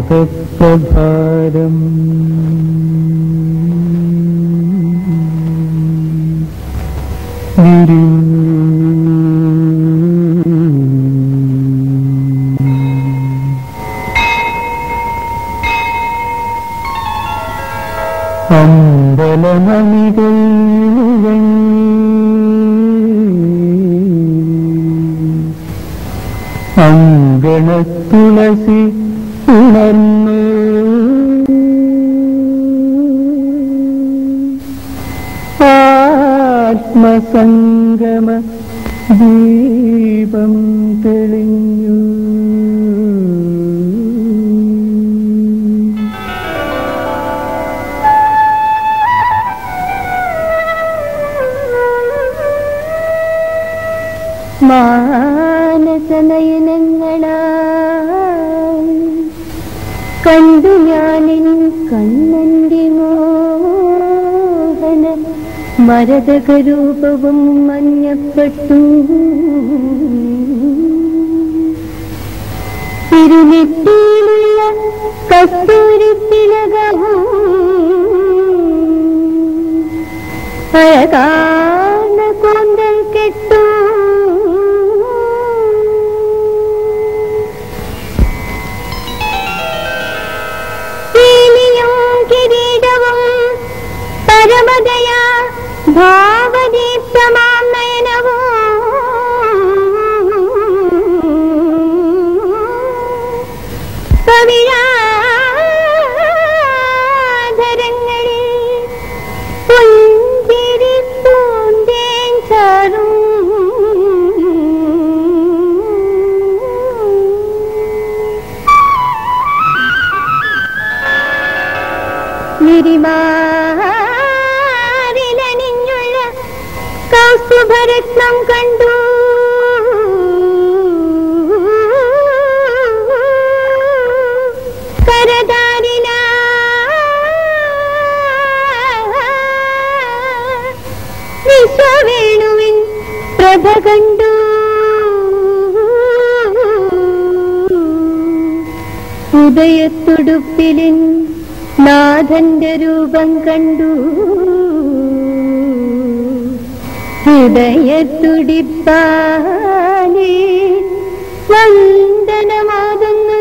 അമൃതപ്രഭാരം അമ്പലമണികൾ അങ്കണത്തുളസി ഉണർന്നു ആത്മസംഗമ ദീപം തെളിഞ്ഞു മാനസനയനങ്ങളാൽ കണ്ടു ഞാനിൻ കണ്ണന്റെ മോഹന മരതകരൂപവും മഞ്ഞപ്പെട്ടു തിരുനെറ്റിയിലുള്ള കസ്തൂരി തിലകവും അഴകാന കൂന്തൽ കെട്ടു പീലിയും കിരീടവും പരമതയാ ഭാവദീപ്തമാം നയനവും കവിഴാധരങ്ങളിൽ പുഞ്ചിരി പൂന്തേൻ ചാരും നിരിമാറിലണിഞ്ഞുള്ള കൗസ്തുഭരത്നം കണ്ടു കരതാരില വിശ്വവേണുവിൻ പ്രഭ കണ്ടു ഉദയത്തുടുപ്പിലിൻ നാഥന്റെ രൂപം കണ്ടു ഹൃദയത്തുടിപ്പാലേ വന്ദനമാകുന്നു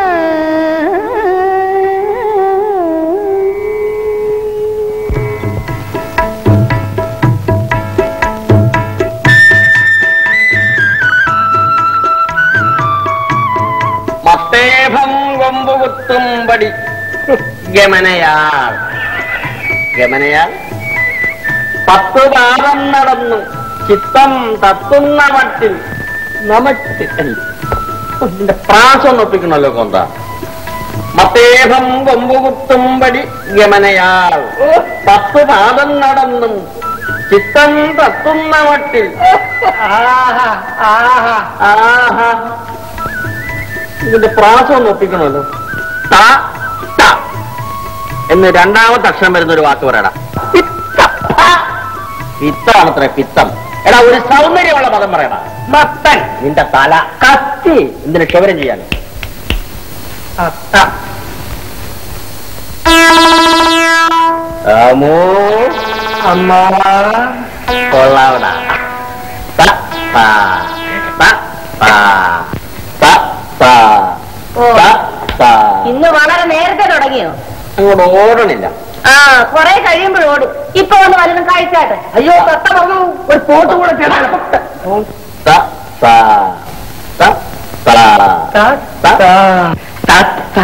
ഞാൻ മത്തേഭം കൊമ്പുകുത്തുംപടി ഗമനയാൾ ഗമനയാൾ പത്തു പാദം നടന്നു ചിത്തം തത്തുന്ന മട്ടിൽ നമറ്റ് നിന്റെ പ്രാസം ഒന്ന് ഒപ്പിക്കണല്ലോ കൊന്ത മത്തേഭം കൊമ്പുകുത്തുംപടി ഗമനയാൾ പത്തു പാദം നടന്നും ചിത്തം തത്തുന്ന മട്ടിൽ ആഹാ ആഹാ ആഹാ ഇതിന്റെ പ്രാസം ഒന്ന് ഒപ്പിക്കണമല്ലോ ത ത എന്ന് രണ്ടാമത്തെ അക്ഷരം വരുന്ന ഒരു വാക്ക് പറയടാ പിത്തം. ആ. പിത്തമാണത്രേ പിത്തം എടാ ഒരു സൗന്ദര്യമുള്ള പദം പറയടാ മത്തൻ നിന്റെ തല കത്തി എന്തിന് ക്ഷവരം ചെയ്യാൻ അമ്മോ അമ്മ കൊള്ളാവടാ ത ത ത ത ത ത ത ത ഇന്ന് വളരെ നേരത്തെ തുടങ്ങിയോ അങ്ങോട്ട് ഓടണില്ല ആ കുറെ കഴിയുമ്പോൾ ഓടും ഇപ്പൊ ഒന്ന് വല്ലതും കഴിച്ചാട്ടെ അയ്യോ തത്ത പറഞ്ഞു ഒരു പോട്ട് കൂടെ ചേർക്കണം. ത ത ത ത ത ത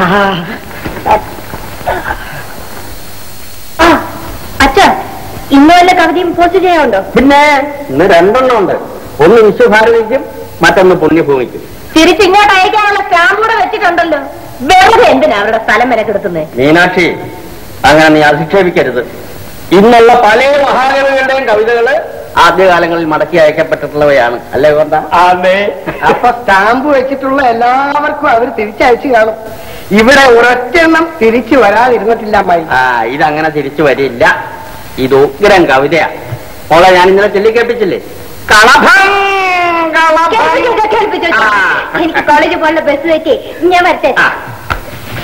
ആ അച്ഛാ ഇന്ന് വല്ല കവിതയും പോസ്റ്റ് ചെയ്യാനുണ്ടോ പിന്നെ ഇന്ന് രണ്ടെണ്ണം ഉണ്ട് ഒന്ന് വിശ്വഭാരതിക്കും മറ്റൊന്ന് പുണ്യഭൂമിക്കും തിരിച്ചിങ്ങോട്ട് അയക്കാനുള്ള സ്റ്റാമ്പ് കൂടെ വെച്ചിട്ടുണ്ടല്ലോ വെറുതെ എന്തിനാ അവരുടെ സ്ഥലം വരെ കിടക്കുന്നത് മീനാക്ഷി അങ്ങനെ നീ അധിക്ഷേപിക്കരുത് ഇന്നുള്ള പല മഹാകവികളുടെയും കവിതകള് ആദ്യകാലങ്ങളിൽ മടക്കി അയക്കപ്പെട്ടിട്ടുള്ളവയാണ് അല്ലേ കൊണ്ട അതെ അപ്പൊ സ്റ്റാമ്പ് വെച്ചിട്ടുള്ള എല്ലാവർക്കും അവർ തിരിച്ചയച്ചു കാണും ഇവിടെ ഒരൊറ്റെണ്ണം തിരിച്ചു വരാതിരുന്നിട്ടില്ല അമ്മായി ആ ഇതങ്ങനെ തിരിച്ചു വരില്ല ഇത് ഉഗ്രം കവിതയാ മോളെ ഞാൻ ഇന്നലെ ചൊല്ലിക്കേപ്പിച്ചില്ലേ കളഭം കളഭം. കേൾപ്പിച്ചോ, കേൾപ്പിച്ചോ. ആ. എനിക്ക് കോളേജിൽ പോകാനുള്ള ബസ് വെച്ച് ഞാൻ വരട്ടെ ആ.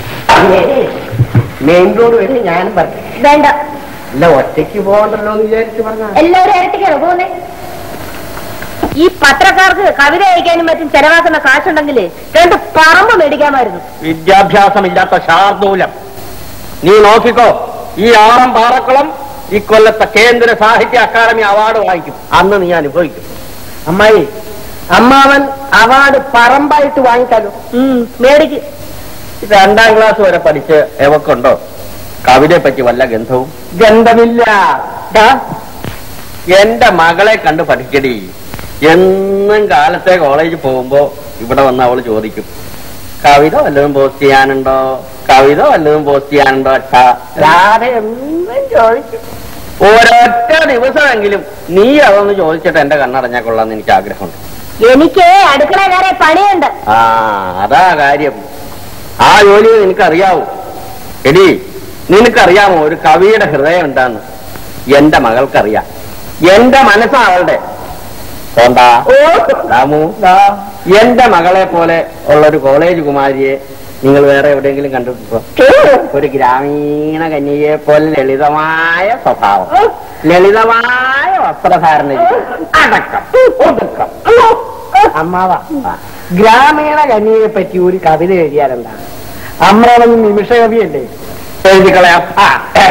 മെയിൻ റോഡ് വരെ ഞാനും പറഞ്ഞു വേണ്ട അല്ല ഒറ്റയ്ക്ക് പോകണ്ടല്ലോ എന്ന് വിചാരിച്ച് പറഞ്ഞ എല്ലാവരും ഇരട്ടിക്കാണോ പോകുന്നേ ഈ പത്രക്കാർക്ക് കവിത അയക്കാനും മറ്റും ചെലവാക്കുന്ന കാശുണ്ടെങ്കിൽ രണ്ട് പറമ്പ് മേടിക്കാമായിരുന്നു വിദ്യാഭ്യാസമില്ലാത്ത ശാർദൂലം നീ നോക്കിക്കോ ഈ ആറം പാറക്കുളം ഇക്കൊല്ലത്തെ കേന്ദ്ര സാഹിത്യ അക്കാദമി അവാർഡ് വാങ്ങിക്കും അന്ന് നീ അനുഭവിക്കും അമ്മായി അമ്മാവൻ അവാർഡ് പറമ്പായിട്ട് വാങ്ങിച്ചാലോ ഉം, മേടിക്ക് രണ്ടാം ക്ലാസ് വരെ പഠിച്ച് എവക്കുണ്ടോ കവിതയെ പറ്റി വല്ല ഗന്ധവും ഗന്ധമില്ല ദാ, എന്റെ മകളെ കണ്ട് പഠിക്കടി എന്നും കാലത്തെ കോളേജിൽ പോകുമ്പോ ഇവിടെ വന്ന് അവള് ചോദിക്കും കവിത വല്ലതും പോസ്റ്റ് ചെയ്യാനുണ്ടോ കവിത വല്ലതും പോസ്റ്റ് ചെയ്യാനുണ്ടോ അച്ഛാ രാധ എന്നും ചോദിക്കും ഒരൊറ്റ ദിവസമെങ്കിലും നീ അതൊന്ന് ചോദിച്ചിട്ട് എന്റെ കണ്ണടഞ്ഞാൽ കൊള്ളാന്ന് എനിക്ക് ആഗ്രഹമുണ്ട് എനിക്ക് അടുക്കള വേറെ പണിയുണ്ട് ആ അതാ കാര്യം ആ ജോലി നിനക്കറിയാവൂ എടി നിനക്കറിയാമോ ഒരു കവിയുടെ ഹൃദയം എന്താന്ന് എന്റെ മകൾക്കറിയാം എന്റെ മനസ്സാ അവളുടെ പോണ്ടാ രാമു എന്റെ മകളെ പോലെ ഉള്ള ഒരു കോളേജ് കുമാരിയെ നിങ്ങൾ വേറെ എവിടെയെങ്കിലും കണ്ടിട്ടുണ്ടോ ഒരു ഗ്രാമീണ കന്യകയെ പോലെ ലളിതമായ സ്വഭാവം ലളിതമായ വസ്ത്രധാരണ രീതി. അടക്കം ഒതുക്കം അമ്മാവ ഗ്രാമീണ കന്യയെ പറ്റി ഒരു കവിത എഴുതിയാലെന്താ അമ്മാവൻ നിമിഷ കവിയല്ലേ എഴുതിക്കളയാം ആ.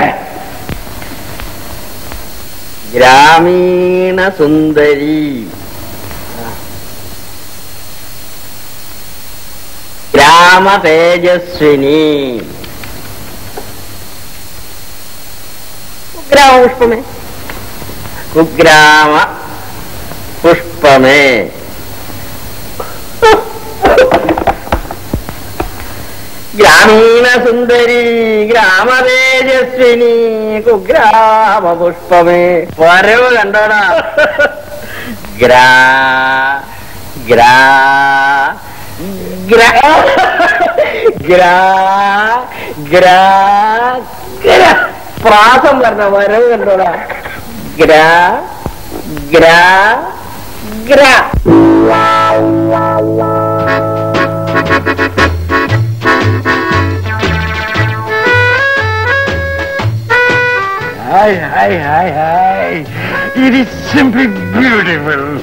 ഗ്രാമീണ സുന്ദരി ഗ്രാമ തേജസ്വിനി ഗ്രാമപുഷ്പമേ കുഗ്രാമ പുഷ്പമേ ഗ്രാമീണ സുന്ദരി ഗ്രാമ തേജസ്വിനി കുഗ്രാമ പുഷ്പമേ വരവ് കണ്ടോടാ ഗ്രാ ഗ്രാ ഗ്രാ ഗ്രാ ഗ്രാ ഗ്രാ പ്രാസം പറഞ്ഞ വരവ് കണ്ടോടാ ഗ്രാ ഗ്രാ ഗ്രാ Hi, hi, hi, hi. It is simply beautiful.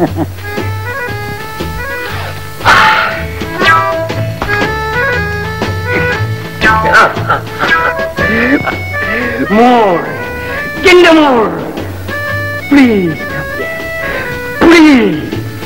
more. Get the more. Please. Please.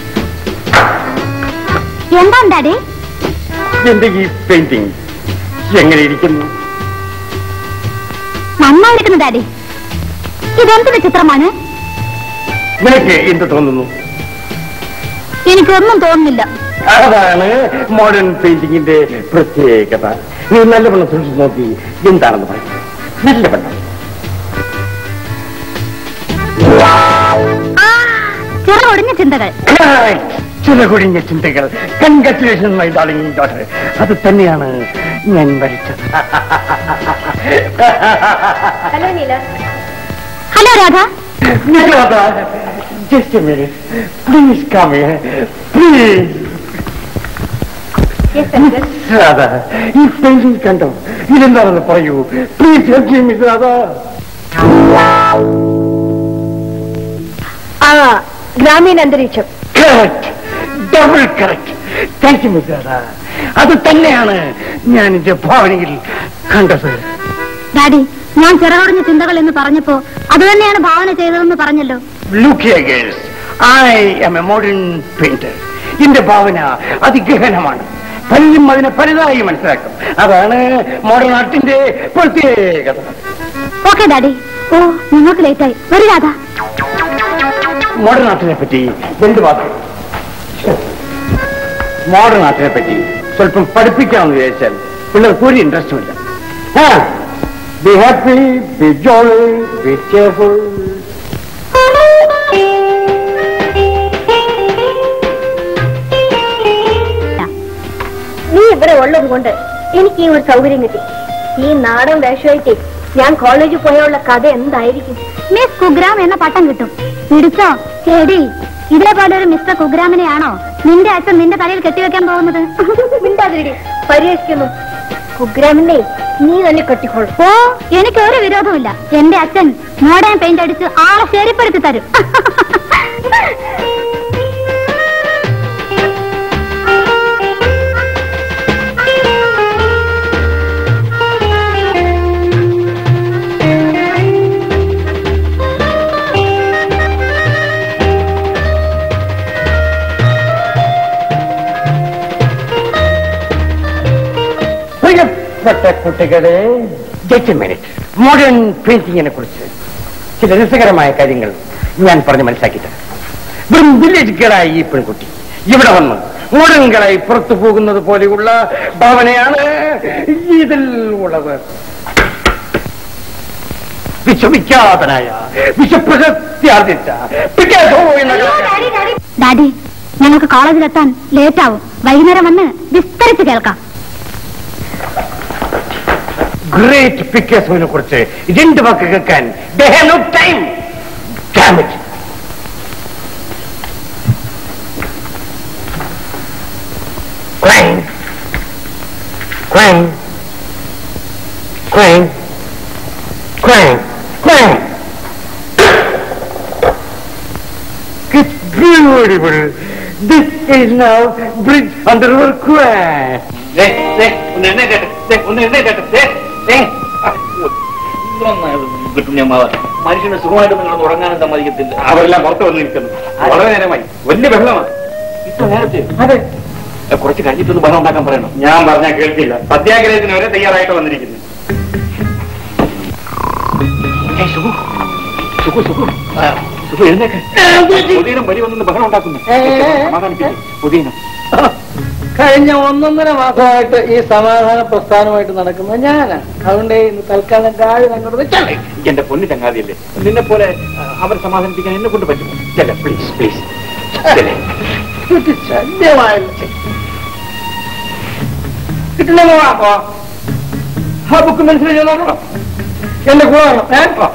എന്താ ഡാഡി എന്റെ ഈ പെയിന്റിംഗ് എങ്ങനെ ഇരിക്കുന്നു നന്നായിരിക്കുന്നു ഡാഡി ഇതെന്തിന്റെ ചിത്രമാണ് നിനക്ക് എന്ത് തോന്നുന്നു എനിക്കൊന്നും തോന്നുന്നില്ല അതാണ് മോഡേൺ പെയിന്റിങ്ങിന്റെ പ്രത്യേകത നീ നല്ലവണ്ണം സൂക്ഷിച്ചു നോക്കി എന്താണെന്ന് പറയും നല്ലവണ്ണം ആ, ചിറ ഒടിഞ്ഞ ചിന്തകൾ Correct. ചില കുഴിഞ്ഞ ചിന്തകൾ കൺഗ്രറ്റുലേഷൻ മൈ ഡാർലിംഗ് ഡോട്ടർ അത് തന്നെയാണ് ഞാൻ വരച്ചത് ഹലോ നീല ഹലോ രാധ നിങ്ങളതാ just minute please come please Radha ഈ പെയിന്റിംഗ് കണ്ടോ ഇതെന്താണെന്ന് പറയൂ please help me miss Radha ആ ഗ്രാമീണ അന്തരീക്ഷം correct double correct thank you miss Radha അത് തന്നെയാണ് ഞാൻ എന്റെ ഭാവനയിൽ കണ്ടത് ഡാഡി ഞാൻ ചിറകൊടിഞ്ഞ ചിന്തകൾ എന്ന് പറഞ്ഞപ്പോ അത് തന്നെയാണ് ഭാവന ചെയ്തതെന്ന് പറഞ്ഞല്ലോ Look here, girls. I am a modern painter. എന്റെ ഭാവന അതിഗഹനമാണ് പലരും അതിനെ പലതായി മനസ്സിലാക്കും അതാണ് മോഡേൺ ആർട്ടിന്റെ പ്രത്യേകത ഓക്കെ ഡാഡി ഓ നിങ്ങൾക്ക് ലേറ്റായി വരൂ രാധ മോഡേൺ ആർട്ടിനെ പറ്റി എന്ത് വാക്ക് മോഡേൺ ആർട്ടിനെ പറ്റി സ്വല്പം പഠിപ്പിക്കാമെന്ന് വിചാരിച്ചാൽ പിള്ളേർക്ക് ഒരു ഇൻട്രസ്റ്റും ഇല്ല be happy be jolly be cheerful നീ ഇവിടെ ഉള്ളത് കൊണ്ട് എനിക്ക് ഈ ഒരു സൗകര്യം കിട്ടി ഈ നാടൻ വേഷമായിട്ട് ഞാൻ കോളേജിൽ പോയുള്ള കഥ എന്തായിരിക്കും മിസ് കുഗ്രാം എന്ന പട്ടം കിട്ടും പിടിച്ചോ ചെടി ഇതേപോലെ ഒരു മിസ്റ്റർ കുഗ്രാമിനെയാണോ നിന്റെ അച്ഛൻ നിന്റെ തലയിൽ കെട്ടിവെക്കാൻ പോകുന്നത് മിണ്ടാതിരിടി പരിഹസിക്കുന്നു കുഗ്രാമിനെ നീ തന്നെ കെട്ടിക്കോളും ഓ എനിക്ക് ഒരു വിരോധമില്ല എന്റെ അച്ഛൻ മോഡേൺ പെയിന്റ് അടിച്ച് ആളെ ശരിപ്പെടുത്തി തരും പ്രിയപ്പെട്ട കുട്ടികളെ ജസ്റ്റ് മിനിറ്റ് മോഡേൺ പെയിന്റിങ്ങിനെ കുറിച്ച് ചില രസകരമായ കാര്യങ്ങൾ ഞാൻ പറഞ്ഞ് മനസ്സിലാക്കി തരാം വെറും വില്ലേജ് ഗേളായി ഈ പെൺകുട്ടി ഇവിടെ വന്ന് മോഡേൺ ഗേളായി പുറത്തു പോകുന്നത് പോലെയുള്ള ഭാവനയാണ് ഇതിൽ ഉള്ളത് വിശ്വവിഖ്യാതനായ വിശ്വപ്രശസ്തി ആർജിച്ച പിക്കാസോ എന്ന ഡാഡി ഞങ്ങൾക്ക് കോളേജിലെത്താൻ ലേറ്റ് ആവും വൈകുന്നേരം വന്ന് വിസ്തരിച്ച് കേൾക്കാം ഗ്രേറ്റ് പിക്കാസോനെ കുറിച്ച് രണ്ട് വാക്ക് കേൾക്കാൻ they have no time. Damn it. Clang. Clang. Clang. Clang. Clang. It's beautiful. This is now bridge under our Queen. ദേ, ദേ, ഒന്ന് എഴുന്നേറ്റേട്ടെ. ദേ, ഒന്ന് എഴുന്നേറ്റേട്ടെ. ദേ, ദേ. ആ, ഇതൊന്ന് കിട്ടും ഞാൻ മാവാ. മനുഷ്യന് സുഖമായിട്ട് നിങ്ങൾ ഉറങ്ങാനും സമ്മതിക്കത്തില്ല അവരെല്ലാം പുറത്ത് വന്നിരിക്കുന്നു വളരെ നേരമായി വലിയ ബഹളമാണ് ഇത്ര നേരത്തെ അതെ ഏ, കുറച്ച് കഴിഞ്ഞിട്ടൊന്ന് ബഹളം ഉണ്ടാക്കാൻ പറയണം ഞാൻ പറഞ്ഞാൽ കേൾക്കില്ല സത്യാഗ്രഹത്തിന് വരെ തയ്യാറായിട്ട് വന്നിരിക്കുന്നു ഏ, സുഖു സുഖു സുഖു ആ, സുഖു എഴുന്നേക്ക് പുതിയനും വലിയ വന്നു ബഹളം ഉണ്ടാക്കുന്നു സമാധാനിപ്പിക്ക്. പുതിയനും കഴിഞ്ഞ ഒന്നൊന്നര മാസമായിട്ട് ഈ സമാധാന പ്രസ്ഥാനമായിട്ട് നടക്കുന്ന ഞാനാ അതുകൊണ്ട് ഇന്ന് തൽക്കാലം കാഴ് അങ്ങോട്ട് വെച്ചാലേ എന്റെ പൊന്നു ചങ്ങാതിയല്ലേ നിന്നെ പോലെ ആ, അവരെ സമാധാനിപ്പിക്കാൻ എന്നെ കൊണ്ട് പറ്റുമോ ചെല്ല പ്ലീസ് പ്ലീസ് ഇത് ശല്യമായല്ലോ കിട്ടണമോ അപ്പോ ആ ബുക്ക് മനസ്സിലായി നോക്കണം എന്റെ കൂടെ വേണം ഏ?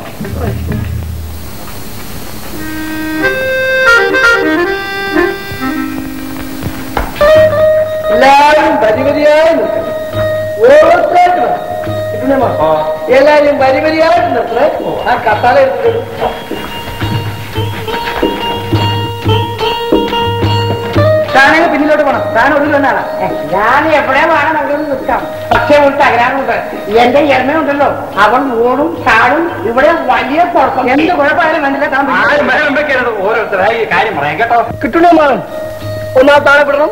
എല്ലാവരും വരിവരിയായി നിൽക്കണം. ഓരോരുത്തരായിട്ട് വേണം. കിട്ടണമോ? എല്ലാവരും വരിവരിയായിട്ട് നിർത്തണേ ആ കത്താല എടുത്തിട്ട് താനങ്ങ് പിന്നിലോട്ട് പോണം താൻ ഒന്നും തന്നെയാണ് ഞാൻ എവിടെ വേണം അവിടെ നിൽക്കാം പക്ഷേ ഒരു തകരാറുണ്ട് എന്റെ എണ്ണയുണ്ടല്ലോ അവൻ ഓടും ചാടും ഇവിടെ വലിയ കുഴപ്പം എന്ത് കുഴപ്പമായാലും വേണ്ടില്ല താൻ ആരും ബഹളം വെക്കരുത് ഓരോരുത്തരായി ഈ കാര്യം പറയാം കേട്ടോ കിട്ടണോ മാൻ ഒന്നാം താഴെ വിടണം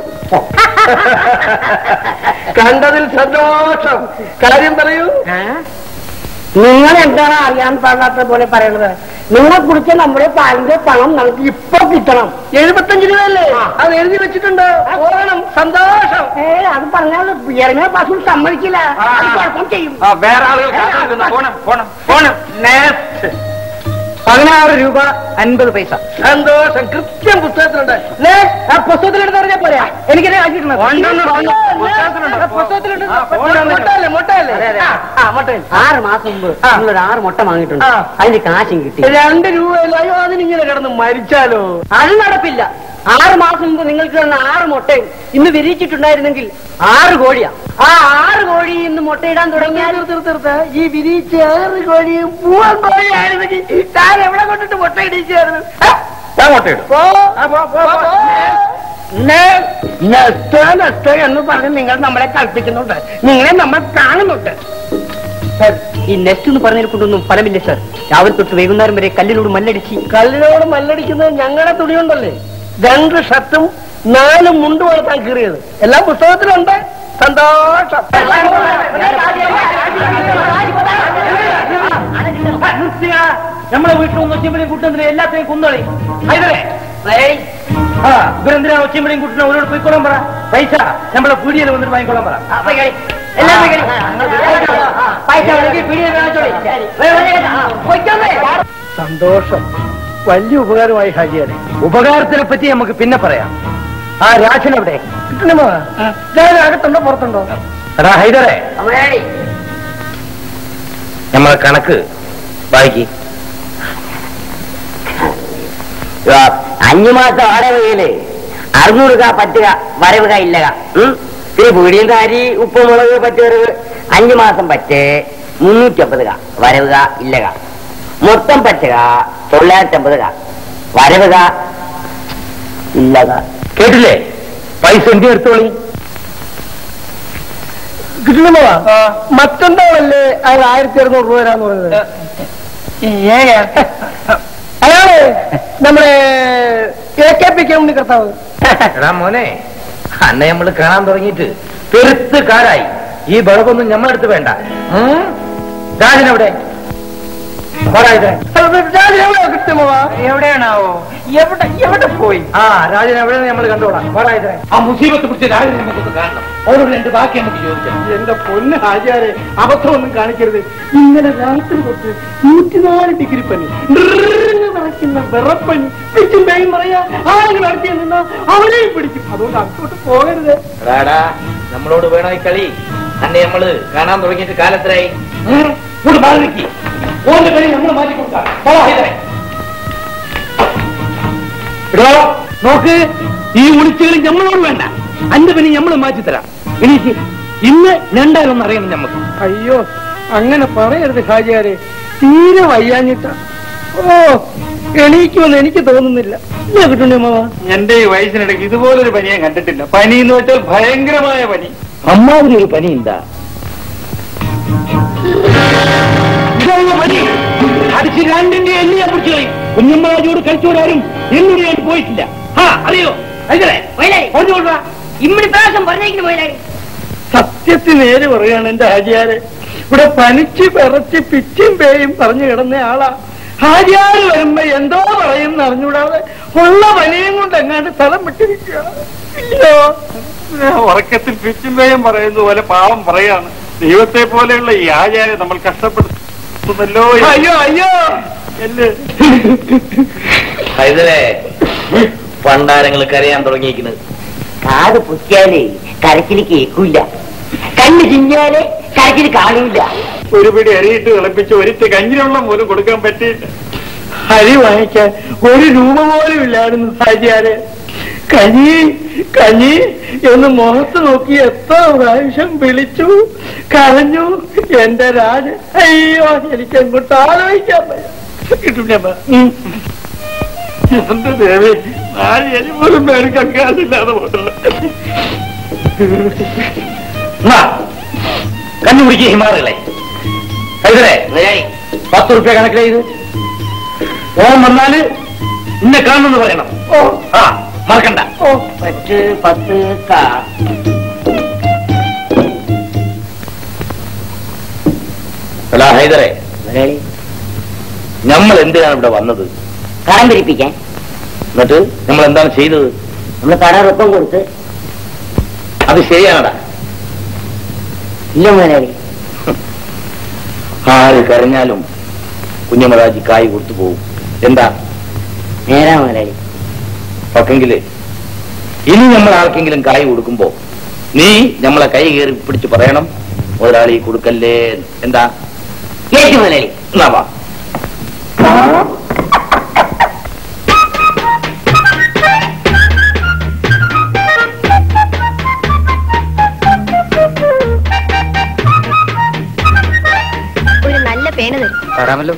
കണ്ടതിൽ സന്തോഷം കാര്യം പറയൂ നിങ്ങൾ എന്താണ് അറിയാൻ പാടാത്ത പോലെ പറയണത് നിങ്ങളെ കുറിച്ച് നമ്മുടെ പാലിന്റെ പണം നമുക്ക് ഇപ്പൊ കിട്ടണം എഴുപത്തഞ്ച് രൂപയല്ലേ അത് എഴുതി വെച്ചിട്ടുണ്ട് പോകണം സന്തോഷം ഏ അത് പറഞ്ഞാൽ ഇറങ്ങിയ പാസും സമ്മതിക്കില്ല അത് കുഴപ്പം ചെയ്യും ആ, വേറെ ആളുകൾ കാത്തിരിക്കുന്നു. പോണം പോണം പോണം Next. പതിനാറ് രൂപ അൻപത് പൈസ സന്തോഷം കൃത്യം പുസ്തകത്തിലുണ്ട് ലേ, ആ പുസ്തകത്തിലെടുത്ത് പറഞ്ഞാൽ പോരാ എനിക്കത് ആക്കിയിട്ടുണ്ട് ഉണ്ടെന്ന് പറഞ്ഞു. പുസ്തകത്തിലുണ്ട്. പുസ്തകത്തിലുണ്ട് ആ, ഫോണിൽ മുട്ടയല്ലേ മുട്ടയല്ലേ ആ, ആ മുട്ടയിൽ ആറ് മാസം മുമ്പ് നിങ്ങളൊരു ആറ് മുട്ട വാങ്ങിയിട്ടുണ്ട് ആ. അതിന് കാശും കിട്ടി രണ്ട് രൂപയല്ലോ അയ്യോ അതിനിങ്ങനെ കിടന്ന് മരിച്ചാലോ അത് നടപ്പില്ല ആറ് മാസം മുമ്പ് നിങ്ങൾക്ക് തന്ന ആറ് മുട്ടയും ഇന്ന് വിരിയിച്ചിട്ടുണ്ടായിരുന്നെങ്കിൽ ആറ് കോഴിയാ ആ ആറ് കോഴി ഇന്ന് മുട്ടയിടാൻ തുടങ്ങിയാൽ തീർത്ത് തീർത്ത് ഈ വിരിയിച്ച ആറ് കോഴിയും പൂവൻ കോഴിയായിരുന്നെങ്കിൽ താൻ എവിടെ കൊണ്ടിട്ട് മുട്ട ഇടിച്ചായിരുന്നു ഞാൻ മുട്ടയിടും നഷ്ട നഷ്ട എന്ന് പറഞ്ഞ് നിങ്ങൾ നമ്മളെ കൽപ്പിക്കുന്നുണ്ട് നിങ്ങളെ നമ്മൾ കാണുന്നുണ്ട് സർ ഈ നെസ്റ്റ് എന്ന് പറഞ്ഞതിനെ കൊണ്ടൊന്നും ഫലമില്ല സർ രാവിലെ തൊട്ട് വൈകുന്നേരം വരെ കല്ലിനോട് മല്ലടിച്ച് കല്ലിനോട് മല്ലടിക്കുന്നത് ഞങ്ങളുടെ തുണിയുണ്ടല്ലേ രണ്ട് ഷർട്ടും നാല് മുണ്ടുമാണ് താൻ കീറിയത് എല്ലാം പുസ്തകത്തിലുണ്ട് സന്തോഷം നമ്മളെ വീട്ടിൽ ഒന്ന് ഒച്ചമ്പടിയും കൂട്ടുന്നതിന് എല്ലാത്തിനെയും കുന്നളി ആ ഇവരെന്തിനാ ഒച്ചമ്പടിയും കൂട്ടിന് അവരോട് പോയിക്കോളാൻ പറ പൈസ നമ്മളെ പീടിയിൽ വന്നിട്ട് വാങ്ങിക്കോളാൻ പറ സന്തോഷം വലിയ ഉപകാരമായി ഹാജിയാരെ ഉപകാരത്തിനെ പറ്റി നമുക്ക് പിന്നെ പറയാം ആ രാജൻ എവിടെ കിട്ടണമോ ഞാൻ അകത്തുണ്ടോ പുറത്തുണ്ടോ എടാ ഹൈദരെ നമ്മളെ കണക്ക് വായിക്ക് അഞ്ചു മാസം വാടകയില് അറുന്നൂറ് രൂപ പറ്റുക വരവുക ഇല്ലക ഉം? പിന്നെ പീടിയിൽ അരി ഉപ്പ് മുളക് പച്ചവരവ് അഞ്ചു മാസം പറ്റ് മുന്നൂറ്റി അമ്പത് കാ വരവുക ഇല്ലക മൊത്തം പറ്റുക തൊള്ളായിരത്തി അമ്പത് കാ വരവുക ഇല്ലക കേട്ടില്ലേ പൈസ എന്തി എടുത്തോളി കിട്ടുന്നോ മറ്റെന്താണല്ലേ അയാൾ ആയിരത്തി അറുന്നൂറ് രൂപ തരാന്ന് പറഞ്ഞത് അയാള് നമ്മുടെ എ കെ പി കെ കർത്താവ് എടാ മോനെ അന്നെ നമ്മള് കാണാൻ തുടങ്ങിയിട്ട് പെരുത്ത് കാരായി ഈ ബളവൊന്നും ഞമ്മളെടുത്ത് വേണ്ട ഉം? രാജനെവിടെ കൃത്യമോ എവിടെയാണാവോ എവിടെ എവിടെ പോയി ആ രാജൻ എവിടെ നമ്മൾ കണ്ടോളാം പാടായത് ആ മുസീബത്ത് പിടിച്ച രാജനെ നമുക്കൊന്ന് കാണണം അവരോട് രണ്ട് ബാക്കി നമുക്ക് ചോദിക്കാം എന്റെ പൊന്ന് ആചാരെ അബദ്ധമൊന്നും കാണിക്കരുത് ഇന്നലെ രാത്രി തൊട്ട് നൂറ്റിനാല് ഡിഗ്രി പനി ഡ്രിന്ന് വിറയ്ക്കുന്ന വിറപ്പനി പിച്ചും പേയും പറയാ ആരെങ്കിലും അടുത്ത് നിന്നാ അവനെയും പിടിക്കും അതുകൊണ്ട് അങ്ങോട്ട് പോകരുത് എടാടാ നമ്മളോട് വേണോ ഈ കളി അന്നെ നമ്മള് കാണാൻ തുടങ്ങിയിട്ട് കാലത്തിലായി കൂടെ മാറി നിൽക്കി ഓന്റെ കളി നമ്മൾ മാറ്റി കൊടുക്കാം പോടാ, ഹൈദരെ. എടോ, നോക്ക് ഈ ഉളിച്ചുകളി നമ്മളോട് വേണ്ട അന്റെ പനി നമ്മൾ മാറ്റി തരാം എനിക്ക് ഇന്ന് രണ്ടായിരം അറിയണം നമുക്ക് അയ്യോ അങ്ങനെ പറയരുത് ഹാജിയാരെ തീരെ വയ്യാഞ്ഞിട്ട ഓ എണീക്കുമെന്ന് എനിക്ക് തോന്നുന്നില്ല ഇല്ല കിട്ടുണ്ണിയമ്മ എന്റെ ഈ വയസ്സിനിടയ്ക്ക് ഇതുപോലൊരു പനി ഞാൻ കണ്ടിട്ടില്ല പനി എന്ന് വെച്ചാൽ ഭയങ്കരമായ പനി അമ്മാവിന് ഒരു പനി എന്താ ഇതാണ് പനി അടിച്ച് രണ്ടിന്റെ എല്ലിയെ പിടിച്ചു കളയും കുഞ്ഞമ്മരാജോട് കളിച്ചോടാരും എന്നോട് ഞാൻ പോയിട്ടില്ല ആ അറിയോ ഹൈദരെ, പറഞ്ഞോളൂ. ഇമ്മടി പ്രാവശ്യം പറഞ്ഞേക്കുന്നു പോയാലേ സത്യത്തിൽ നേര് പറയാണ് എന്റെ ഹാജിയാരെ ഇവിടെ പനിച്ച് പിറച്ച് പിച്ചും പേയും പറഞ്ഞു കിടന്ന ആളാ ഹാജിയാര് വരുമ്പോ എന്തോ പറയും അറിഞ്ഞൂടാതെ ഉള്ള പനിയും കൊണ്ട് എങ്ങാണ്ട് സ്ഥലം വിട്ടിരിക്കുക ഇല്ലോ ഉറക്കത്തിൽ പിച്ചുമ്പേയും പറയുന്ന പോലെ പാവം പറയാണ് ദൈവത്തെ പോലെയുള്ള ഈ ആചാര്യം നമ്മൾ കഷ്ടപ്പെടുത്തുന്നല്ലോ അയ്യോ അയ്യോ അല്ലേ ഹൈദരെ പണ്ടാരങ്ങൾ കരയാൻ തുടങ്ങിയിരിക്കുന്നത് കാത് പൊക്കിയാലേ കരച്ചില് കേൾക്കൂല കണ്ണ് ചിഞ്ഞാലേ കരച്ചില് കാണൂല ഒരു പിടി അരിയിട്ട് തിളപ്പിച്ച് ഒരിറ്റ് കഞ്ഞിവെള്ളം പോലും കൊടുക്കാൻ പറ്റിയില്ല അരി വാങ്ങിക്കാൻ ഒരു രൂപ പോലും ഇല്ലായിരുന്നു ഹാജിയാരെ കഞ്ഞി കഞ്ഞി എന്ന് മുഖത്ത് നോക്കി എത്ര പ്രാവശ്യം വിളിച്ചു കരഞ്ഞു എന്റെ രാജ അയ്യോ എനിക്ക് എങ്ങോട്ട് ആലോചിക്കാൻ വയ്യ. കിട്ടുണ്ണിയമ്മ. ഉം. എന്റെ ദേവി നാല് എലി പോലും പേർക്ക് കാശില്ലാതെ പോയിട്ടില്ല കണ്ണു പിടിക്കുക ഹിമാറുകളെ ഹൈദരെ പത്ത് റുപ്യ കണക്കിലെ ഇത് ഓൻ വന്നാല് ഇന്നെ കാണുമെന്ന് പറയണം ഓ ആ മറക്കണ്ട ഓ പത്ത് പത്ത് കാ അല്ല ഹൈദരെ മുതലാളി നമ്മൾ എന്തിനാണ് ഇവിടെ വന്നത് കടം പിരിപ്പിക്കാൻ എന്നിട്ട് നമ്മൾ എന്താണ് ചെയ്തത് നമ്മൾ കടം ഒപ്പം കൊടുത്ത് അത് ശരിയാണടാ ഇല്ല മുതലാളി ആര് കരഞ്ഞാലും കുഞ്ഞമരാജി കായ് കൊടുത്തു പോകും എന്താ നേരാ മുതലാളി ഒക്കെങ്കില് ഇനി നമ്മൾ ആർക്കെങ്കിലും കായ് കൊടുക്കുമ്പോ നീ നമ്മളെ കൈ കയറി പിടിച്ച് പറയണം മുതലാളി കൊടുക്കല്ലേ എന്താ കേട്ടു മുതലാളി എന്നാ വാ ഒരു നല്ല പേന തരും തരാമല്ലോ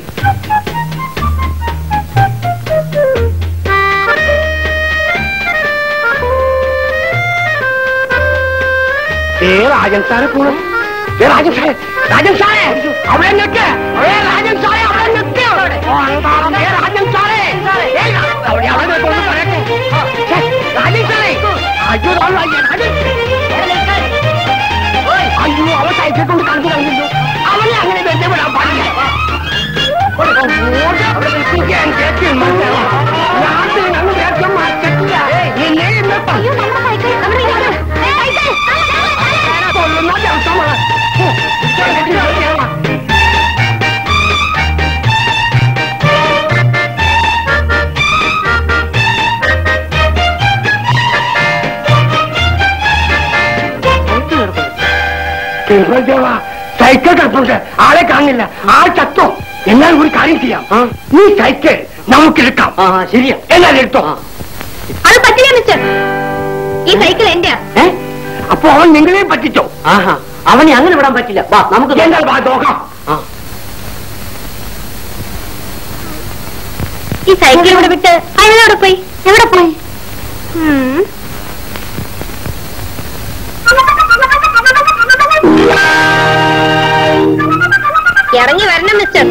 ഏ രാജൻ സാറെ പോണം ഏ രാജൻ സാറേ രാജൻ സാറേ അവിടെ നിൽക്ക് ഏ രാജൻ സാറേ അവിടെ നിൽക്ക് ഏ രാജൻ സാറേ ഏ, അവിടെ അവിടെ നിൽക്കൊന്ന് പറയട്ടെ ഛെ, രാജൻ സാറേ അയ്യോ ദാ രാജൻ, രാജൻ. ഓയ്, അയ്യോ അവൻ സൈക്കിൾ കൊണ്ട് കണക്ക് കളഞ്ഞു അവനെ അങ്ങനെ വെറുതെ വിടാൻ പാടില്ല അവിടെ നിൽക്കാൻ കേട്ടില്ല രാത്രി ഞങ്ങൾ വേഷം മാറ്റില്ല എന്നെ ഇന്ന് അയ്യോ നമ്മുടെ സൈക്കിൾ നമ്മുടെ സൈക്കിൾ കൊല്ലുന്ന ദിവസമാണ് സൈക്കിൾ കിടപ്പുണ്ട് ആളെ കാണില്ല ആൾ ചത്തോ എന്നാൽ ഒരു കാര്യം ചെയ്യാം നീ സൈക്കിൾ നമുക്കെടുക്കാം ശരിയാ എന്നാൽ എടുത്തോ അത് പറ്റില്ല മിസ്റ്റർ ഈ സൈക്കിൾ എന്റെയാ ഏ? അപ്പൊ അവൻ നിങ്ങളെയും പറ്റിച്ചോ ആഹാ അവനെ അങ്ങനെ വിടാൻ പറ്റില്ല വാ നമുക്ക് എന്താ വാ, നോക്കാം ആ. ഈ സൈക്കിൾ ഇവിടെ വിട്ട് അയാളോടെ പോയി എവിടെ പോയി ഉം. ഇറങ്ങി വരണം മിസ്റ്റർ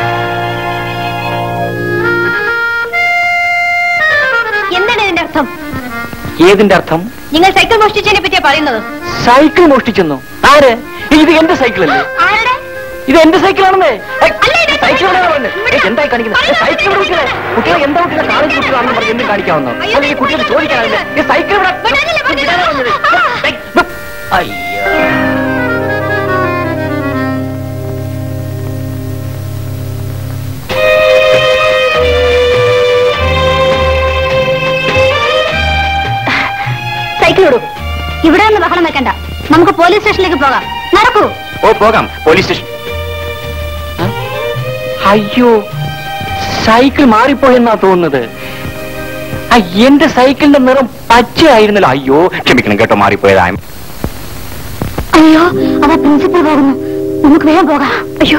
എന്താണ് ഇതിന്റെ അർത്ഥം ഏതിന്റെ അർത്ഥം നിങ്ങൾ സൈക്കിൾ മോഷ്ടിച്ചതിനെ പറ്റിയാ പറയുന്നത് സൈക്കിൾ മോഷ്ടിച്ചെന്നു ആര് ഇത് എന്റെ സൈക്കിളല്ലേ ആരുടെ ഇത് എന്റെ സൈക്കിളാണെന്നേ ഏയ്, അല്ല, ഇത് സൈക്കിൾ എവിടെയാ വന്നെ? ഏയ്, എന്തായി കാണിക്കുന്നത് ഏയ്, സൈക്കിൾ ഇവിടെ വിൽക്കണേ കുട്ടികളെ എന്താ കുട്ടികളെ കാളേജ് കുട്ടികളാണെന്ന് പറഞ്ഞ് എന്തും കാണിക്കാവുന്നോ അയ്യോ, അല്ലെങ്കിൽ കുട്ടികൾ ചോദിക്കാനല്ലേ ഈ സൈക്കിൾ ഇവിടെ വിടാനല്ലേ പറഞ്ഞത്? വിടാനാ പറഞ്ഞത്? ആ. ഏയ്, ബ- അയ്യോ സൈക്കിൾ വിടൂ ഇവിടെ നിന്ന് ബഹളം വെക്കണ്ട നമുക്ക് പോലീസ് സ്റ്റേഷനിലേക്ക് പോകാം നടക്കൂ ഓ പോകാം പോലീസ് സ്റ്റേഷൻ ആ? അയ്യോ സൈക്കിൾ മാറിപ്പോയെന്നാ തോന്നുന്നത് ആ, എന്റെ സൈക്കിളിന്റെ നിറം പച്ചയായിരുന്നല്ലോ അയ്യോ ക്ഷമിക്കണം കേട്ടോ മാറിപ്പോയതാ അയ്യോ അതാ പ്രിൻസിപ്പൽ പോകുന്നു നമുക്ക് വേഗം പോകാം അയ്യോ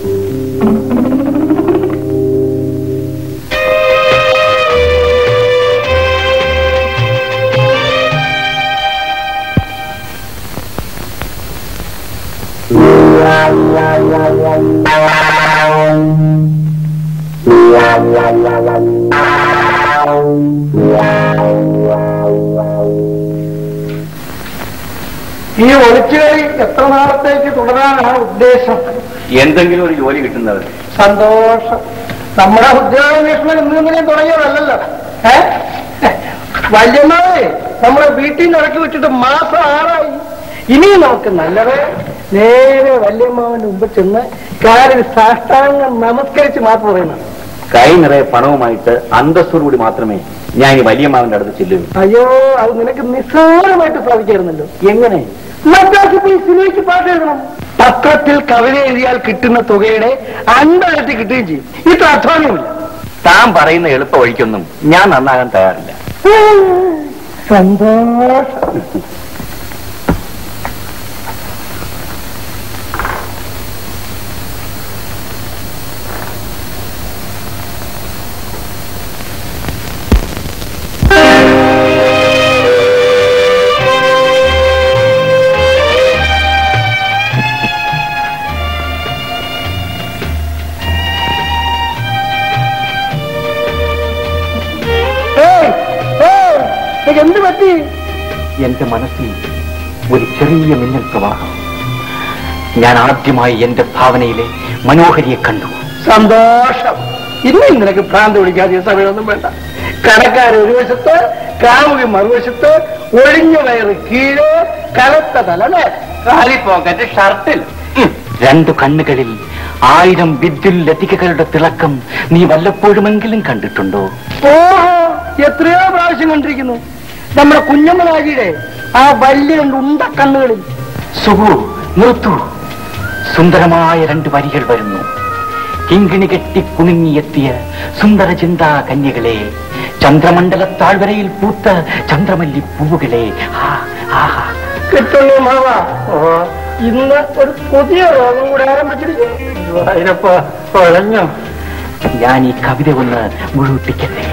ഈ ഒളിച്ചുകളി എത്ര നാളത്തേക്ക് തുടരാനാണ് ഉദ്ദേശം എന്തെങ്കിലും ഒരു ജോലി കിട്ടുന്നവർ സന്തോഷം നമ്മുടെ ഉദ്യോഗാന്വേഷണം ഇന്ന് ഇന്നലെ തുടങ്ങിയതല്ലല്ലോ ഏ വല്യമ്മാവേ നമ്മളെ വീട്ടിൽ നിന്ന് ഇറക്കി വെച്ചിട്ട് മാസം ആറായി ഇനി നമുക്ക് നല്ലത് നേരെ വല്യമ്മാവന്റെ മുമ്പ് ചെന്ന് കാര്യം സാഷ്ടാംഗം നമസ്കരിച്ച് മാത്രം പറയുന്നത് കൈ നിറയെ പണവുമായിട്ട് അന്തസ്സോടുകൂടി മാത്രമേ ഞാൻ ഈ വലിയ മാവിന്റെ അടുത്ത് ചെല്ലൂ അയ്യോ അത് നിനക്ക് നിസ്സാരമായിട്ട് സാധിക്കായിരുന്നല്ലോ എങ്ങനെ മദ്രാസിൽ പോയി സിനിമയ്ക്ക് പാട്ട് എഴുതണം പത്രത്തിൽ കവിത എഴുതിയാൽ കിട്ടുന്ന തുകയുടെ അൻപതിരട്ടി കിട്ടുകയും ചെയ്യും ഇത്ര അധ്വാനമില്ല താൻ പറയുന്ന എളുപ്പ വഴിക്കൊന്നും ഞാൻ നന്നാകാൻ തയ്യാറില്ല സന്തോഷം ഏയ്, ഏയ്, നിനക്ക് എന്ത് പറ്റി എന്റെ മനസ്സിൽ ഒരു ചെറിയ മിന്നൽ പ്രവാഹം ഞാൻ ആദ്യമായി എന്റെ ഭാവനയിലെ മനോഹരിയെ കണ്ടു സന്തോഷം ഇന്നും നിനക്ക് ഭ്രാന്ത് പിടിക്കാതെ സമയമൊന്നും വേണ്ട കടക്കാർ ഒരു വശത്ത് കാമുകി മറുവശത്ത് ഒഴിഞ്ഞ വയറ് കീഴ് കലത്ത തല കാലി പോക്കറ്റ് ഷർട്ടിൽ രണ്ടു കണ്ണുകളിൽ ആയിരം വിദ്യുൽ ലതികകളുടെ തിളക്കം നീ വല്ലപ്പോഴുമെങ്കിലും കണ്ടിട്ടുണ്ടോ ഓഹോ എത്രയോ പ്രാവശ്യം കണ്ടിരിക്കുന്നു നമ്മുടെ കുഞ്ഞമ്മനാജിയുടെ ആ വലിയ രണ്ട് ഉണ്ട കണ്ണുകളിൽ സുഹു നിർത്തു സുന്ദരമായ രണ്ട് വരികൾ വരുന്നു കിങ്കിണി കെട്ടി കുണുങ്ങിയെത്തിയ സുന്ദര ചിന്താ കന്യകളെ ചന്ദ്രമണ്ഡല താഴ്വരയിൽ പൂത്ത ചന്ദ്രമല്ലി പൂവുകളെ ആ, ആഹാ. കിട്ടുള്ളൂ മാവ ഓ ഇന്ന് ഒരു പുതിയ രോഗം കൂടെ ആരംഭിച്ചിരിക്കുന്നു അതിനപ്പ കുഴഞ്ഞോ ഞാൻ ഈ കവിത ഒന്ന് മുഴുവിപ്പിക്കട്ടെ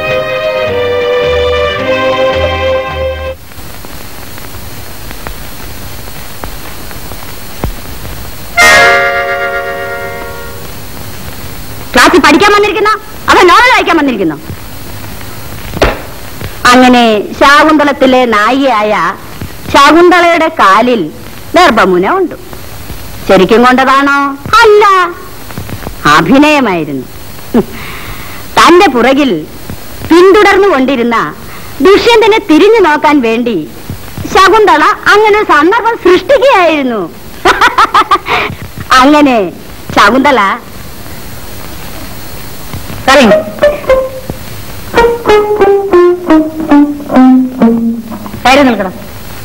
ക്ലാസ്സിൽ പഠിക്കാൻ വന്നിരിക്കുന്ന അവ നോവൽ വായിക്കാൻ വന്നിരിക്കുന്നു അങ്ങനെ ശാകുന്തളത്തിലെ നായികയായ ശാകുന്തളയുടെ കാലിൽ ഗർഭമുന ഉണ്ട് ശരിക്കും കൊണ്ടതാണോ അല്ല അഭിനയമായിരുന്നു ഹും. തന്റെ പുറകിൽ പിന്തുടർന്നു കൊണ്ടിരുന്ന ദുഷ്യന്തനെ തിരിഞ്ഞു നോക്കാൻ വേണ്ടി ശകുന്തള അങ്ങനെ ഒരു സന്ദർഭം സൃഷ്ടിക്കുകയായിരുന്നു അങ്ങനെ ശകുന്തള പറയും കയറി നിൽക്കണം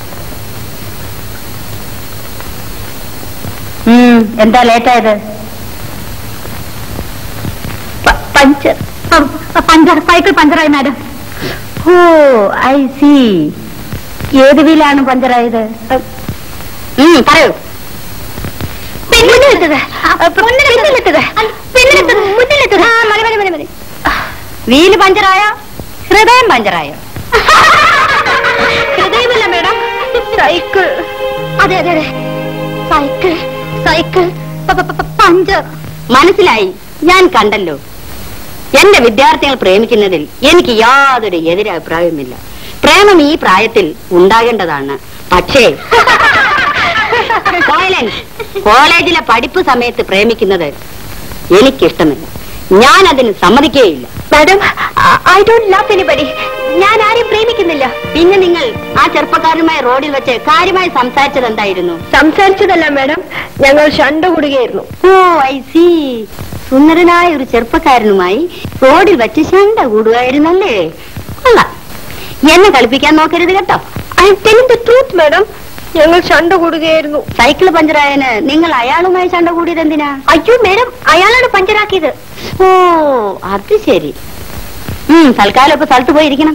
ഉം, എന്താ ലേറ്റായത് പ- പഞ്ചർ പ- പഞ്ചർ സൈക്കിൾ പഞ്ചറായി മാഡം ഓ ഐ സി ഏത് വീലാണ് പഞ്ചറായത് ഉം, പറയൂ പിന്നിലെത്തുക പിന്നിലെത്തുക പിന്നിലെത്തുക മുന്നിലെത്തുക മതി മതി മതി മതി വീല് പഞ്ചറായ ഹൃദയം പഞ്ചറായോ ഹൃദയമല്ല മേഡം സൈക്കിൾ അതെ അതെ അതെ സൈക്കിൾ സൈക്കിൾ പ- പ- പ- പഞ്ചർ മനസ്സിലായി ഞാൻ കണ്ടല്ലോ എന്റെ വിദ്യാർത്ഥികൾ പ്രേമിക്കുന്നതിൽ എനിക്ക് യാതൊരു എതിരഭിപ്രായവുമില്ല പ്രേമം ഈ പ്രായത്തിൽ ഉണ്ടാകേണ്ടതാണ് പക്ഷേ സൈലൻസ് കോളേജിലെ പഠിപ്പ് സമയത്ത് പ്രേമിക്കുന്നത് എനിക്കിഷ്ടമില്ല ഞാൻ അതിന് സമ്മതിക്കുകയില്ല madam I don't love anybody ഞാൻ ആരെയും പ്രേമിക്കുന്നില്ല പിന്നെ നിങ്ങൾ ആ ചെറുപ്പക്കാരനുമായി റോഡിൽ വെച്ച് കാര്യമായി സംസാരിച്ചത് എന്തായിരുന്നു സംസാരിച്ചതല്ല മാഡം ഞങ്ങൾ ഷണ്ട കൂടുകയായിരുന്നു ഓ ഐ സി സുന്ദരനായ ഒരു ചെറുപ്പക്കാരനുമായി റോഡിൽ വെച്ച് ശണ്ട കൂടുകയായിരുന്നല്ലേ കൊള്ളാം എന്നെ കളിപ്പിക്കാൻ നോക്കരുത് കേട്ടോ I telling the truth madam ഞങ്ങൾ ഷണ്ട കൂടുകയായിരുന്നു സൈക്കിൾ പഞ്ചറായന് നിങ്ങൾ അയാളുമായി ശണ്ട കൂടിയത് എന്തിനാ അയ്യോ മാഡം അയാളാണ് പഞ്ചറാക്കിയത് ഓ അത് ശരി ഉം തൽക്കാലം ഇപ്പൊ സ്ഥലത്ത് പോയിരിക്കണം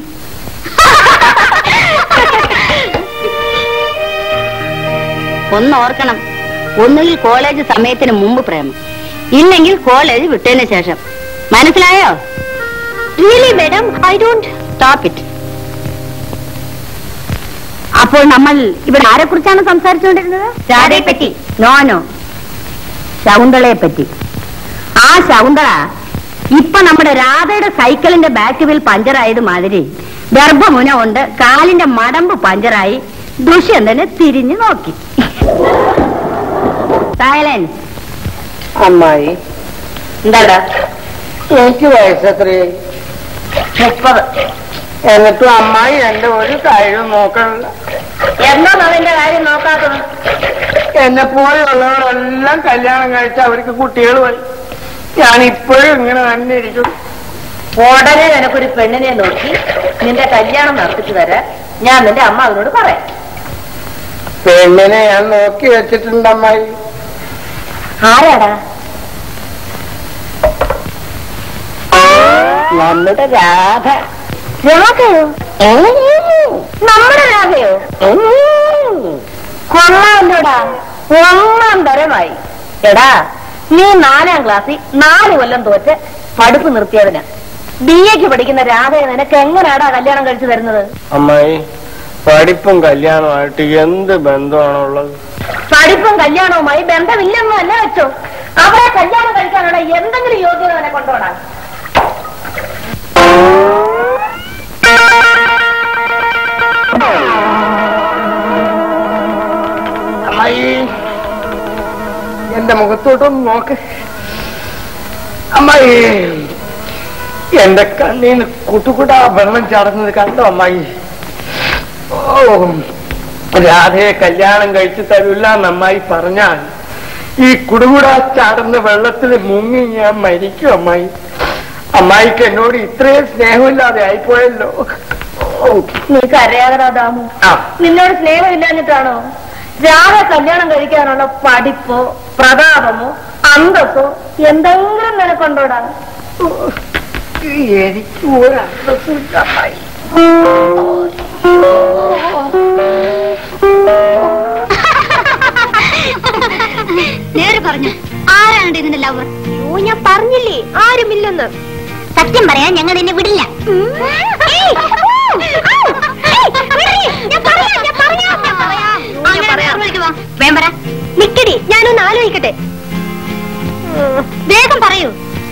ഒന്ന് ഓർക്കണം ഒന്നുകിൽ കോളേജ് സമയത്തിന് മുമ്പ് പ്രേമം ഇല്ലെങ്കിൽ കോളേജ് വിട്ടതിന് ശേഷം മനസ്സിലായോ really madam I don't stop it അപ്പോൾ നമ്മൾ ഇവിടെ ആരെ കുറിച്ചാണ് സംസാരിച്ചുകൊണ്ടിരുന്നത് രാധയെ പറ്റി നോ നോ ശകുന്തളയെ പറ്റി ആ ശകുന്തള ഇപ്പൊ നമ്മുടെ രാധയുടെ സൈക്കിളിന്റെ ബാക്ക് വീൽ പഞ്ചറായത് മാതിരി ഗർഭമുന കൊണ്ട് കാലിന്റെ മടമ്പ് പഞ്ചറായി ദുഷ്യന്തന് തിരിഞ്ഞു നോക്കി സൈലൻസ് അമ്മായി എന്താടാ എനിക്ക് വയസ്സെത്രയായി മുപ്പത് എന്നിട്ടും അമ്മായി എന്റെ ഒരു കാര്യം നോക്കണില്ല എന്നാണ് അതിന്റെ കാര്യം നോക്കാത്തത് എന്നെ പോലെയുള്ളവരെല്ലാം കല്യാണം കഴിച്ച് അവർക്ക് കുട്ടികൾ പോയി ഞാൻ ഇപ്പോഴും ഇങ്ങനെ തന്നെ ഇരിക്കും ഉടനെ നിനക്കൊരു പെണ്ണിനെ നോക്കി നിന്റെ കല്യാണം നടത്തിച്ചു തരാൻ ഞാൻ നിന്റെ അമ്മ അവനോട് പറയാം പെണ്ണിനെ ഞാൻ നോക്കി വെച്ചിട്ടുണ്ട് അമ്മായി ആരാടാ നമ്മുടെ രാധ രാധയോ നമ്മുടെ രാധയോ കൊള്ളാമല്ലോടാ ഒന്നാം തരമായി എടാ നീ നാലാം ക്ലാസ്സിൽ നാല് കൊല്ലം തോറ്റ് പഠിപ്പ് നിർത്തിയതിന് ബി എക്ക് പഠിക്കുന്ന രാധയെ നിനക്ക് എങ്ങനെയാടാ കല്യാണം കഴിച്ചു തരുന്നത് അമ്മായി പഠിപ്പും കല്യാണമായിട്ട് എന്ത് ബന്ധമാണുള്ളത് പഠിപ്പും കല്യാണവുമായി ബന്ധമില്ലെന്ന് തന്നെ വെച്ചോ അവരെ കല്യാണം കഴിക്കാനുള്ള എന്തെങ്കിലും യോഗ്യത അവനെ കൊണ്ടോടാ അമ്മായി എന്റെ മുഖത്തോട്ടൊന്ന് നോക്ക് അമ്മായി എന്റെ കണ്ണീന്ന് കുട്ടുകുടാ വെള്ളം ചാടുന്നത് കണ്ടോ അമ്മായി ഓ രാധയെ കല്യാണം കഴിച്ചു തരില്ല എന്നമ്മായി പറഞ്ഞാൽ ഈ കുടുകുടാ ചാടുന്ന വെള്ളത്തിൽ മുങ്ങി ഞാൻ മരിക്കും അമ്മായി അമ്മായിക്ക് എന്നോട് ഇത്രയും സ്നേഹമില്ലാതെ ആയിപ്പോയല്ലോ ഓ, നീ കരയാകടാ ദാമു ആ നിന്നോട് സ്നേഹമില്ലാഞ്ഞിട്ടാണോ രാധ കല്യാണം കഴിക്കാനുള്ള പഠിപ്പോ പ്രതാപമോ അന്തസ്സോ എന്തെങ്കിലും നിനക്കൊണ്ടോടാ എനിക്ക് ഒരു അന്തസ്സില്ല അമ്മായി നേരെ പറഞ്ഞു ആരാണ് ഇതിന്റെ ലവർ ഓ ഞാൻ പറഞ്ഞില്ലേ ആരുമില്ലെന്ന് സത്യം പറയാൻ ഞങ്ങൾ നിന്നെ വിടില്ല വേമ്പറ നിക്കടി ഞാനൊന്ന് ആലോചിക്കട്ടെ വേഗം പറയൂ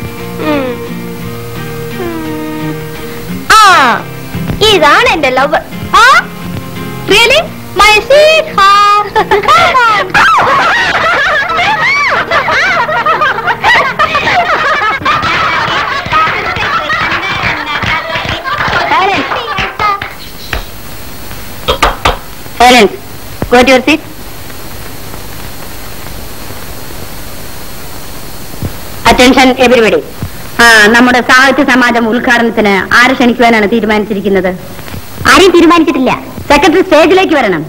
ആ ഇതാണ് എന്റെ love ah really my sweet Silence. Go to your seat. Attention everybody ആ നമ്മുടെ സാഹിത്യ സമാജം ഉദ്ഘാടനത്തിന് ആരെ ക്ഷണിക്കുവാനാണ് തീരുമാനിച്ചിരിക്കുന്നത് ആരെയും തീരുമാനിച്ചിട്ടില്ല സെക്രട്ടറി സ്റ്റേജിലേക്ക് വരണം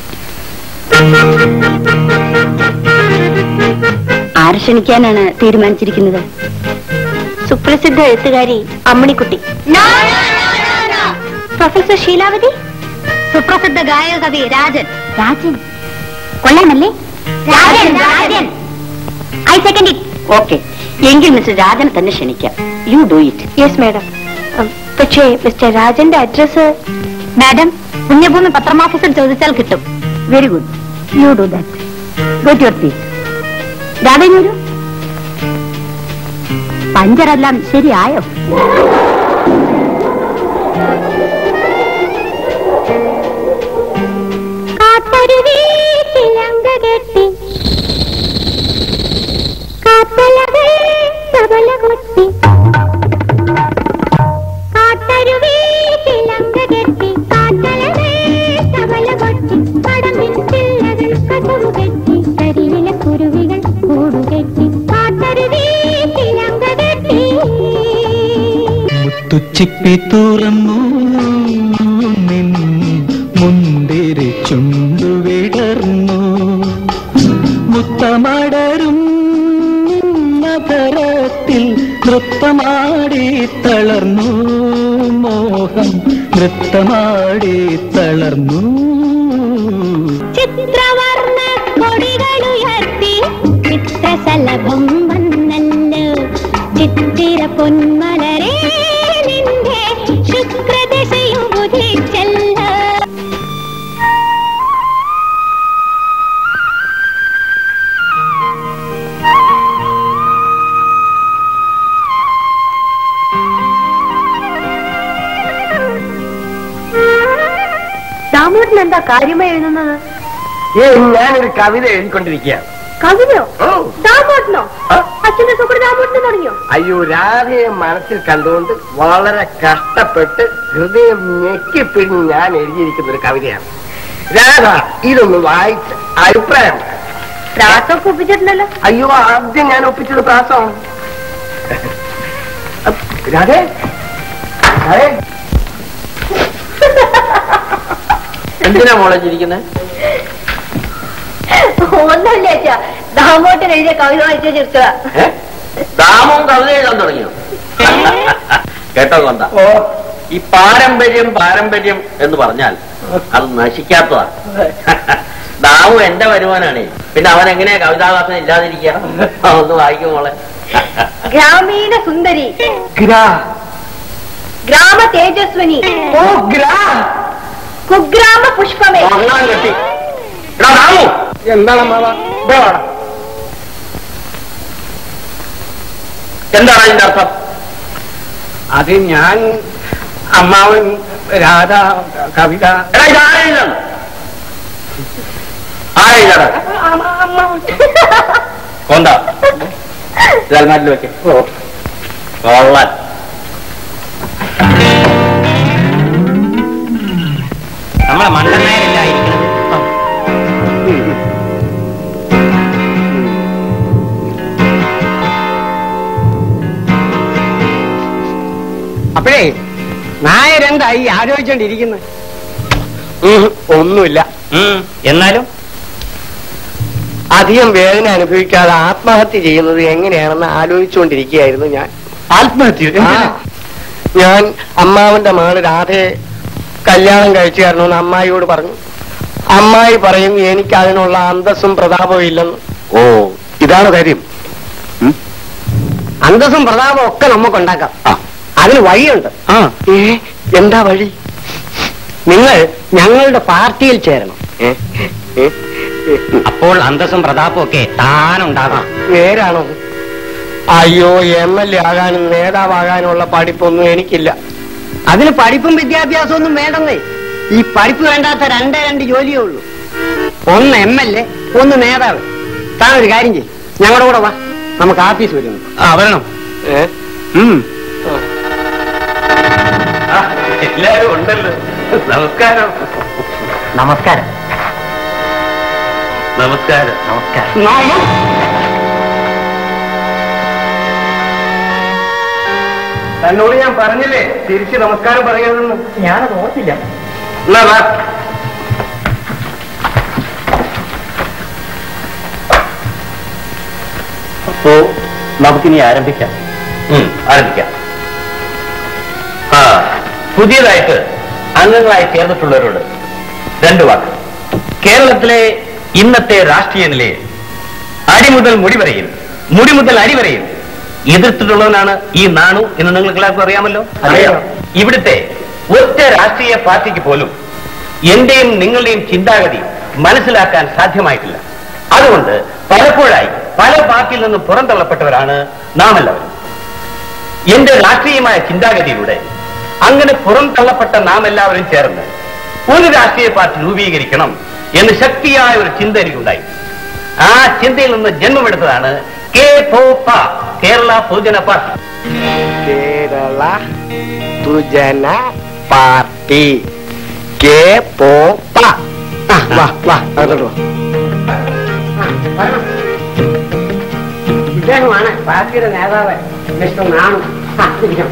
ആരെ ക്ഷണിക്കാനാണ് തീരുമാനിച്ചിരിക്കുന്നത് സുപ്രസിദ്ധ എഴുത്തുകാരി അമ്മണിക്കുട്ടി പ്രൊഫസർ ശീലാവതി സുപ്രസിദ്ധ ഗായക കവി രാജൻ രാജൻ കൊള്ളാമല്ലേ Rajan Rajan I second it okay എങ്കിൽ മിസ്റ്റർ രാജനെ തന്നെ ക്ഷണിക്കാം you do it yes madam പക്ഷേ മിസ്റ്റർ രാജന്റെ അഡ്രസ് മാഡം പുണ്യഭൂമി പത്രമാഫീസിൽ ചോദിച്ചാൽ കിട്ടും very good you do that go to your seat രാധനൊരു പഞ്ചറെല്ലാം ശരിയായോ കെട്ടി കാത്തലകൾ സബല കൊത്തി കാട്ടരുവേ ചിലങ്ക കെട്ടി കാത്തലകൾ സബല കൊത്തി കടമ്പിൻ ചില്ലകൾ കസവു കെട്ടി കരിയിലെ കുരുവികൾ കൂടുകെട്ടി കാട്ടരുവേ ചിലങ്ക കെട്ടി മുത്തുച്ചിപ്പി തുറന്നു നിൻ മുന്തിരി ചുണ്ടുവിടർന്നു മുത്തമടരും നഗരത്തിൽ നൃത്തമാടി തളർന്നു മോഹം നൃത്തമാടി തളർന്നു ചിത്രവർണ്ണ കൊടികളുയർത്തി ചിത്രശലഭം വന്നല്ലോ ചിത്തിര പൊന്മലരേ നിന്റെ ശുക്രദശയും ബുധിച്ചല്ലോ ദാമോദരൻ എന്താ കാര്യമായി എഴുതുന്നത് ഏ ഞാനൊരു കവിത എഴുതിക്കൊണ്ടിരിക്കുകയാണ് കവിതയോ ഓ ദാമോദരനോ ആ? അച്ഛന്റെ സുഹൃത്ത് ദാമോദരൻ തുടങ്ങിയോ അയ്യോ രാധയെ മനസ്സിൽ കണ്ടുകൊണ്ട് വളരെ കഷ്ടപ്പെട്ട് ഹൃദയം ഞെക്കിപ്പിടിഞ്ഞ് ഞാൻ എഴുതിയിരിക്കുന്ന ഒരു കവിതയാണ് രാധ ഇതൊന്ന് വായിച്ച് അഭിപ്രായം പറ. പ്രാസൊക്കെ ഒപ്പിച്ചിട്ടുണ്ടല്ലോ അയ്യോ ആദ്യം ഞാൻ ഒപ്പിച്ചത് പ്രാസമാണ് രാധേ രാധേ എന്തിനാ മോളെ ചിരിക്കുന്നത് ഒന്നുമില്ല അച്ഛാ ദാമോദരൻ എഴുതിയ കവിത വായിച്ചു ചിരിച്ചതാ ദാമം കവിത എഴുതാൻ തുടങ്ങിയോ കേട്ടോ കൊണ്ട ഓ ഈ പാരമ്പര്യം പാരമ്പര്യം എന്ന് പറഞ്ഞാൽ അത് നശിക്കാത്തതാ ദാമു എന്റെ വരുമാനാണേ പിന്നെ അവൻ എങ്ങനെയാ കവിതാവാസന ഇല്ലാതിരിക്കുക ഒന്ന് വായിക്കും മോളെ ഗ്രാമീണ സുന്ദരി ഗ്രാ ഗ്രാമ തേജസ്വിനി ഓ ഗ്രാ കുഗ്രാമ പുഷ്പമേ ഒന്നാം കെട്ടി എടാ ദാമു എന്താണ് മാവ ഇവിടെ വാടാ. എന്താണ് അതിന്റെ അർത്ഥം അത് ഞാൻ അമ്മാവൻ രാധ കവിത എടാ ഇത് ആരെഴുതാണ് ആരെഴുതാടാ കൊണ്ട ഇതൽമാരിൽ വെക്കേ കൊള്ളാൻ നമ്മളെ മണ്ടനായല്ലായിരിക്കുന്നത് അപ്പോഴേ നായരെന്തായി ആലോചിച്ചോണ്ടിരിക്കുന്നത് ഒന്നുമില്ല എന്നാലും അധികം വേദന അനുഭവിക്കാതെ ആത്മഹത്യ ചെയ്യുന്നത് എങ്ങനെയാണെന്ന് ആലോചിച്ചുകൊണ്ടിരിക്കുകയായിരുന്നു ഞാൻ ആത്മഹത്യ ആ, ഞാൻ അമ്മാവന്റെ മകള് രാധയെ കല്യാണം കഴിച്ചു തരണമെന്ന് അമ്മായിയോട് പറഞ്ഞു അമ്മായി പറയും എനിക്ക് അതിനുള്ള അന്തസ്സും പ്രതാപവും ഇല്ലെന്ന് ഓ ഇതാണ് കാര്യം അന്തസ്സും പ്രതാപവും ഒക്കെ നമുക്ക് ഉണ്ടാക്കാം അതിന് വഴിയുണ്ട് ഏ എന്താ വഴി നിങ്ങൾ ഞങ്ങളുടെ പാർട്ടിയിൽ ചേരണം അപ്പോൾ അന്തസ്സും പ്രതാപവും ഒക്കെ താനുണ്ടാകാം നേരാണോ അയ്യോ എം എൽ എ ആകാനും നേതാവാകാനുള്ള പഠിപ്പൊന്നും എനിക്കില്ല അതിന് പഠിപ്പും വിദ്യാഭ്യാസവും ഒന്നും വേണ്ടെന്നേ ഈ പഠിപ്പ് വേണ്ടാത്ത രണ്ടേ രണ്ട് ജോലിയേ ഉള്ളൂ ഒന്ന് എം എൽ എ ഒന്ന് നേതാവ് താൻ ഒരു കാര്യം ചെയ്യും ഞങ്ങളുടെ കൂടെ വാ നമുക്ക് ആഫീസ് വരുന്നു ആ വരണം ഏ? ഉം. എല്ലാരും ഉണ്ടല്ലോ നമസ്കാരം നമസ്കാരം നമസ്കാരം നമസ്കാരം തന്നോട് ഞാൻ പറഞ്ഞില്ലേ തിരിച്ച് നമസ്കാരം പറയരുതെന്ന് ഞാനത് ഓർത്തില്ല എന്നാ വാ. അപ്പോ നമുക്കിനി ആരംഭിക്കാം ഉം, ആരംഭിക്കാം ആ പുതിയതായിട്ട് അംഗങ്ങളായി ചേർന്നിട്ടുള്ളവരോട് രണ്ട് വാക്ക് കേരളത്തിലെ ഇന്നത്തെ രാഷ്ട്രീയ നിലയിൽ അടി മുതൽ മുടി വരെയിൽ മുടി മുതൽ അടി വരെയും എതിർത്തിട്ടുള്ളവനാണ് ഈ നാണു എന്ന് നിങ്ങൾക്ക് എല്ലാവർക്കും അറിയാമല്ലോ അറിയാം. ഇവിടുത്തെ ഒറ്റ രാഷ്ട്രീയ പാർട്ടിക്ക് പോലും എന്റെയും നിങ്ങളുടെയും ചിന്താഗതി മനസ്സിലാക്കാൻ സാധ്യമായിട്ടില്ല അതുകൊണ്ട് പലപ്പോഴായി പല പാർട്ടിയിൽ നിന്ന് പുറന്തള്ളപ്പെട്ടവരാണ് നാം എല്ലാവരും എന്റെ രാഷ്ട്രീയമായ ചിന്താഗതിയിലൂടെ അങ്ങനെ പുറന്തള്ളപ്പെട്ട നാം എല്ലാവരും ചേർന്ന് ഒരു രാഷ്ട്രീയ പാർട്ടി രൂപീകരിക്കണം എന്ന് ശക്തിയായ ഒരു ചിന്ത എനിക്കുണ്ടായി ആ ചിന്തയിൽ നിന്ന് ജന്മമെടുത്തതാണ് കെ പോ പ, കേരള പൊതുജന പാർട്ടി കേരള തുജന പാർട്ടി കെ പോ പ. ആ, വാ വാ അകത്തോട്ട് വാ ഇദ്ദേഹമാണ് പാർട്ടിയുടെ നേതാവ് മിസ്റ്റർ നാണു ആ, ഇരിക്കാം.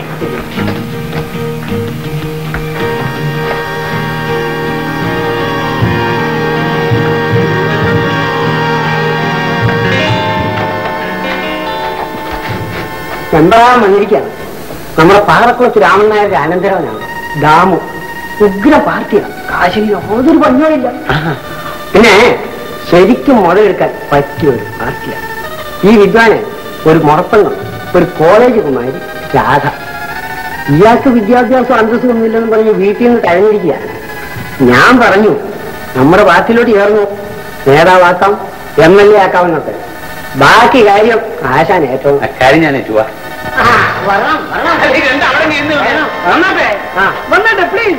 എൺപതാം വന്നിരിക്കുകയാണ് നമ്മുടെ പാറക്കുളത്ത് രാമൻ നായരുടെ അനന്തരവനാണ് ദാമു ഉഗ്ര പാർട്ടിയാണ് കാശിന് യാതൊരു പഞ്ഞമില്ല പിന്നെ ശരിക്കും മുതലെടുക്കാൻ പറ്റിയ ഒരു പാർട്ടിയാണ് ഈ വിദ്വാന് ഒരു മുറപ്പങ്ങൾ ഒരു കോളേജ് കുമാരി രാധ ഇയാൾക്ക് വിദ്യാഭ്യാസം അന്തസ്സും ഒന്നുമില്ലെന്ന് പറഞ്ഞ് വീട്ടിൽ നിന്ന് കഴിഞ്ഞിരിക്കുക ഞാൻ പറഞ്ഞു നമ്മുടെ പാർട്ടിയിലോട്ട് ചേർന്നു നേതാവാക്കാം എം എൽ എ ആക്കാമെന്നൊക്കെ ബാക്കി കാര്യം ആശാൻ ഏറ്റവും കാര്യം ഞാൻ ഏറ്റുവാ ആ, വരണം, വരണം. വരണം. വന്നോട്ടെ. ആ, വന്നോട്ടെ, please.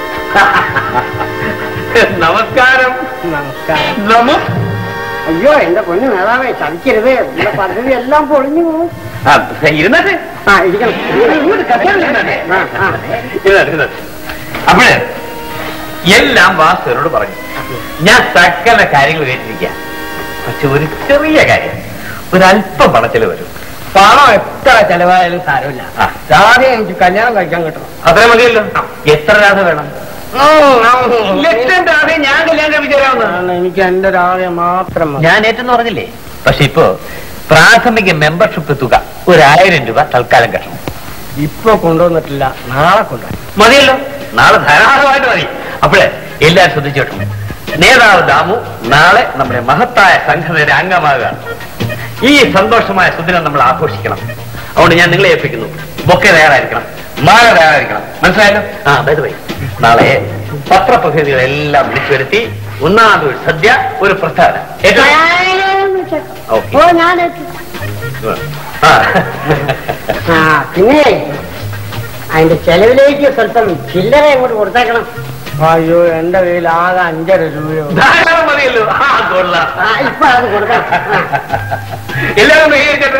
നമസ്കാരം നമസ്കാരം നമോ അയ്യോ എന്റെ പൊന്നു നേതാവേ ചതിക്കരുത് നമ്മുടെ പദ്ധതി എല്ലാം പൊളിഞ്ഞു പോകും ആ, ഇരുന്നാട്ടെ ആ ഇരിക്കണം ഇങ്ങോട്ട് കസേരയിൽ ആ, ആ. ഇരുന്നാട്ടെ, ഇരുന്നാട്ടെ. അപ്പോഴേ എല്ലാം വാസുവിനോട് പറഞ്ഞു ഞാൻ സകല കാര്യങ്ങൾ കേട്ടിരിക്കുക പക്ഷെ ഒരു ചെറിയ കാര്യം ഒരല്പം പണച്ചില് വരും പണം എത്ര ചെലവായാലും സാരമില്ല ആ. ആദ്യം എനിക്ക് കല്യാണം കഴിക്കാൻ കിട്ടണം അത്രേ മതിയല്ലോ എത്ര രാധ വേണം ലക്ഷം രാധ ഞാൻ കല്യാണം കഴിപ്പിച്ചു തരാമെന്ന് എനിക്ക് എന്റെ രാവിലെ മാത്രം മതി. ഞാൻ ഏറ്റെന്ന് പറഞ്ഞില്ലേ പക്ഷെ ഇപ്പോ പ്രാഥമിക മെമ്പർഷിപ്പ് തുക ഒരായിരം രൂപ തൽക്കാലം കെട്ടണം ഇപ്പൊ കൊണ്ടുവന്നിട്ടില്ല നാളെ കൊണ്ടുവരും മതിയല്ലോ നാളെ ധാരാളമായിട്ട് മതി അപ്പോഴേ എല്ലാവരും ശ്രദ്ധിച്ചോട്ടും നേതാവ് ദാമു നാളെ നമ്മുടെ മഹത്തായ സംഘടനയുടെ അംഗമാകുകയാണ് ഈ സന്തോഷമായ സുദിനം നമ്മൾ ആഘോഷിക്കണം അതുകൊണ്ട് ഞാൻ നിങ്ങളെ ഏൽപ്പിക്കുന്നു ബൊക്കെ തയ്യാറായിരിക്കണം മാല തയ്യാറായിരിക്കണം മനസ്സിലായല്ലോ ആ ബൈ ബൈ നാളെ പത്രപ്രതിനിധികളെല്ലാം വിളിച്ചു വരുത്തി ഒന്നാമത് ഒരു സദ്യ ഒരു പ്രസ്താവന ഏറ്റവും ഓക്കെ ഓ ഞാൻ ആ ആ പിന്നെ അതിന്റെ ചെലവിലേക്ക് സ്വല്പം ചില്ലറ അങ്ങോട്ട് കൊടുത്തേക്കണം അയ്യോ എന്റെ കയ്യിൽ ആകെ അഞ്ചര രൂപയോ ധാരാളം മതിയല്ലോ ആ കൊള്ളാം ആ, ഇപ്പൊ അത് കൊടുക്കാം ആ. എല്ലാവരും ബഹികരിക്കട്ടെ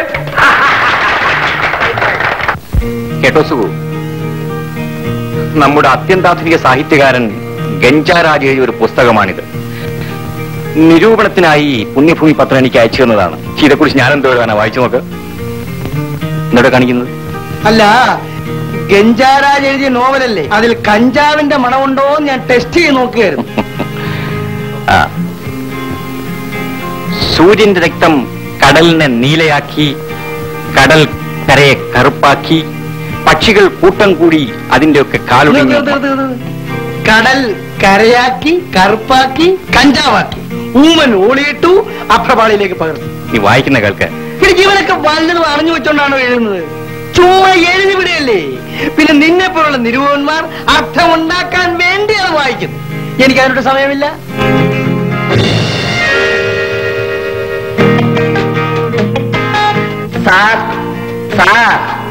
കേട്ടോ സുഖു നമ്മുടെ അത്യന്താധുനിക സാഹിത്യകാരൻ ഗഞ്ചാരാജ് എഴുതിയ ഒരു പുസ്തകമാണിത് നിരൂപണത്തിനായി പുണ്യഭൂമി പത്രം എനിക്ക് അയച്ചു തന്നതാണ് ഇതേക്കുറിച്ച് ഞാൻ എന്തോ എഴുതാനാ വായിച്ചു നോക്ക് എന്നോട് കാണിക്കുന്നത് അല്ല ഗഞ്ചാരാജ് എഴുതിയ നോവലല്ലേ അതിൽ കഞ്ചാവിന്റെ മണമുണ്ടോ എന്ന് ഞാൻ ടെസ്റ്റ് ചെയ്ത് നോക്കുകയായിരുന്നു ആ സൂര്യന്റെ രക്തം കടലിനെ നീലയാക്കി കടൽ കരയെ കറുപ്പാക്കി പക്ഷികൾ കൂട്ടം കൂടി അതിന്റെയൊക്കെ കാലുടങ്ങി കടൽ കരയാക്കി കറുപ്പാക്കി കഞ്ചാവാക്കി ഊമൻ ഓളിയിട്ടു അപ്രപാളിയിലേക്ക് പകർന്നു നീ വായിക്കുന്ന കേൾക്ക് എനിക്ക് ഇവനൊക്കെ വല്ലതും അറിഞ്ഞു വെച്ചോണ്ടാണോ എഴുതുന്നത് ചുമ്മാ എഴുതി വിടുകയല്ലേ പിന്നെ നിന്നെ പോലുള്ള നിരൂപന്മാർ അർത്ഥമുണ്ടാക്കാൻ വേണ്ടി അത് വായിക്കുന്നു എനിക്ക് അതിനോട് സമയമില്ല സാർ സാർ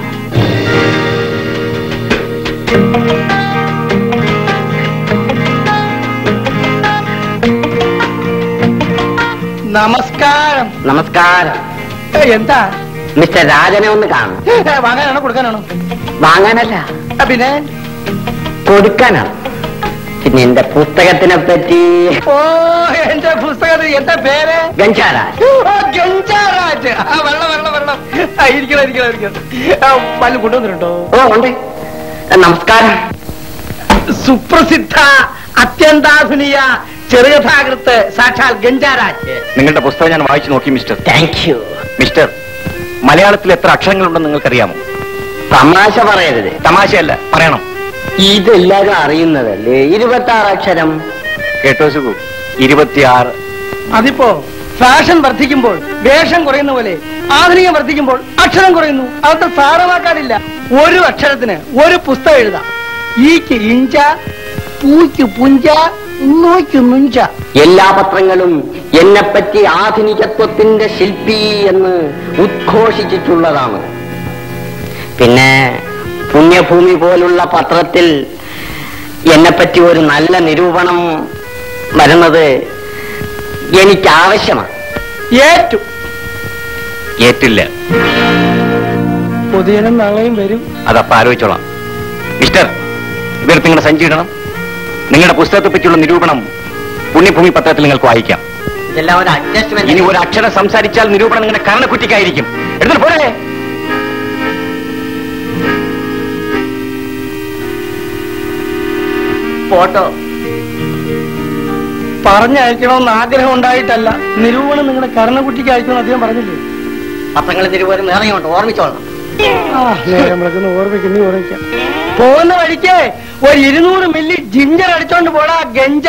നമസ്കാരം നമസ്കാരം ഏ, എന്താ മിസ്റ്റർ രാജനെ ഒന്ന് കാണും ഏ, വാങ്ങാനാണോ കൊടുക്കാനാണോ വാങ്ങാനല്ല ആ, പിന്നെ കൊടുക്കാനാണ് പിന്നെ എന്റെ പുസ്തകത്തിനെ പറ്റി ഓ എന്റെ പുസ്തകത്തിൽ എന്താ പേര് ഗഞ്ചാരാജ് ഓ, ഗഞ്ചാരാജ് ആ വെള്ളം വെള്ളം വെള്ളം ആ, ഇരിക്കണം ഇരിക്കണം ഇരിക്കണം ആ, വല്ലതും കൊണ്ടുവന്നിട്ടുണ്ടോ ഓ ഉണ്ട് നമസ്കാരം സുപ്രസിദ്ധ അത്യന്താധുനിക ചെറുകഥാകൃത്ത് സാക്ഷാൽ ഗഞ്ചാരാജ് നിങ്ങളുടെ പുസ്തകം ഞാൻ വായിച്ചു നോക്കി മിസ്റ്റർ താങ്ക് യു മിസ്റ്റർ മലയാളത്തിൽ എത്ര അക്ഷരങ്ങളുണ്ടെന്ന് നിങ്ങൾക്കറിയാമോ തമാശ പറയരുത് തമാശയല്ല പറയണം ഇതെല്ലാരും അറിയുന്നതല്ലേ ഇരുപത്തി ആറ് അക്ഷരം കേട്ടോ സുഖു ഇരുപത്തിയാറ് അതിപ്പോ ഫാഷൻ വർദ്ധിക്കുമ്പോൾ വേഷം കുറയുന്ന പോലെ ആധുനികം വർദ്ധിക്കുമ്പോൾ അക്ഷരം കുറയുന്നു അതൊക്കെ സാരമാക്കാനില്ല ഒരു അക്ഷരത്തിന് ഒരു പുസ്തകം എഴുതാം ഈക്ക് ഇഞ്ച പൂയ്ക്ക് പുഞ്ച നോയ്ക്ക് നുഞ്ച എല്ലാ പത്രങ്ങളും എന്നെപ്പറ്റി ആധുനികത്വത്തിന്റെ ശില്പി എന്ന് ഉദ്ഘോഷിച്ചിട്ടുള്ളതാണ് പിന്നെ പുണ്യഭൂമി പോലുള്ള പത്രത്തിൽ എന്നെപ്പറ്റി ഒരു നല്ല നിരൂപണം വരുന്നത് എനിക്ക് ആവശ്യമാണ് ഏറ്റു ഏറ്റില്ല പൊതുജനം നാളെയും വരും അതപ്പ ആലോചിച്ചോളാം മിസ്റ്റർ ഇതെടുത്ത് നിങ്ങളുടെ സഞ്ചി ഇടണം നിങ്ങളുടെ പുസ്തകത്തെ പറ്റിയുള്ള നിരൂപണം പുണ്യഭൂമി പത്രത്തിൽ നിങ്ങൾക്ക് വായിക്കാം ഇതെല്ലാം ഒരു അഡ്ജസ്റ്റ്മെന്റ് ഇനി ഒരു അക്ഷരം സംസാരിച്ചാൽ നിരൂപണം നിങ്ങളുടെ കരണക്കുറ്റിക്കായിരിക്കും എടുത്തിട്ട് പോരെ ഫോട്ടോ പറഞ്ഞയക്കണമെന്ന് ആഗ്രഹം ഉണ്ടായിട്ടല്ല നിരൂപണം നിങ്ങളുടെ കർണക്കുട്ടിക്ക് അയക്കുമെന്ന് അദ്ദേഹം പറഞ്ഞില്ലേ പത്രങ്ങളിൽ നിരൂപനം നിറയുണ്ട് ഓർമ്മിച്ചോളണം ആ, നേരം വിളക്കുന്ന ഓർമ്മിക്കുന്നു ഓർമ്മിക്കാം പോകുന്ന വഴിക്ക് ഒരു ഇരുന്നൂറ് മില്ലി ജിഞ്ചർ അടിച്ചോണ്ട് പോടാ ഗഞ്ച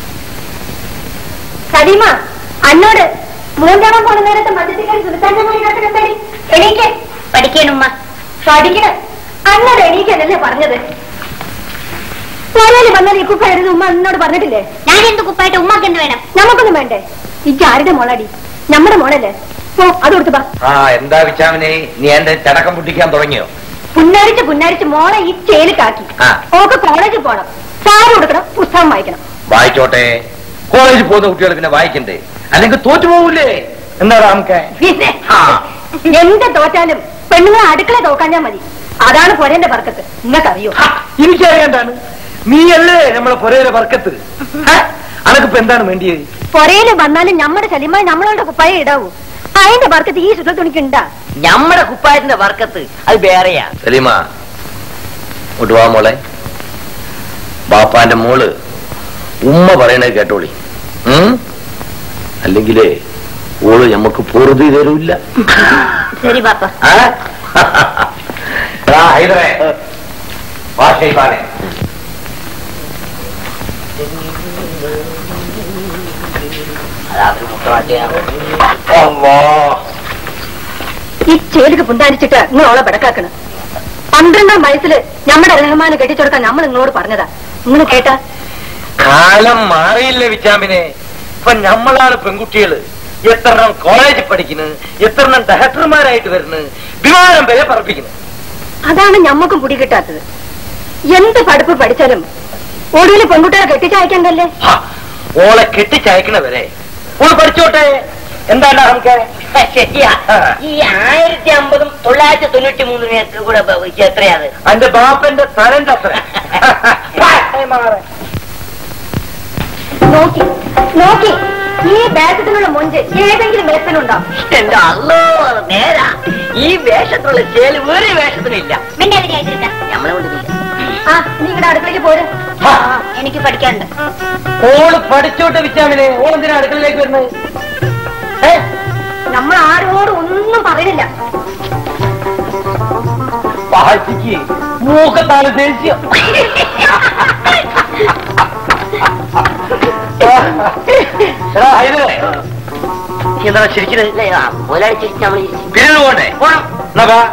കരീമ അന്നോട് മൂന്നാം പോണ നേരത്തെ മദ്യത്തിക്കാൻ സുൽത്താൻ എണീക്ക് പഠിക്കണുമ്മ പഠിക്കണ അന്നോട് എണീക്കാനല്ലേ പറഞ്ഞത് പുറയിൽ വന്നാൽ ഈ കുപ്പായിരുന്നു ഉമ്മ എന്നോട് പറഞ്ഞിട്ടില്ലേ ഞാൻ എന്ത് കുപ്പായിട്ട് ഉമ്മക്ക് എന്ത് വേണം നമുക്കൊന്നും വേണ്ടേ ഇക്ക് ആരുടെ മോളാടി നമ്മുടെ മോളല്ലേ ഓ അത് കൊടുത്തു ബാ ആ എന്താ വിച്ചാമിനെ നീ എന്റെ ചടക്കം പൊട്ടിക്കാൻ തുടങ്ങിയോ പുന്നരിച്ച് പുന്നരിച്ച് മോളെ ഈ ചേലിക്കാക്കി ആ. ഓക്ക് കോളേജിൽ പോണം സാറ് കൊടുക്കണം പുസ്തകം വായിക്കണം വായിച്ചോട്ടെ കോളേജിൽ പോകുന്ന കുട്ടികൾ പിന്നെ വായിക്കണ്ടേ അല്ലെങ്കിൽ തോറ്റു പോകൂലേ എന്താ നമുക്ക് പിന്നെ എന്ത് തോറ്റാലും പെണ്ണുങ്ങളെ അടുക്കള തോക്കാഞ്ഞാ മതി അതാണ് പൊരേന്റെ പറക്കത്ത് നിങ്ങൾക്കറിയോ എനിക്കറിയാണ്ടാണ് നീയല്ലേ നമ്മളെ പുരയിലെ വർക്കത്ത് അനക്കിപ്പോ എന്താണ് വേണ്ടിയത് പൊരയില് വന്നാലും നമ്മുടെ ശല്യമായി നമ്മളോട് കുപ്പായ ഇടാവൂ അതിന്റെ വർക്കത്ത് ഈ ശുദ്ധ തുണിക്കുണ്ടാ നമ്മുടെ കുപ്പായത്തിന്റെ വർക്കത്ത് അത് വേറെയാ സലീമ ഇങ്ങോട്ട് വാ മോളെ ബാപ്പാന്റെ മോള് ഉമ്മ പറയണത് കേട്ടോളി ഉം? അല്ലെങ്കിലേ ഓള് ഞമ്മക്ക് പൊറുതി തരൂല്ല ശരി പാപ്പ ആ? എടാ, ഹൈദരേ, വാ ഷെയ്ബാനെ. അല്ലാ. ഈ ചേലിക്ക് പുണ്ടാരിച്ചിട്ട് നിങ്ങൾ ഓളെ ബെടക്കാക്കണം പന്ത്രണ്ടാം വയസ്സില് നമ്മുടെ റഹ്മാനെ കെട്ടിച്ചെടുക്കാൻ നമ്മൾ നിങ്ങളോട് പറഞ്ഞതാ നിങ്ങൾ കേട്ടാ കാലം മാറിയില്ലേ വിച്ചാമിനെ ഇപ്പൊ നമ്മളാണ് പെൺകുട്ടികള് എത്രണ്ണം കോളേജിൽ പഠിക്കുന്നു എത്രണ്ണം ഡയറക്ടർമാരായിട്ട് വരുന്നു വിമാനം വരെ പറപ്പിക്കുന്നു അതാണ് ഞമ്മക്കും പിടി കിട്ടാത്തത് എന്ത് പഠിപ്പ് പഠിച്ചാലും ഒടുവിൽ പെൺകുട്ടികളെ കെട്ടിച്ചയക്കണ്ടല്ലേ ഹാ, ഓളെ കെട്ടിച്ചയക്കണ വരെ ഓള് പഠിച്ചോട്ടെ എന്താണ് നമുക്ക് ശരിയാ ഈ ആയിരത്തി അമ്പതും തൊള്ളായിരത്തി തൊണ്ണൂറ്റി മൂന്നിന് കൂടെ എത്രയാണ് അന്റെ ബാപ്പന്റെ തലന്റെ അത്ര നോക്കി നോക്കി ഈ വേഷത്തിനുള്ള മൊഞ്ച് ഏതെങ്കിലും വേഷത്തിനുണ്ടോ എന്റെ അല്ലോ നേരാ ഈ വേഷത്തിലുള്ള ചേല് വേറെ വേഷത്തിനില്ല പിന്നെ നമ്മളെ കൊണ്ടില്ല ആ നീ ഇവിടെ അടുക്കളയ്ക്ക് പോര് എനിക്ക് പഠിക്കാനുണ്ട് ഓള് പഠിച്ചോട്ടെ വിച്ചാമിനെ ഓളെന്തിനാ അടുക്കളയിലേക്ക് വരുന്നത് ഏ? നമ്മൾ ആരോടും ഒന്നും പറയുന്നില്ല പാഴ്ചയ്ക്ക് മൂക്കത്താണ് ദേഷ്യം എടാ, ഹൈദരേ, എന്താ ശരിക്കും മുതലാളി ചിരിച്ച് നമ്മൾ പിരിഞ്ഞു പോണ്ടേ എന്നാ വാ.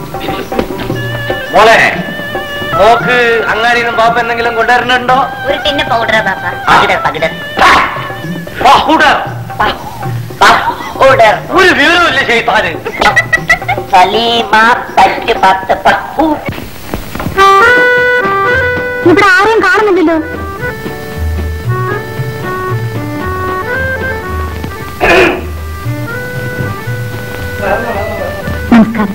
മോളെ മോക്ക് അങ്ങാടിന്നും പാപ്പ എന്തെങ്കിലും കൊണ്ടുവരണുണ്ടോ ഒരു ടിന്ന് പൗഡറാ പാപ്പ പകിടർ പകിടർ പഹുഡർ. ഓർഡർ ഒരു വിവരമില്ല ചെയ്താന് സലീമ പറ്റ് പത്ത് പഹു ഇവിടെ ആരെയും കാണുന്നില്ലല്ലോ നമസ്കാരം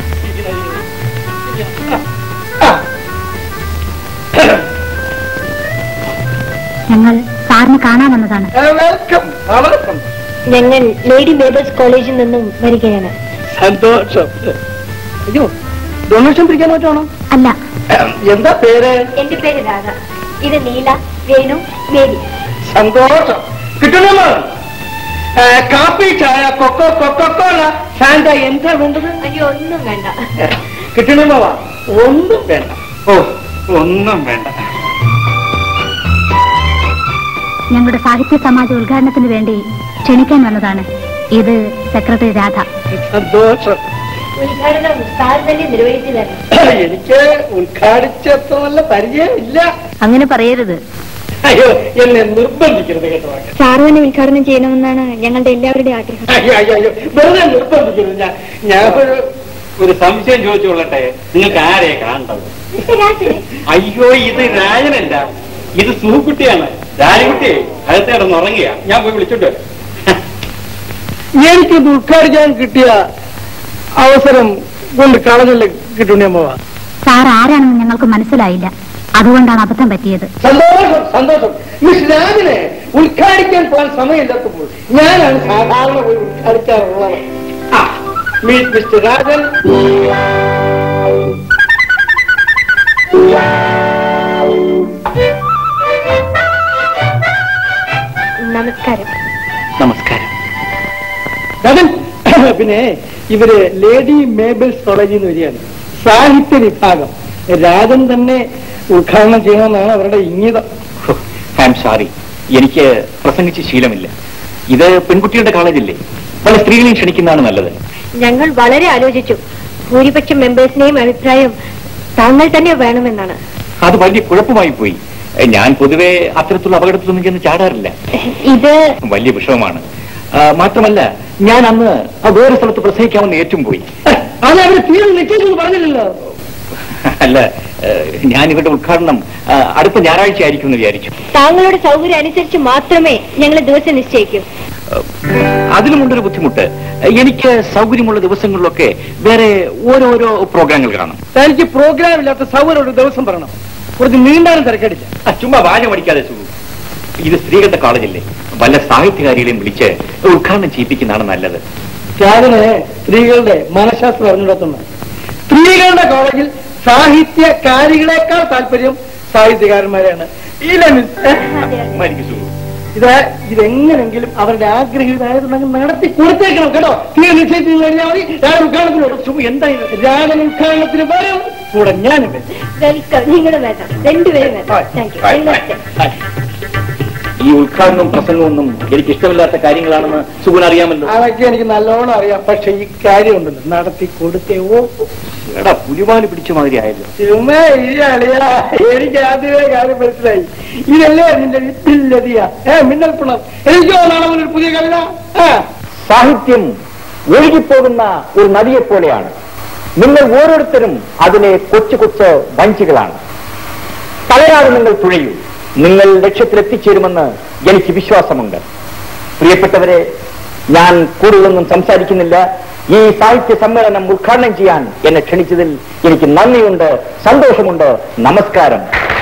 ഞങ്ങൾ സാറിനെ കാണാൻ വന്നതാണ് വെൽക്കം വെൽക്കം ഞങ്ങൾ ലേഡി ബേബേഴ്സ് കോളേജിൽ നിന്നും വരികയാണ് സന്തോഷം അയ്യോ ഡൊണേഷൻ പിടിക്കാൻ പറ്റാണോ അല്ല എന്താ പേര് എന്റെ പേര് രാധ ഇത് നീല വേണു മേരി സന്തോഷം കിട്ടണമോ ഏ, കാപ്പി ചായ കൊക്കോ കൊക്കോ കോള സാന്റ എന്താ വേണ്ടത് അയ്യോ ഒന്നും വേണ്ട കിട്ടണമോ ഒന്നും വേണ്ട ഓ ഒന്നും വേണ്ട ഞങ്ങളുടെ സാഹിത്യ സമാജ ഉദ്ഘാടനത്തിന് വേണ്ടി ക്ഷണിക്കാൻ വന്നതാണ് ഇത് സെക്രട്ടറി രാധ സന്തോഷം ഉദ്ഘാടനം സാർ തന്നെ നിർവഹിച്ചു തരണം എനിക്ക് ഉദ്ഘാടിച്ചത്ര നല്ല പരിചയമില്ല അങ്ങനെ പറയരുത് അയ്യോ എന്നെ നിർബന്ധിക്കരുത് കേട്ടോ സാർ തന്നെ ഉദ്ഘാടനം ചെയ്യണമെന്നാണ് ഞങ്ങളുടെ എല്ലാവരുടെയും ആഗ്രഹം അയ്യോ അയ്യോ അയ്യോ വെറുതെ നിർബന്ധിക്കരുത് ഞാൻ ഞാൻ ഒരു ഒരു സംശയം ചോദിച്ചോളട്ടെ നിങ്ങൾക്ക് ആരെയെ കാണേണ്ടത് അയ്യോ ഇത് രാജനല്ല ഇത് സൂക്കുട്ടിയാണ് രാജകുട്ടി അകത്തെ കിടന്ന് ഉറങ്ങിയ ഞാൻ പോയി വിളിച്ചോണ്ട് വരാം. എനിക്കൊന്ന് ഉദ്ഘാടിക്കാൻ കിട്ടിയ അവസരം കൊണ്ട് കളഞ്ഞല്ലേ കിട്ടുണ്ണിയമ്മ സാർ ആരാണെന്ന് ഞങ്ങൾക്ക് മനസ്സിലായില്ല അതുകൊണ്ടാണ് അബദ്ധം പറ്റിയത് സന്തോഷം സന്തോഷം മിസ് രാജിനെ ഉദ്ഘാടിക്കാൻ പോകാൻ സമയമില്ലാത്തപ്പോൾ ഞാനാണ് സാധാരണ പോയി ഉദ്ഘാടിക്കാറുള്ളത് ആ മീറ്റ് മിസ്റ്റർ രാജൻ നമസ്കാരം നമസ്കാരം രാജൻ പിന്നെ ഇവര് ലേഡി മേബിൾസ് കോളേജിൽ നിന്ന് വരികയാണ് സാഹിത്യ വിഭാഗം രാജൻ തന്നെ ഉദ്ഘാടനം ചെയ്യണമെന്നാണ് അവരുടെ ഇംഗിതം ഐ എം സോറി എനിക്ക് പ്രസംഗിച്ച് ശീലമില്ല ഇത് പെൺകുട്ടികളുടെ കോളേജല്ലേ പല സ്ത്രീകളെയും ക്ഷണിക്കുന്നതാണ് നല്ലത് ഞങ്ങൾ വളരെ ആലോചിച്ചു ഭൂരിപക്ഷം മെമ്പേഴ്സിനെയും അഭിപ്രായം താങ്കൾ തന്നെ വേണമെന്നാണ് അത് വലിയ കുഴപ്പമായി പോയി ഞാൻ പൊതുവെ അത്തരത്തിലുള്ള അപകടത്തിലൊന്നും ചെന്ന് ചാടാറില്ല ഇത് വലിയ വിഷമമാണ് ആ, മാത്രമല്ല ഞാൻ അന്ന് ആ വേറെ സ്ഥലത്ത് പ്രസംഗിക്കാമെന്ന് ഏറ്റും പോയി അത് അവര് തീരെ നിശ്ചയിച്ചെന്ന് പറഞ്ഞില്ലല്ലോ അല്ല ഏഹ്, ഞാൻ ഇവരുടെ ഉദ്ഘാടനം ആ, അടുത്ത ഞായറാഴ്ച ആയിരിക്കും എന്ന് വിചാരിച്ചു താങ്കളുടെ സൗകര്യം അനുസരിച്ച് മാത്രമേ ഞങ്ങൾ ദിവസം നിശ്ചയിക്കൂ അതിലുമുണ്ടൊരു ബുദ്ധിമുട്ട് എനിക്ക് സൗകര്യമുള്ള ദിവസങ്ങളിലൊക്കെ വേറെ ഓരോരോ പ്രോഗ്രാമുകൾ കാണും തനിക്ക് പ്രോഗ്രാം ഇല്ലാത്ത സൗകര്യം ഒരു ദിവസം പറയണം കുറച്ച് നീണ്ടാനും തിരക്കടില്ല ആ, ചുമ്മാ വാചം അടിക്കാതെ സുഖം ഇത് സ്ത്രീകളുടെ കോളേജല്ലേ വല്ല സാഹിത്യകാരികളെയും വിളിച്ച് ഉദ്ഘാടനം ചെയ്യിപ്പിക്കുന്നതാണ് നല്ലത് രാജന് സ്ത്രീകളുടെ മനഃശാസ്ത്രം അറിഞ്ഞിടത്തുണ്ട് സ്ത്രീകളുടെ കോളേജിൽ സാഹിത്യകാരികളെക്കാൾ താല്പര്യം സാഹിത്യകാരന്മാരെയാണ് ഇല്ല മിസ് മരിക്കു സുഖം ഇത് ഇതെങ്ങനെങ്കിലും അവരുടെ ആഗ്രഹീതമായിട്ടുണ്ടെങ്കിൽ നടത്തി കൊടുത്തേക്കണം കേട്ടോ തീരെ നിശ്ചയിച്ചു കഴിഞ്ഞാൽ മതി രാജൻ ഉദ്ഘാടനത്തിന് സുഖം എന്തായാലും രാജൻ ഉദ്ഘാടനത്തിന് വരും കൂടെ ഞാനും വരും വെൽക്കം നിങ്ങളുടെ വേണം രണ്ടുപേരും വേണം താങ്ക് യു നമസ്തേ ഈ ഉദ്ഘാടനവും പ്രസംഗമൊന്നും എനിക്ക് ഇഷ്ടമില്ലാത്ത കാര്യങ്ങളാണെന്ന് സുഖൻ അറിയാമല്ലോ അതൊക്കെ എനിക്ക് നല്ലോണം അറിയാം പക്ഷെ ഈ കാര്യമുണ്ടല്ലോ നടത്തി കൊടുത്തേ ഓ എടാ പുലിവാല് പിടിച്ച മാതിരി ആയല്ലോ ചുമ്മാ ഇരി അളിയാ എനിക്ക് ആദ്യമേ കാര്യം മനസ്സിലായി ഇതല്ലേ നിന്റെ വിത്തില്ലതിയാ ഏ മിന്നൽ പിണം എനിക്കോ നാളെ മുതൽ ഒരു പുതിയ കവിത ആ സാഹിത്യം ഒഴുകിപ്പോകുന്ന ഒരു നദിയെ പോലെയാണ് നിങ്ങൾ ഓരോരുത്തരും അതിലെ കൊച്ചു കൊച്ചു വഞ്ചികളാണ് തലയാതെ നിങ്ങൾ തുഴയൂ നിങ്ങൾ ലക്ഷ്യത്തിലെത്തിച്ചേരുമെന്ന് എനിക്ക് വിശ്വാസമുണ്ട് പ്രിയപ്പെട്ടവരെ ഞാൻ കൂടുതലൊന്നും സംസാരിക്കുന്നില്ല ഈ സാഹിത്യ സമ്മേളനം ഉദ്ഘാടനം ചെയ്യാൻ എന്നെ ക്ഷണിച്ചതിൽ എനിക്ക് നന്ദിയുണ്ട് സന്തോഷമുണ്ട് നമസ്കാരം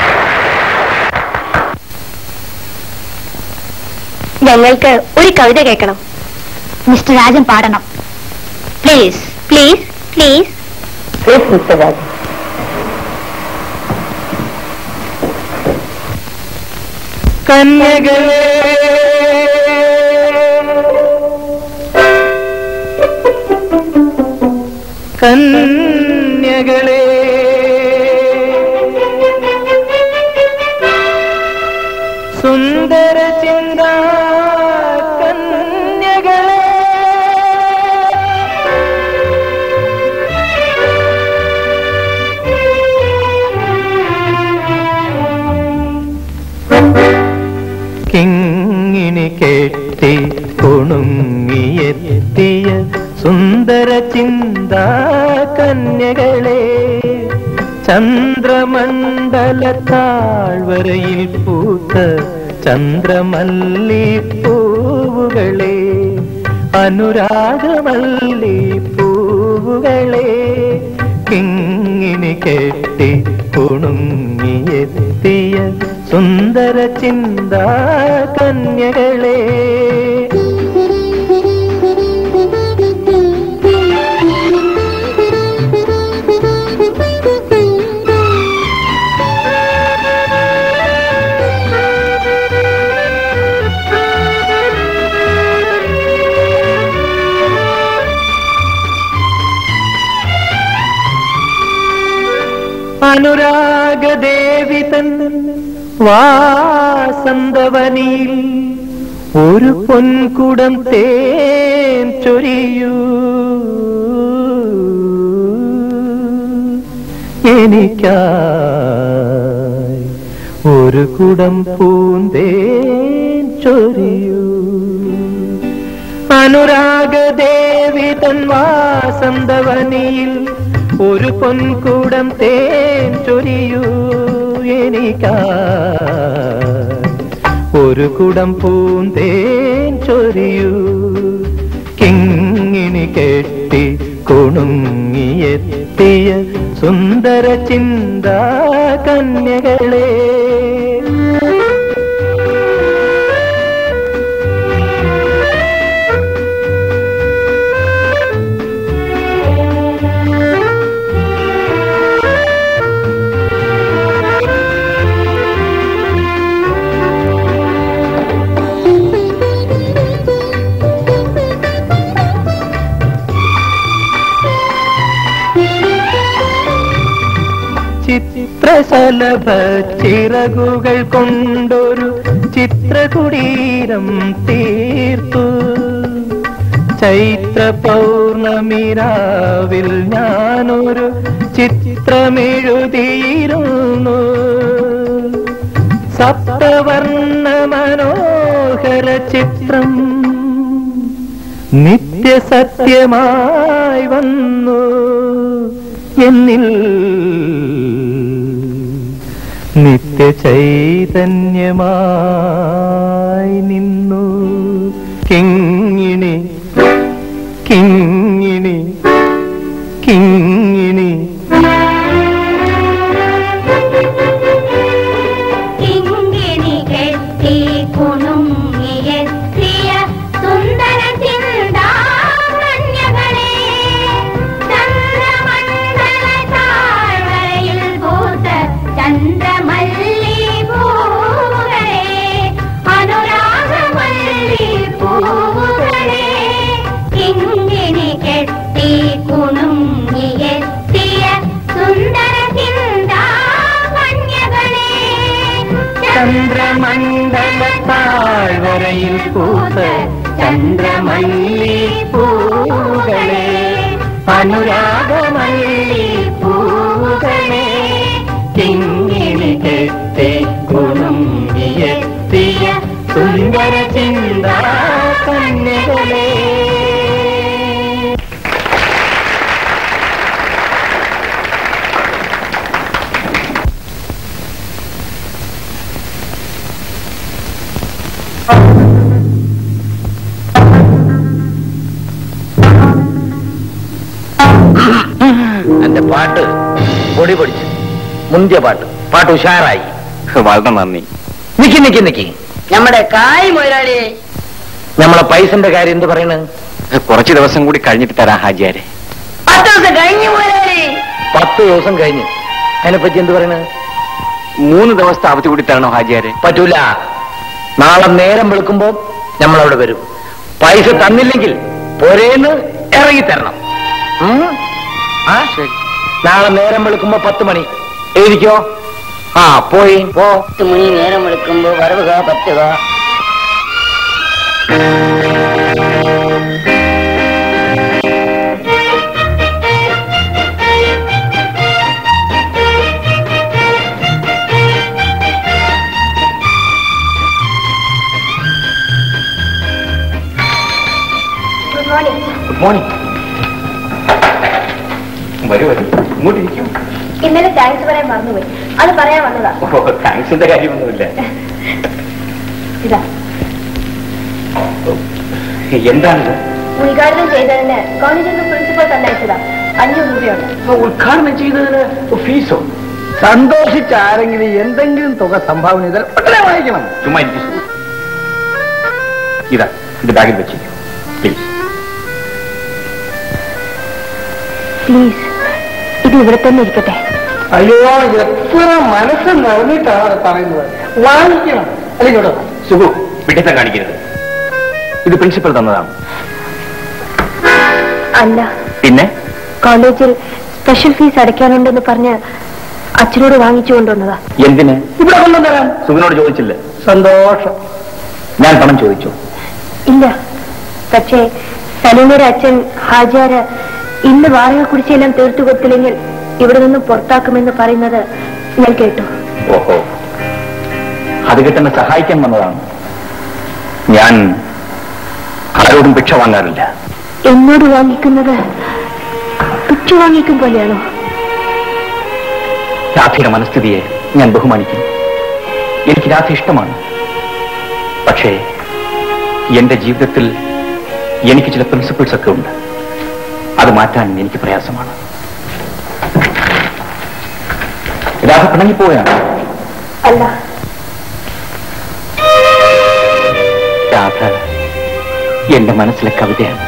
ഞങ്ങൾക്ക് ഒരു കവിത കേൾക്കണം മിസ്റ്റർ രാജൻ പാടണം please please please please mister Rajan കന്യകളെ കന്യകളെ സുന്ദര ചിന്ത കന്യകളെ കിങ്ങിണി കെട്ടി കുണുങ്ങിയെത്തിയ സുന്ദര ചിന്ത കന്യകളെ ചന്ദ്രമണ്ഡല താഴ്വരയിൽ പൂത്ത ചന്ദ്രമല്ലി പൂവുകളെ അനുരാഗമല്ലി പൂവുകളെ കിങ്ങിണി കെട്ടി കുണുങ്ങിയെത്തിയ സുന്ദര ചിന്ത കന്യകളെ അനുരാഗദേവി തൻ വാസന്തവനിയിൽ ഒരു പൊൻകുടം തേൻ ചൊരിയൂ എനിക്കായി ഒരു കുടം പൂന്തേൻ ചൊരിയൂ അനുരാഗദേവി തൻ വാസന്തവനിയിൽ ഒരു പൊൻകുടം തേൻ ചൊരിയൂ എനിക്കായി ഒരു കുടം പൂന്തേൻ ചൊരിയൂ കിങ്ങിണി കെട്ടി കുണുങ്ങിയെത്തിയ സുന്ദര ചിന്ത കന്യകളെ ചിത്രശലഭ ചിറകുകൾ കൊണ്ടൊരു ചിത്രകുടീരം തീർത്തു ചൈത്ര പൗർണമിരാവിൽ ഞാനൊരു ചിത്രമെഴുതിയിരുന്നു സപ്തവർണ്ണ മനോഹര ചിത്രം നിത്യസത്യമായി വന്നു എന്നിൽ നിത്യ ചൈതന്യമായി നിന്നു കിങ്ങിണി കിങ്ങിണി കിങ്ങിണി കിങ്ങിണി കെട്ടി കുണുങ്ങിയെത്തിയ സുന്ദര ചിന്താമണ്യകളെ ചന്ദ്രമണ്ഡല താഴ്വരയിൽ പൂത്ത ചന്ദ്രമല്ലി പൂവുകളെ അനുരാഗമല്ലി പൂവുകളെ കിങ്ങിണി കെട്ടി കുണുങ്ങിയെത്തിയ സുന്ദര ചിന്താമണ്യകളെ ചന്ദ്രമണ്ഡല താഴ്വരയിൽ പൂത്ത ചന്ദ്രമല്ലി പൂകളെ അനുരാഗമല്ലി പൂകളെ കിങ്ങിണി കെട്ടി കുണുങ്ങിയെത്തിയ സുന്ദര ചിന്ത കന്യകളെ എന്റെ പാട്ട് പൊടി പൊടിച്ച് മുന്തിയ പാട്ട് പാട്ട് ഉഷാറായി വളരെ നന്ദി നിക്കി നിക്കി നിക്കി നമ്മുടെ കായ് മുതലാളി നമ്മളെ പൈസന്റെ കാര്യം എന്ത് പറയണ് കുറച്ച് ദിവസം കൂടി കഴിഞ്ഞിട്ട് തരാം ഹാജിയാരെ പത്ത് ദിവസം കഴിഞ്ഞു മുതലാളി പത്ത് ദിവസം കഴിഞ്ഞ് അതിനെപ്പറ്റി എന്ത് പറയണ് മൂന്ന് ദിവസത്തെ അവധി കൂടി തരണോ ഹാജിയാരെ പറ്റൂല നാളെ നേരം വെളുക്കുമ്പോ നമ്മളവിടെ വരും പൈസ തന്നില്ലെങ്കിൽ പൊരേന്ന് ഇറങ്ങി തരണം ഉം? ആ ശരി നാളെ നേരം വെളുക്കുമ്പോ പത്ത് മണി എഴുതിക്കോ ആ പോയി പോ പത്ത് മണി നേരം എടുക്കുമ്പോ വരവുക പറ്റുക ഗുഡ് മോർണിംഗ് വരൂ വരൂ ഇങ്ങോട്ട് ഇരിക്കും ഇന്നലെ താങ്ക്സ് പറയാൻ മറന്നുപോയി അത് പറയാൻ വന്നതാ താങ്ക്സിന്റെ കാര്യമൊന്നുമില്ല ഇതാ എന്താണിത് ഉദ്ഘാടനം ചെയ്തതിന് കോളേജിൽ നിന്ന് പ്രിൻസിപ്പൽ തന്നയച്ചതാ അഞ്ഞൂറ് രൂപയുണ്ട് ഉദ്ഘാടനം ചെയ്തതിന് ഫീസോ സന്തോഷിച്ച ആരെങ്കിലും എന്തെങ്കിലും തുക സംഭാവന ചെയ്താൽ ഉടനെ വാങ്ങിക്കണം ചുമ്മാ ഇരിക്കും ഇതാ ഇത് ബാഗിൽ വെച്ചിരിക്കും പ്ലീസ് പ്ലീസ് ഇത് ഇവിടെ തന്നെ ഇരിക്കട്ടെ അയ്യോ എത്ര മനസ്സ് നിറഞ്ഞിട്ടാണ് അത് പറയുന്നത് വാങ്ങിക്കണം അല്ലെങ്കിൽ ഇവിടെ വാ. സുഖു വിഡിത്തം കാണിക്കരുത് ഇത് പ്രിൻസിപ്പൽ തന്നതാണ് അല്ല പിന്നെ കോളേജിൽ സ്പെഷ്യൽ ഫീസ് അടയ്ക്കാനുണ്ടെന്ന് പറഞ്ഞ് അച്ഛനോട് വാങ്ങിച്ചു കൊണ്ടുവന്നതാ എന്തിന് ഇവിടെ കൊണ്ടുവന്നേരാം സുഖിനോട് ചോദിച്ചില്ല സന്തോഷം ഞാൻ പണം ചോദിച്ചു ഇല്ല പക്ഷേ സലീമയുടെ അച്ഛൻ ഹാജാര് ഇന്ന് വാടക കുടിച്ചെല്ലാം തീർത്തു കൊടുത്തില്ലെങ്കിൽ ഇവിടെ നിന്ന് പുറത്താക്കുമെന്ന് പറയുന്നത് ഞാൻ കേട്ടു ഓഹോ അത് കിട്ടുന്ന സഹായിക്കാൻ വന്നതാണ് ഞാൻ ആരോടും ഭിക്ഷ വാങ്ങാറില്ല എന്നോട് വാങ്ങിക്കുന്നത് പിച്ചു വാങ്ങിക്കും പോലെയാണോ രാധയുടെ മനസ്ഥിതിയെ ഞാൻ ബഹുമാനിക്കുന്നു എനിക്ക് രാധ ഇഷ്ടമാണ് പക്ഷേ എന്റെ ജീവിതത്തിൽ എനിക്ക് ചില പ്രിൻസിപ്പിൾസ് ഒക്കെ ഉണ്ട് അത് മാറ്റാൻ എനിക്ക് പ്രയാസമാണ് രാധ പിണങ്ങിപ്പോവുകയാണ് അല്ല രാധ എന്റെ മനസ്സിലെ കവിതയാണ്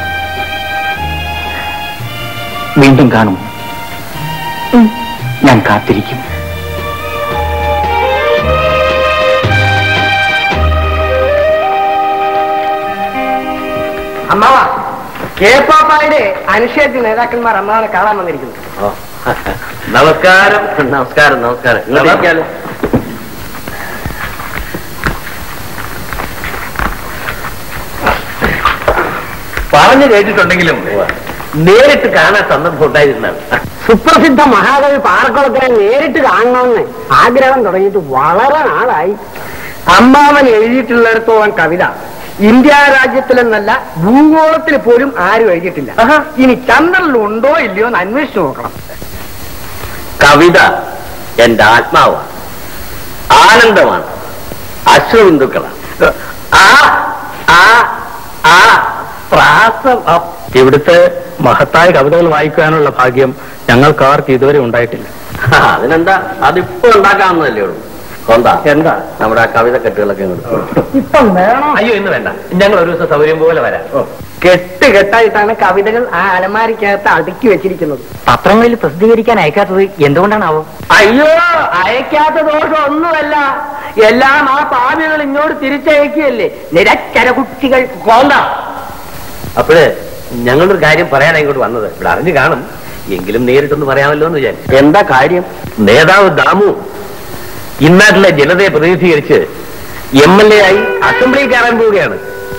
വീണ്ടും കാണും ഉം. ഞാൻ കാത്തിരിക്കും അമ്മാവ കെ പാപ്പായുടെ അനുഷേധ നേതാക്കന്മാർ അമ്മാവനെ കാണാൻ വന്നിരിക്കുന്നു ഓ, നമസ്കാരം നമസ്കാരം നമസ്കാരം ഇങ്ങോട്ട് ഇരിക്കാലോ. പറഞ്ഞു കേട്ടിട്ടുണ്ടെങ്കിലും നേരിട്ട് കാണാൻ സന്ദർഭം ഉണ്ടായിരുന്നാണ് സുപ്രസിദ്ധ മഹാകവി പാറക്കുളത്തിനെ നേരിട്ട് കാണണമെന്ന് ആഗ്രഹം തുടങ്ങിയിട്ട് വളരെ നാളായി അമ്മാവൻ എഴുതിയിട്ടുള്ളിടത്തോളം കവിത ഇന്ത്യ രാജ്യത്തിലെന്നല്ല ഭൂഗോളത്തിൽ പോലും ആരും എഴുതിയിട്ടില്ല ഇനി ചന്ദ്രനിലുണ്ടോ ഇല്ലയോ എന്ന് അന്വേഷിച്ചു നോക്കണം കവിത എന്റെ ആത്മാവാണ് ആനന്ദമാണ് അശ്വബിന്ദുക്കളാണ് ആ ആ ആ പ്രാസം അ- ഇവിടുത്തെ മഹത്തായ കവിതകൾ വായിക്കാനുള്ള ഭാഗ്യം ഞങ്ങൾക്കാർക്ക് ഇതുവരെ ഉണ്ടായിട്ടില്ല ആ, അതിനെന്താ അതിപ്പോ ഉണ്ടാക്കാവുന്നതല്ലേ ഉള്ളൂ കൊന്താ എന്താ നമ്മുടെ ആ കവിത കെട്ടുകളൊക്കെ ഇങ്ങോട്ട് ഇപ്പം വേണം അയ്യോ ഇന്ന് വേണ്ട ഞങ്ങൾ ഒരു ദിവസം സൗകര്യം പോലെ വരാം കെട്ട് കെട്ടായിട്ടാണ് കവിതകൾ ആ അലമാരിക്കകത്ത് അടുക്കി വെച്ചിരിക്കുന്നത് പത്രങ്ങളിൽ പ്രസിദ്ധീകരിക്കാൻ അയക്കാത്തത് എന്തുകൊണ്ടാണാവോ അയ്യോ അയക്കാത്ത ദോഷം ഒന്നുമല്ല എല്ലാം ആ പാവികൾ ഇങ്ങോട്ട് തിരിച്ചയക്കുകയല്ലേ നിരക്കര കുട്ടികൾ കോന്ത അപ്പോഴേ ഞങ്ങളൊരു കാര്യം പറയാനാണ് ഇങ്ങോട്ട് വന്നത് ഇവിടെ അറിഞ്ഞു കാണും എങ്കിലും നേരിട്ടൊന്ന് പറയാമല്ലോ എന്ന് വിചാരിച്ചു എന്താ കാര്യം നേതാവ് ദാമു ഇന്നാട്ടിലെ ജനതയെ പ്രതിനിധീകരിച്ച് എം എൽ എ ആയി അസംബ്ലിയിൽ കയറാൻ പോവുകയാണ്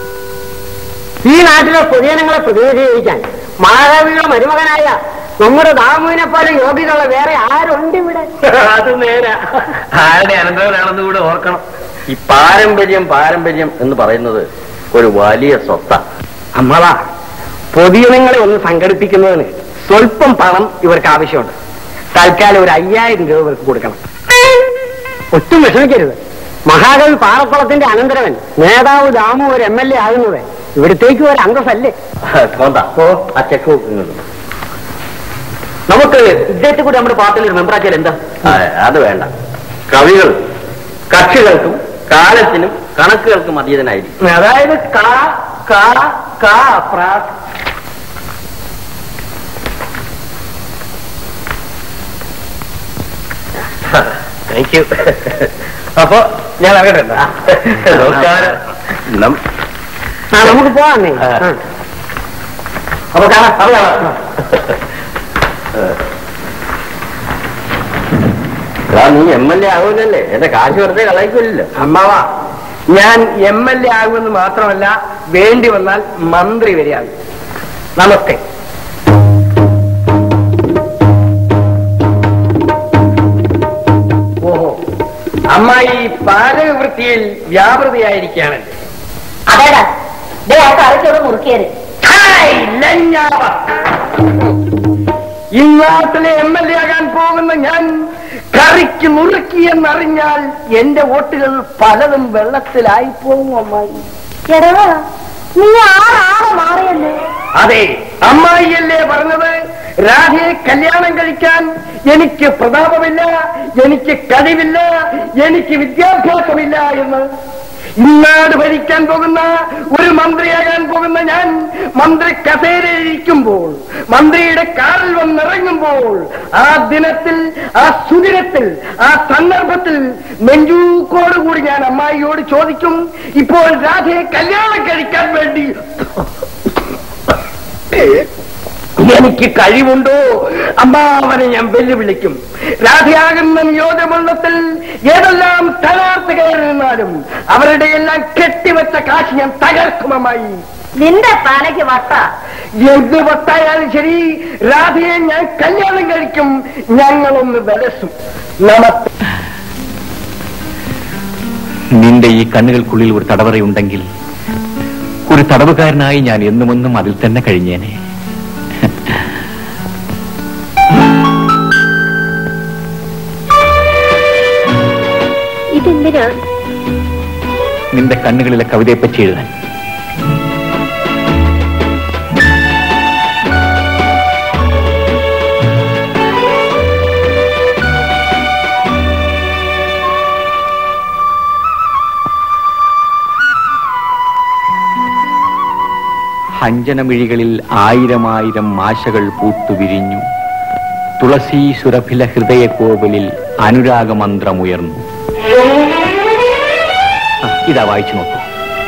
ഈ നാട്ടിലെ പൊതുജനങ്ങളെ പ്രതിനിധീകരിക്കാൻ മഹാകവിയുടെ മരുമകനായ നമ്മുടെ ദാമുവിനെ പോലെ യോഗ്യതയുള്ള വേറെ ആരുണ്ട് ഇവിടെ അത് നേരാ ആരുടെ അനന്തരവനാണെന്ന് കൂടെ ഓർക്കണം ഈ പാരമ്പര്യം പാരമ്പര്യം എന്ന് പറയുന്നത് ഒരു വലിയ സ്വത്താണ് അമ്മളാ പൊതുജനങ്ങളെ ഒന്ന് സംഘടിപ്പിക്കുന്നതിന് സ്വല്പം പണം ഇവർക്ക് ആവശ്യമുണ്ട് തൽക്കാലം ഒരു അയ്യായിരം രൂപ ഇവർക്ക് കൊടുക്കണം ഒട്ടും വിഷമിക്കരുത് മഹാകവി പാറക്കുളത്തിന്റെ അനന്തരവൻ നേതാവ് ദാമു ഒരു എം എൽ എ ആകുന്നത് ഇവിടത്തേക്ക് ഒരു അംഗസല്ലേ കോന്ത ആ ചെക്ക് ബുക്ക് ഇങ്ങോട്ട്. നമുക്ക് ഇദ്ദേഹത്തെ കൂടി നമ്മുടെ പാർട്ടിയിൽ ഒരു മെമ്പറാക്കിയാൽ എന്താ അത് വേണ്ട കവികൾ കക്ഷികൾക്കും കാലത്തിനും കണക്കുകൾക്കും അതീതനായിരിക്കും അതായത് കാ കാ കാ പ്രാ താങ്ക് യു അപ്പൊ ഞാൻ അറിയട്ടെ നമസ്കാരം നം- ആ നമുക്ക് പോവാന്നേ ആ. ആ. അപ്പൊ കാണാം അപ്പൊ കാണാം എടാ, നീ എം എൽ എ ആവൂലല്ലേ എന്റെ കാശ് വെറുതെ കളയിക്കില്ലല്ലോ അമ്മാവ ഞാൻ എം എൽ എ ആകുമെന്ന് മാത്രമല്ല വേണ്ടി വന്നാൽ മന്ത്രി വരെയാകും നമസ്തേ ഓഹോ അമ്മായി പാചകവൃത്തിയിൽ വ്യാപൃതിയായിരിക്കുകയാണല്ലേ അതേടാ ദേ ആ കറിച്ചോട് മുറുക്കിയത് ഹായ്, ലഞ്ഞാവ. ഇന്നാട്ടിലെ എം എൽ എ ആകാൻ പോകുന്ന ഞാൻ കറിക്ക് മുറുക്കിയെന്നറിഞ്ഞാൽ എന്റെ വോട്ടുകൾ പലതും വെള്ളത്തിലായി പോകും അമ്മായി എടാ നീ ആറാണ് മാറിയല്ലേ അതെ അമ്മായിയല്ലേ പറഞ്ഞത് രാധയെ കല്യാണം കഴിക്കാൻ എനിക്ക് പ്രതാപമില്ല എനിക്ക് കഴിവില്ല എനിക്ക് വിദ്യാഭ്യാസമില്ല എന്ന് ഇന്നാട് ഭരിക്കാൻ പോകുന്ന ഒരു മന്ത്രിയാകാൻ പോകുന്ന ഞാൻ മന്ത്രി കസേരയിരിക്കുമ്പോൾ മന്ത്രിയുടെ കാറിൽ വന്നിറങ്ങുമ്പോൾ ആ ദിനത്തിൽ ആ സുദിനത്തിൽ ആ സന്ദർഭത്തിൽ നെഞ്ചൂക്കോടുകൂടി ഞാൻ അമ്മായിയോട് ചോദിക്കും ഇപ്പോൾ രാധയെ കല്യാണം കഴിക്കാൻ വേണ്ടി എനിക്ക് കഴിവുണ്ടോ അമ്മാവനെ ഞാൻ വെല്ലുവിളിക്കും രാധയാകുന്ന നിയോജകമണ്ഡലത്തിൽ ഏതെല്ലാം സ്ഥാനാർത്ഥി കയറി നിന്നാലും അവരുടെ എല്ലാം കെട്ടിവെച്ച കാശ് ഞാൻ തകർക്കുമമായി നിന്റെ പാലയ്ക്ക് വട്ട എന്ത് വട്ടായാലും ശരി രാധയെ ഞാൻ കല്യാണം കഴിക്കും ഞങ്ങളൊന്ന് വിലസും നമസ്തേ നിന്റെ ഈ കണ്ണുകൾക്കുള്ളിൽ ഒരു തടവറയുണ്ടെങ്കിൽ ഒരു തടവുകാരനായി ഞാൻ എന്നുമെന്നും അതിൽ തന്നെ കഴിഞ്ഞേനെ ഇതെന്തിനാ നിന്റെ കണ്ണുകളിലെ കവിതയെപ്പറ്റി എഴുതാൻ ഹഞ്ചനമിഴികളിൽ ആയിരമായിരം ആശകൾ പൂത്തുവിരിഞ്ഞു തുളസീ സുരഭില ഹൃദയ കോവിലിൽ അനുരാഗമന്ത്രമുയർന്നു ആ, ഇതാ വായിച്ചു നോക്കൂ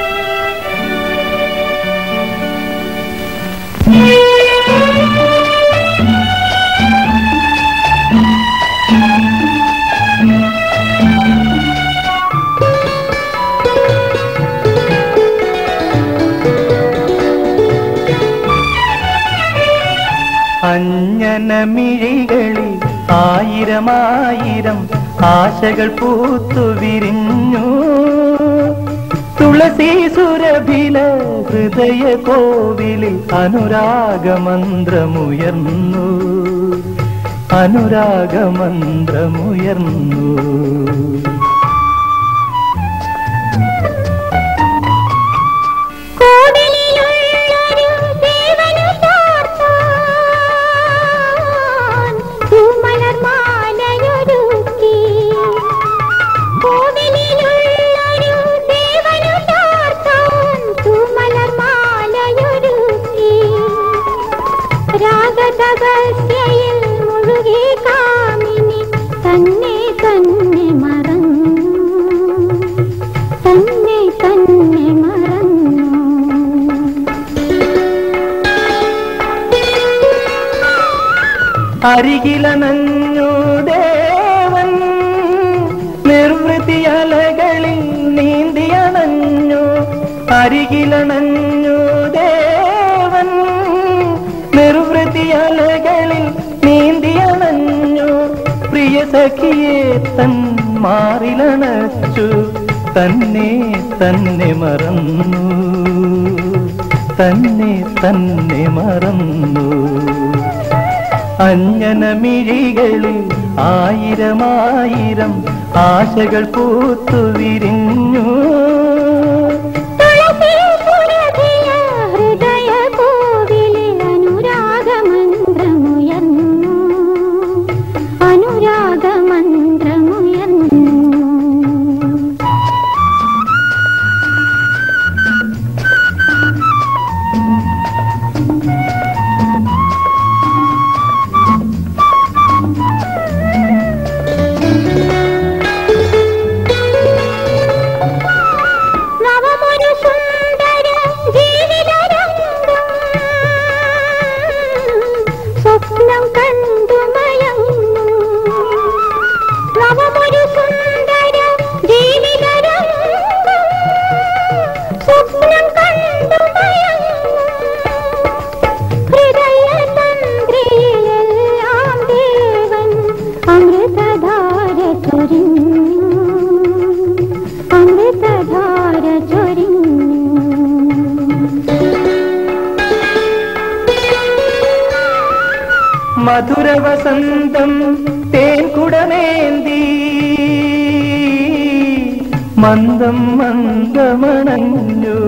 അഞ്ജനമിഴികളിൽ ആയിരമായിരം ആശകൾ പൂത്തു വിരിഞ്ഞു തുളസി സുരഭില ഹൃദയ കോവിലിൽ അനുരാഗമന്ത്രമുയർന്നു അനുരാഗമന്ത്രമുയർന്നു രാഗതപസ്യയിൽ മുഴുകി കാമിനി തന്നെ തന്നെ മറന്നു തന്നെ തന്നെ മറന്നു അരികിലനഞ്ഞു ദേവൻ നിർവൃതിയലകളിൽ നീന്തിയണഞ്ഞു അരികിലണഞ്ഞു ദേവൻ നിർവൃതിയലകളിൽ നീന്തിയണഞ്ഞു പ്രിയ സഖിയെ തൻ മാറിലണച്ചു തന്നെ തന്നെ മറന്നു തന്നെ തന്നെ മറന്നു അഞ്ജനമിഴികളിൽ ആയിരമായിരം ആശകൾ പൂത്തു വിരിഞ്ഞു തുളസീപുരധിയ ഹൃദയ കോവിലിൽ അനുരാഗമന്ത്രമുയർന്നു അനുരാഗമന്ത്രമുയർന്നു നവമൊരു സുന്ദര ജീവിതരംഗം സ്വപ്നം കണ്ടു മയങ്ങുന്നു നവമൊരു സുന്ദര ജീവിതരംഗം സ്വപ്നം കണ്ടു മയങ്ങുന്നു ഹൃദയ തന്ത്രിയിലെല്ലാം ദേവൻ അമൃതധാര ചൊരിഞ്ഞു അമൃതധാര ചൊരിഞ്ഞു മധുര വസന്തം തേൻ കുടമേന്തി മന്ദം മന്ദമണഞ്ഞു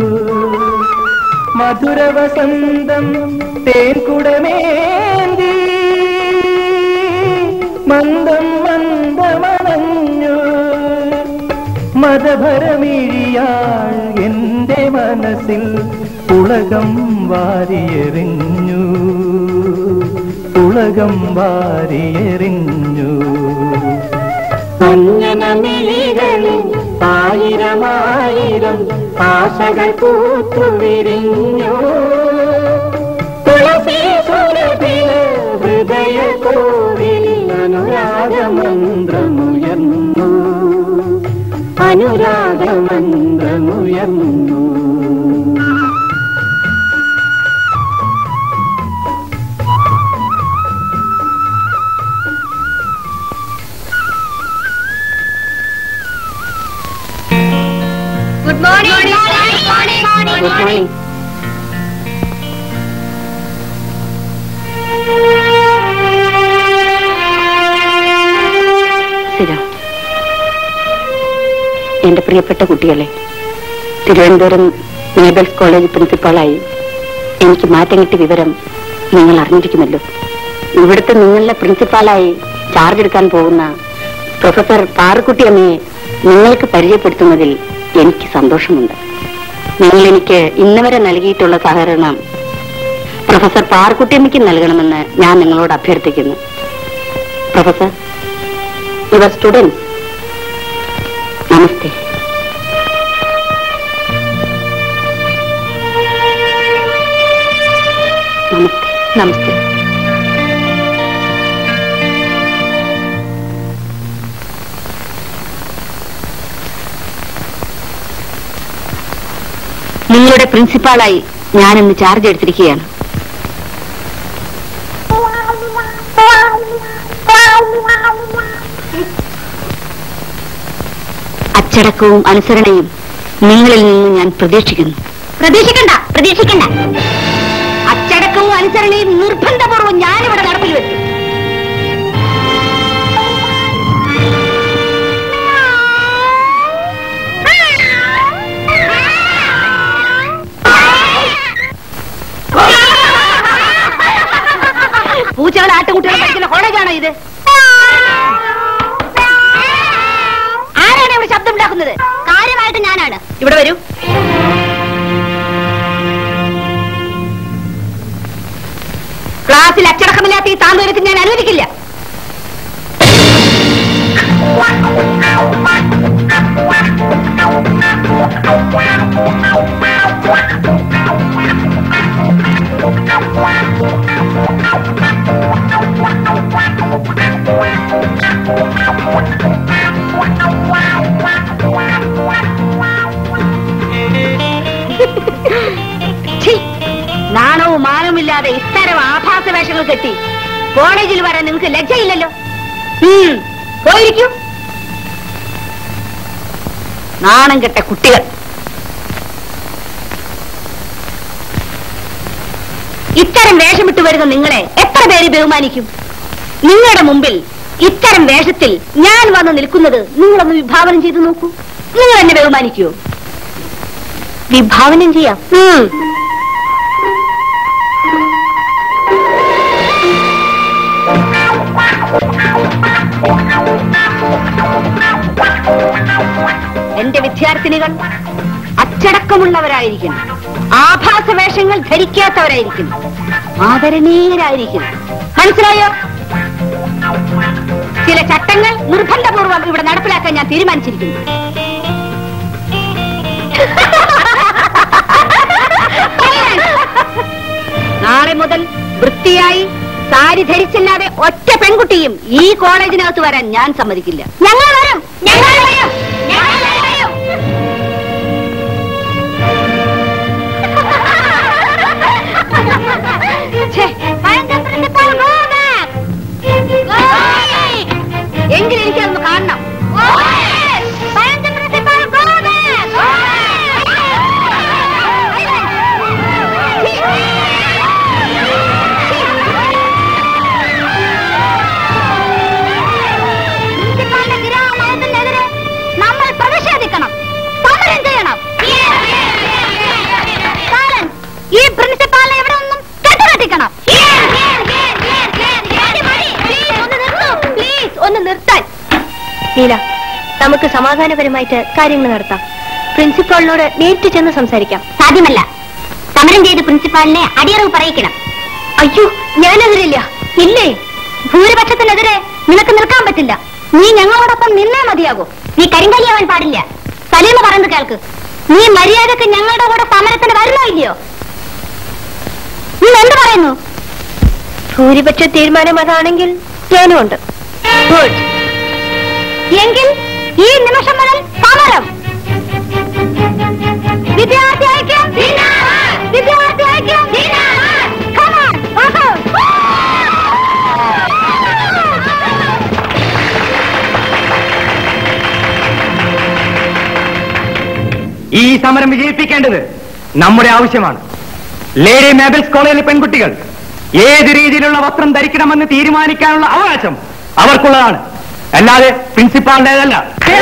മധുര വസന്തം തേൻ കുടമേന്തി മന്ദം മന്ദമണഞ്ഞു മതഭരമിഴിയാൾ എന്റെ മനസ്സിൽ ഉലകം വാരിയെറിഞ്ഞു ഉലകം വാരിയെറിഞ്ഞു അഞ്ജനമിഴികളിൽ ആയിരമായിരം ആശകൾ പൂത്തു വിരിഞ്ഞു തുളസി സുരഭി പൂവിൽ അനുരാഗമന്ത്രമുയർന്നു അനുരാഗമന്ത്രമുയർന്നു ഗുഡ് മോർണിംഗ് ഗുഡ് മോർണിംഗ് സ്ഥിരം എന്റെ പ്രിയപ്പെട്ട കുട്ടികളെ തിരുവനന്തപുരം നേബൽസ് കോളേജ് പ്രിൻസിപ്പാളായി എനിക്ക് മാറ്റം കിട്ടിയ വിവരം നിങ്ങൾ അറിഞ്ഞിരിക്കുമല്ലോ ഇവിടുത്തെ നിങ്ങളുടെ പ്രിൻസിപ്പാളായി ചാർജ് എടുക്കാൻ പോകുന്ന പ്രൊഫസർ പാറുക്കുട്ടിയമ്മയെ നിങ്ങൾക്ക് പരിചയപ്പെടുത്തുന്നതിൽ എനിക്ക് സന്തോഷമുണ്ട് നിങ്ങൾ എനിക്ക് ഇന്ന് വരെ നൽകിയിട്ടുള്ള സഹകരണം പ്രൊഫസർ പാറുക്കുട്ടിയമ്മയ്ക്ക് നൽകണമെന്ന് ഞാൻ നിങ്ങളോട് അഭ്യർത്ഥിക്കുന്നു പ്രൊഫസർ യുവർ സ്റ്റുഡൻസ് നമസ്തേ നമസ്തേ നമസ്തേ നിങ്ങളുടെ പ്രിൻസിപ്പാളായി ഞാനിന്ന് ചാർജ് എടുത്തിരിക്കുകയാണ് അച്ചടക്കവും അനുസരണയും നിങ്ങളിൽ നിന്ന് ഞാൻ പ്രതീക്ഷിക്കുന്നു പ്രതീക്ഷിക്കണ്ട പ്രതീക്ഷിക്കണ്ട അച്ചടക്കവും അനുസരണയും നിർബന്ധപൂർവ്വം ഞാനിവിടെ നടപ്പിൽ വെച്ചു പൂച്ചകൾ ആട്ടുകുട്ടികൾ പഠിക്കുന്ന കോളേജാണോ ഇത് ആരാണ് ഇവിടെ ശബ്ദം ഉണ്ടാക്കുന്നത് കാര്യമായിട്ട് ഞാനാണ് ഇവിടെ വരൂ ക്ലാസ്സിൽ അച്ചടക്കമില്ലാത്ത ഈ താന്തോരത്തിന് ഞാൻ അനുവദിക്കില്ല ഛീ, നാണവും മാനവുമില്ലാതെ ഇത്തരം ആഭാസ വേഷങ്ങൾ കെട്ടി കോളേജിൽ വരാൻ നിങ്ങൾക്ക് ലജ്ജയില്ലല്ലോ ഉം, പോയിരിക്കൂ നാണം കെട്ട കുട്ടികൾ ഇത്തരം വേഷമിട്ട് വരുന്ന നിങ്ങളെ എത്ര പേര് ബഹുമാനിക്കും നിങ്ങളുടെ മുമ്പിൽ ഇത്തരം വേഷത്തിൽ ഞാൻ വന്ന് നിൽക്കുന്നത് നിങ്ങളൊന്ന് വിഭാവനം ചെയ്തു നോക്കൂ നിങ്ങൾ എന്നെ ബഹുമാനിക്കുമോ വിഭാവനം ചെയ്യാം ഉം. എന്റെ വിദ്യാർത്ഥിനികൾ അച്ചടക്കമുള്ളവരായിരിക്കണം ആഭാസ വേഷങ്ങൾ ധരിക്കാത്തവരായിരിക്കണം ആദരണീയരായിരിക്കണം മനസ്സിലായോ ചില ചട്ടങ്ങൾ നിർബന്ധപൂർവ്വം ഇവിടെ നടപ്പിലാക്കാൻ ഞാൻ തീരുമാനിച്ചിരിക്കുന്നു നാളെ മുതൽ വൃത്തിയായി സാരി ധരിച്ചില്ലാതെ ഒറ്റ പെൺകുട്ടിയും ഈ കോളേജിനകത്ത് വരാൻ ഞാൻ സമ്മതിക്കില്ല ഞങ്ങൾ വരും ഞങ്ങൾ വരും ഞങ്ങൾ വരും ഛേ, പഴഞ്ചൻ principal, go back. എങ്കിൽ എനിക്കതൊന്ന് കാണണം പഴഞ്ചൻ principal, go back. പ്രിൻസിപ്പാളിന്റെ വിരാമനയത്തിനെതിരെ നമ്മൾ പ്രതിഷേധിക്കണം സമരം ചെയ്യണം കാരണം ഈ പ്രിൻസിപ്പാളിനെ ഇവിടെ ഒന്നും കെട്ടുകെട്ടിക്കണം പ്ലീസ് ഒന്ന് നിർത്താൻ നീല നമുക്ക് സമാധാനപരമായിട്ട് കാര്യങ്ങൾ നടത്താം പ്രിൻസിപ്പാളിനോട് നേരിട്ട് ചെന്ന് സംസാരിക്കാം സാധ്യമല്ല സമരം ചെയ്ത് പ്രിൻസിപ്പാളിനെ അടിയറവ് പറയിക്കണം അയ്യോ ഞാനെതിരില്ല ഇല്ലേ ഭൂരിപക്ഷത്തിനെതിരെ നിനക്ക് നിൽക്കാൻ പറ്റില്ല നീ ഞങ്ങളോടൊപ്പം നിന്നേ മതിയാകൂ നീ കരിങ്കലിയാവാൻ പാടില്ല സലീമ പറയുന്നത് കേൾക്ക് നീ മര്യാദക്ക് ഞങ്ങളുടെ കൂടെ സമരത്തിന് വരുന്നോ ഇല്ലയോ നീ എന്ത് പറയുന്നു ഭൂരിപക്ഷ തീരുമാനം അതാണെങ്കിൽ ഞാനും ഉണ്ട് ഗുഡ് എങ്കിൽ ഈ നിമിഷം മുതൽ സമരം വിദ്യാർത്ഥി ഐക്യം വിദ്യാർത്ഥി ഐക്യം Come on, walk out. ഈ സമരം വിജയിപ്പിക്കേണ്ടത് നമ്മുടെ ആവശ്യമാണ് ലേഡി മേബൽസ് കോളേജിലെ പെൺകുട്ടികൾ ഏത് രീതിയിലുള്ള വസ്ത്രം ധരിക്കണമെന്ന് തീരുമാനിക്കാനുള്ള അവകാശം അവർക്കുള്ളതാണ് അല്ലാതെ പ്രിൻസിപ്പാളിന്റേതല്ല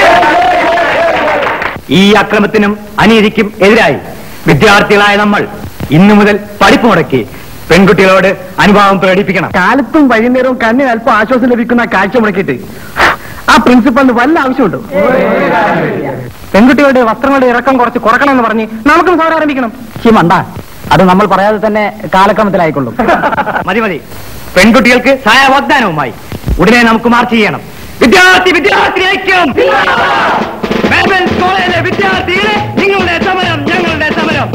ഈ അക്രമത്തിനും അനീതിക്കും എതിരായി വിദ്യാർത്ഥികളായ നമ്മൾ ഇന്നു മുതൽ പഠിപ്പ് മുടക്കി പെൺകുട്ടികളോട് അനുഭാവം പ്രകടിപ്പിക്കണം കാലത്തും വൈകുന്നേരവും കണ്ണിന് അല്പം ആശ്വാസം ലഭിക്കുന്ന കാഴ്ച മുടക്കിയിട്ട് ആ പ്രിൻസിപ്പളിന് വല്ല ആവശ്യമുണ്ടോ പെൺകുട്ടികളുടെ വസ്ത്രങ്ങളുടെ ഇറക്കം കുറച്ച് കുറക്കണമെന്ന് പറഞ്ഞ് നമുക്കും സമരം ആരംഭിക്കണം ഹിമണ്ട അത് നമ്മൾ പറയാതെ തന്നെ കാലക്രമത്തിലായിക്കൊള്ളും മതി മതി പെൺകുട്ടികൾക്ക് സഹായ വാഗ്ദാനവുമായി ഉടനെ നമുക്ക് മാർച്ച് ചെയ്യണം വിദ്യാർത്ഥി വിദ്യാർത്ഥി ഐക്യം മേബൽസ് കോളേജിലെ വിദ്യാർത്ഥികളെ നിങ്ങളുടെ സമരം ഞങ്ങളുടെ സമരം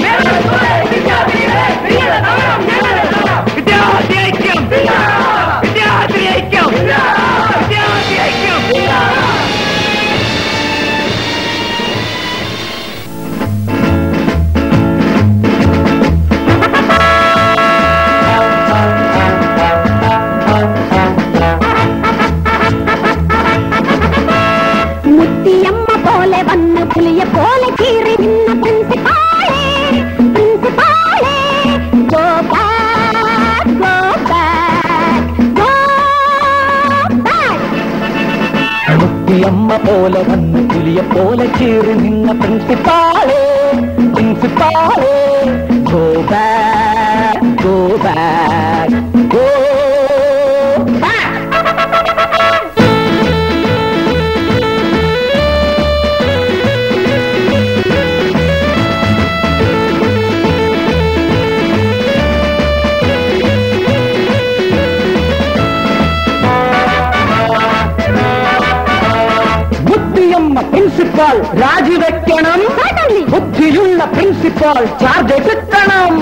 വിദ്യാർത്ഥി ഐക്യം വിദ്യാർത്ഥി ഐക്യം വിദ്യാർത്ഥി ഐക്യം മുത്തിയമ്മ പോലെ വന്ന് പുലിയെ പോലെ കീറി നിന്ന പ്രിൻസിപ്പാളെ പ്രിൻസിപ്പാളെ go back go back go back മുത്തിയമ്മ പോലെ വന്ന് പുലിയെ പോലെ ചീറി നിന്ന പ്രിൻസിപ്പാളെ പ്രിൻസിപ്പാളെ go back go back go ബുദ്ധിയമ്മ പ്രിൻസിപ്പാൾ രാജിവെക്കണം ബുദ്ധിയുള്ള പ്രിൻസിപ്പാൾ ചാർജ് എടുക്കണം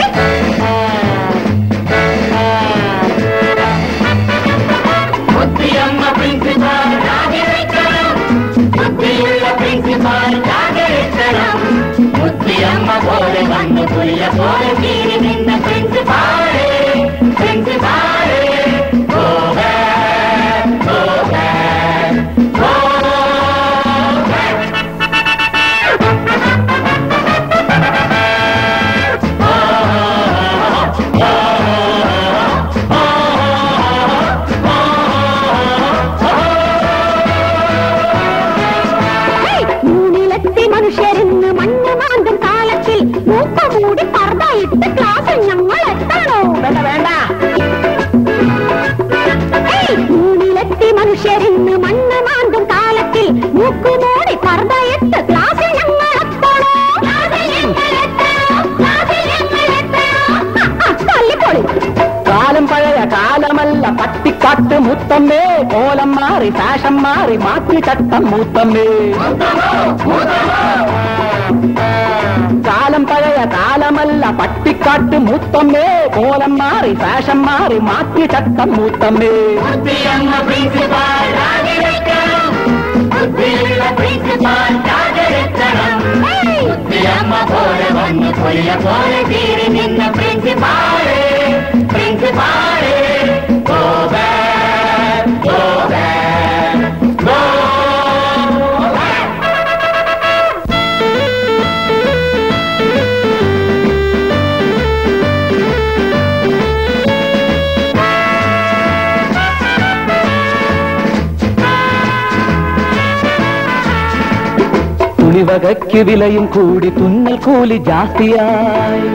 ബുദ്ധിയമ്മ പ്രിൻസിപ്പാൾ രാജിവെക്കണം ബുദ്ധിയുള്ള പ്രിൻസിപ്പാൾ രാജിവെക്കണം ബുദ്ധിയമ്മ പോലെ വന്ന് പുലിയ പോലെ കീറി നിന്ന പ്രിൻസിപ്പാളെ പ്രിൻസിപ്പാളെ go back go back go മൂന്നിലെത്തി മനുഷ്യരിന്ന് മണ്ണ് മാന്തും കാലത്തിൽ മൂക്ക മൂടി പർദ്ദയിട്ട് ക്ലാസ് ഞങ്ങൾ എത്തണോ വേണ്ട വേണ്ട മൂന്നിലെത്തി മനുഷ്യരിന്ന് മണ്ണ് മാന്തും കാലത്തിൽ മൂക്ക് മൂടി പർദ്ദയിട്ട് ക്ലാസ് ഞങ്ങൾ എത്തണോ തല്ലിപ്പൊളി കാലം പഴയ കാലമല്ല പട്ടിക്കാട്ട് മുത്തമ്മേ കോലം മാറി ഫാഷൻ മാറി മാറ്റി ചട്ടം മൂത്തമ്മേ കാലം പഴയ കാലമല്ല പട്ടിക്കാട്ട് മുത്തമ്മേ കോലം മാറി ഫാഷൻ മാറി മാറ്റി ചട്ടം മൂത്തമ്മേ ബുദ്ധിയമ്മ പ്രിൻസിപ്പാൾ രാജിവെക്കണം ബുദ്ധിയുള്ള പ്രിൻസിപ്പാൾ രാജിവെക്കണം ബുദ്ധിയമ്മ പോലെ വന്ന് പുലിയ പോലെ കീറി നിന്ന പ്രിൻസിപ്പാളെ പ്രിൻസിപ്പാളെ go back go back go തുണിവകയ്ക്ക് വിലയും കൂടി തുന്നൽ കൂലി ജാസ്തിയായി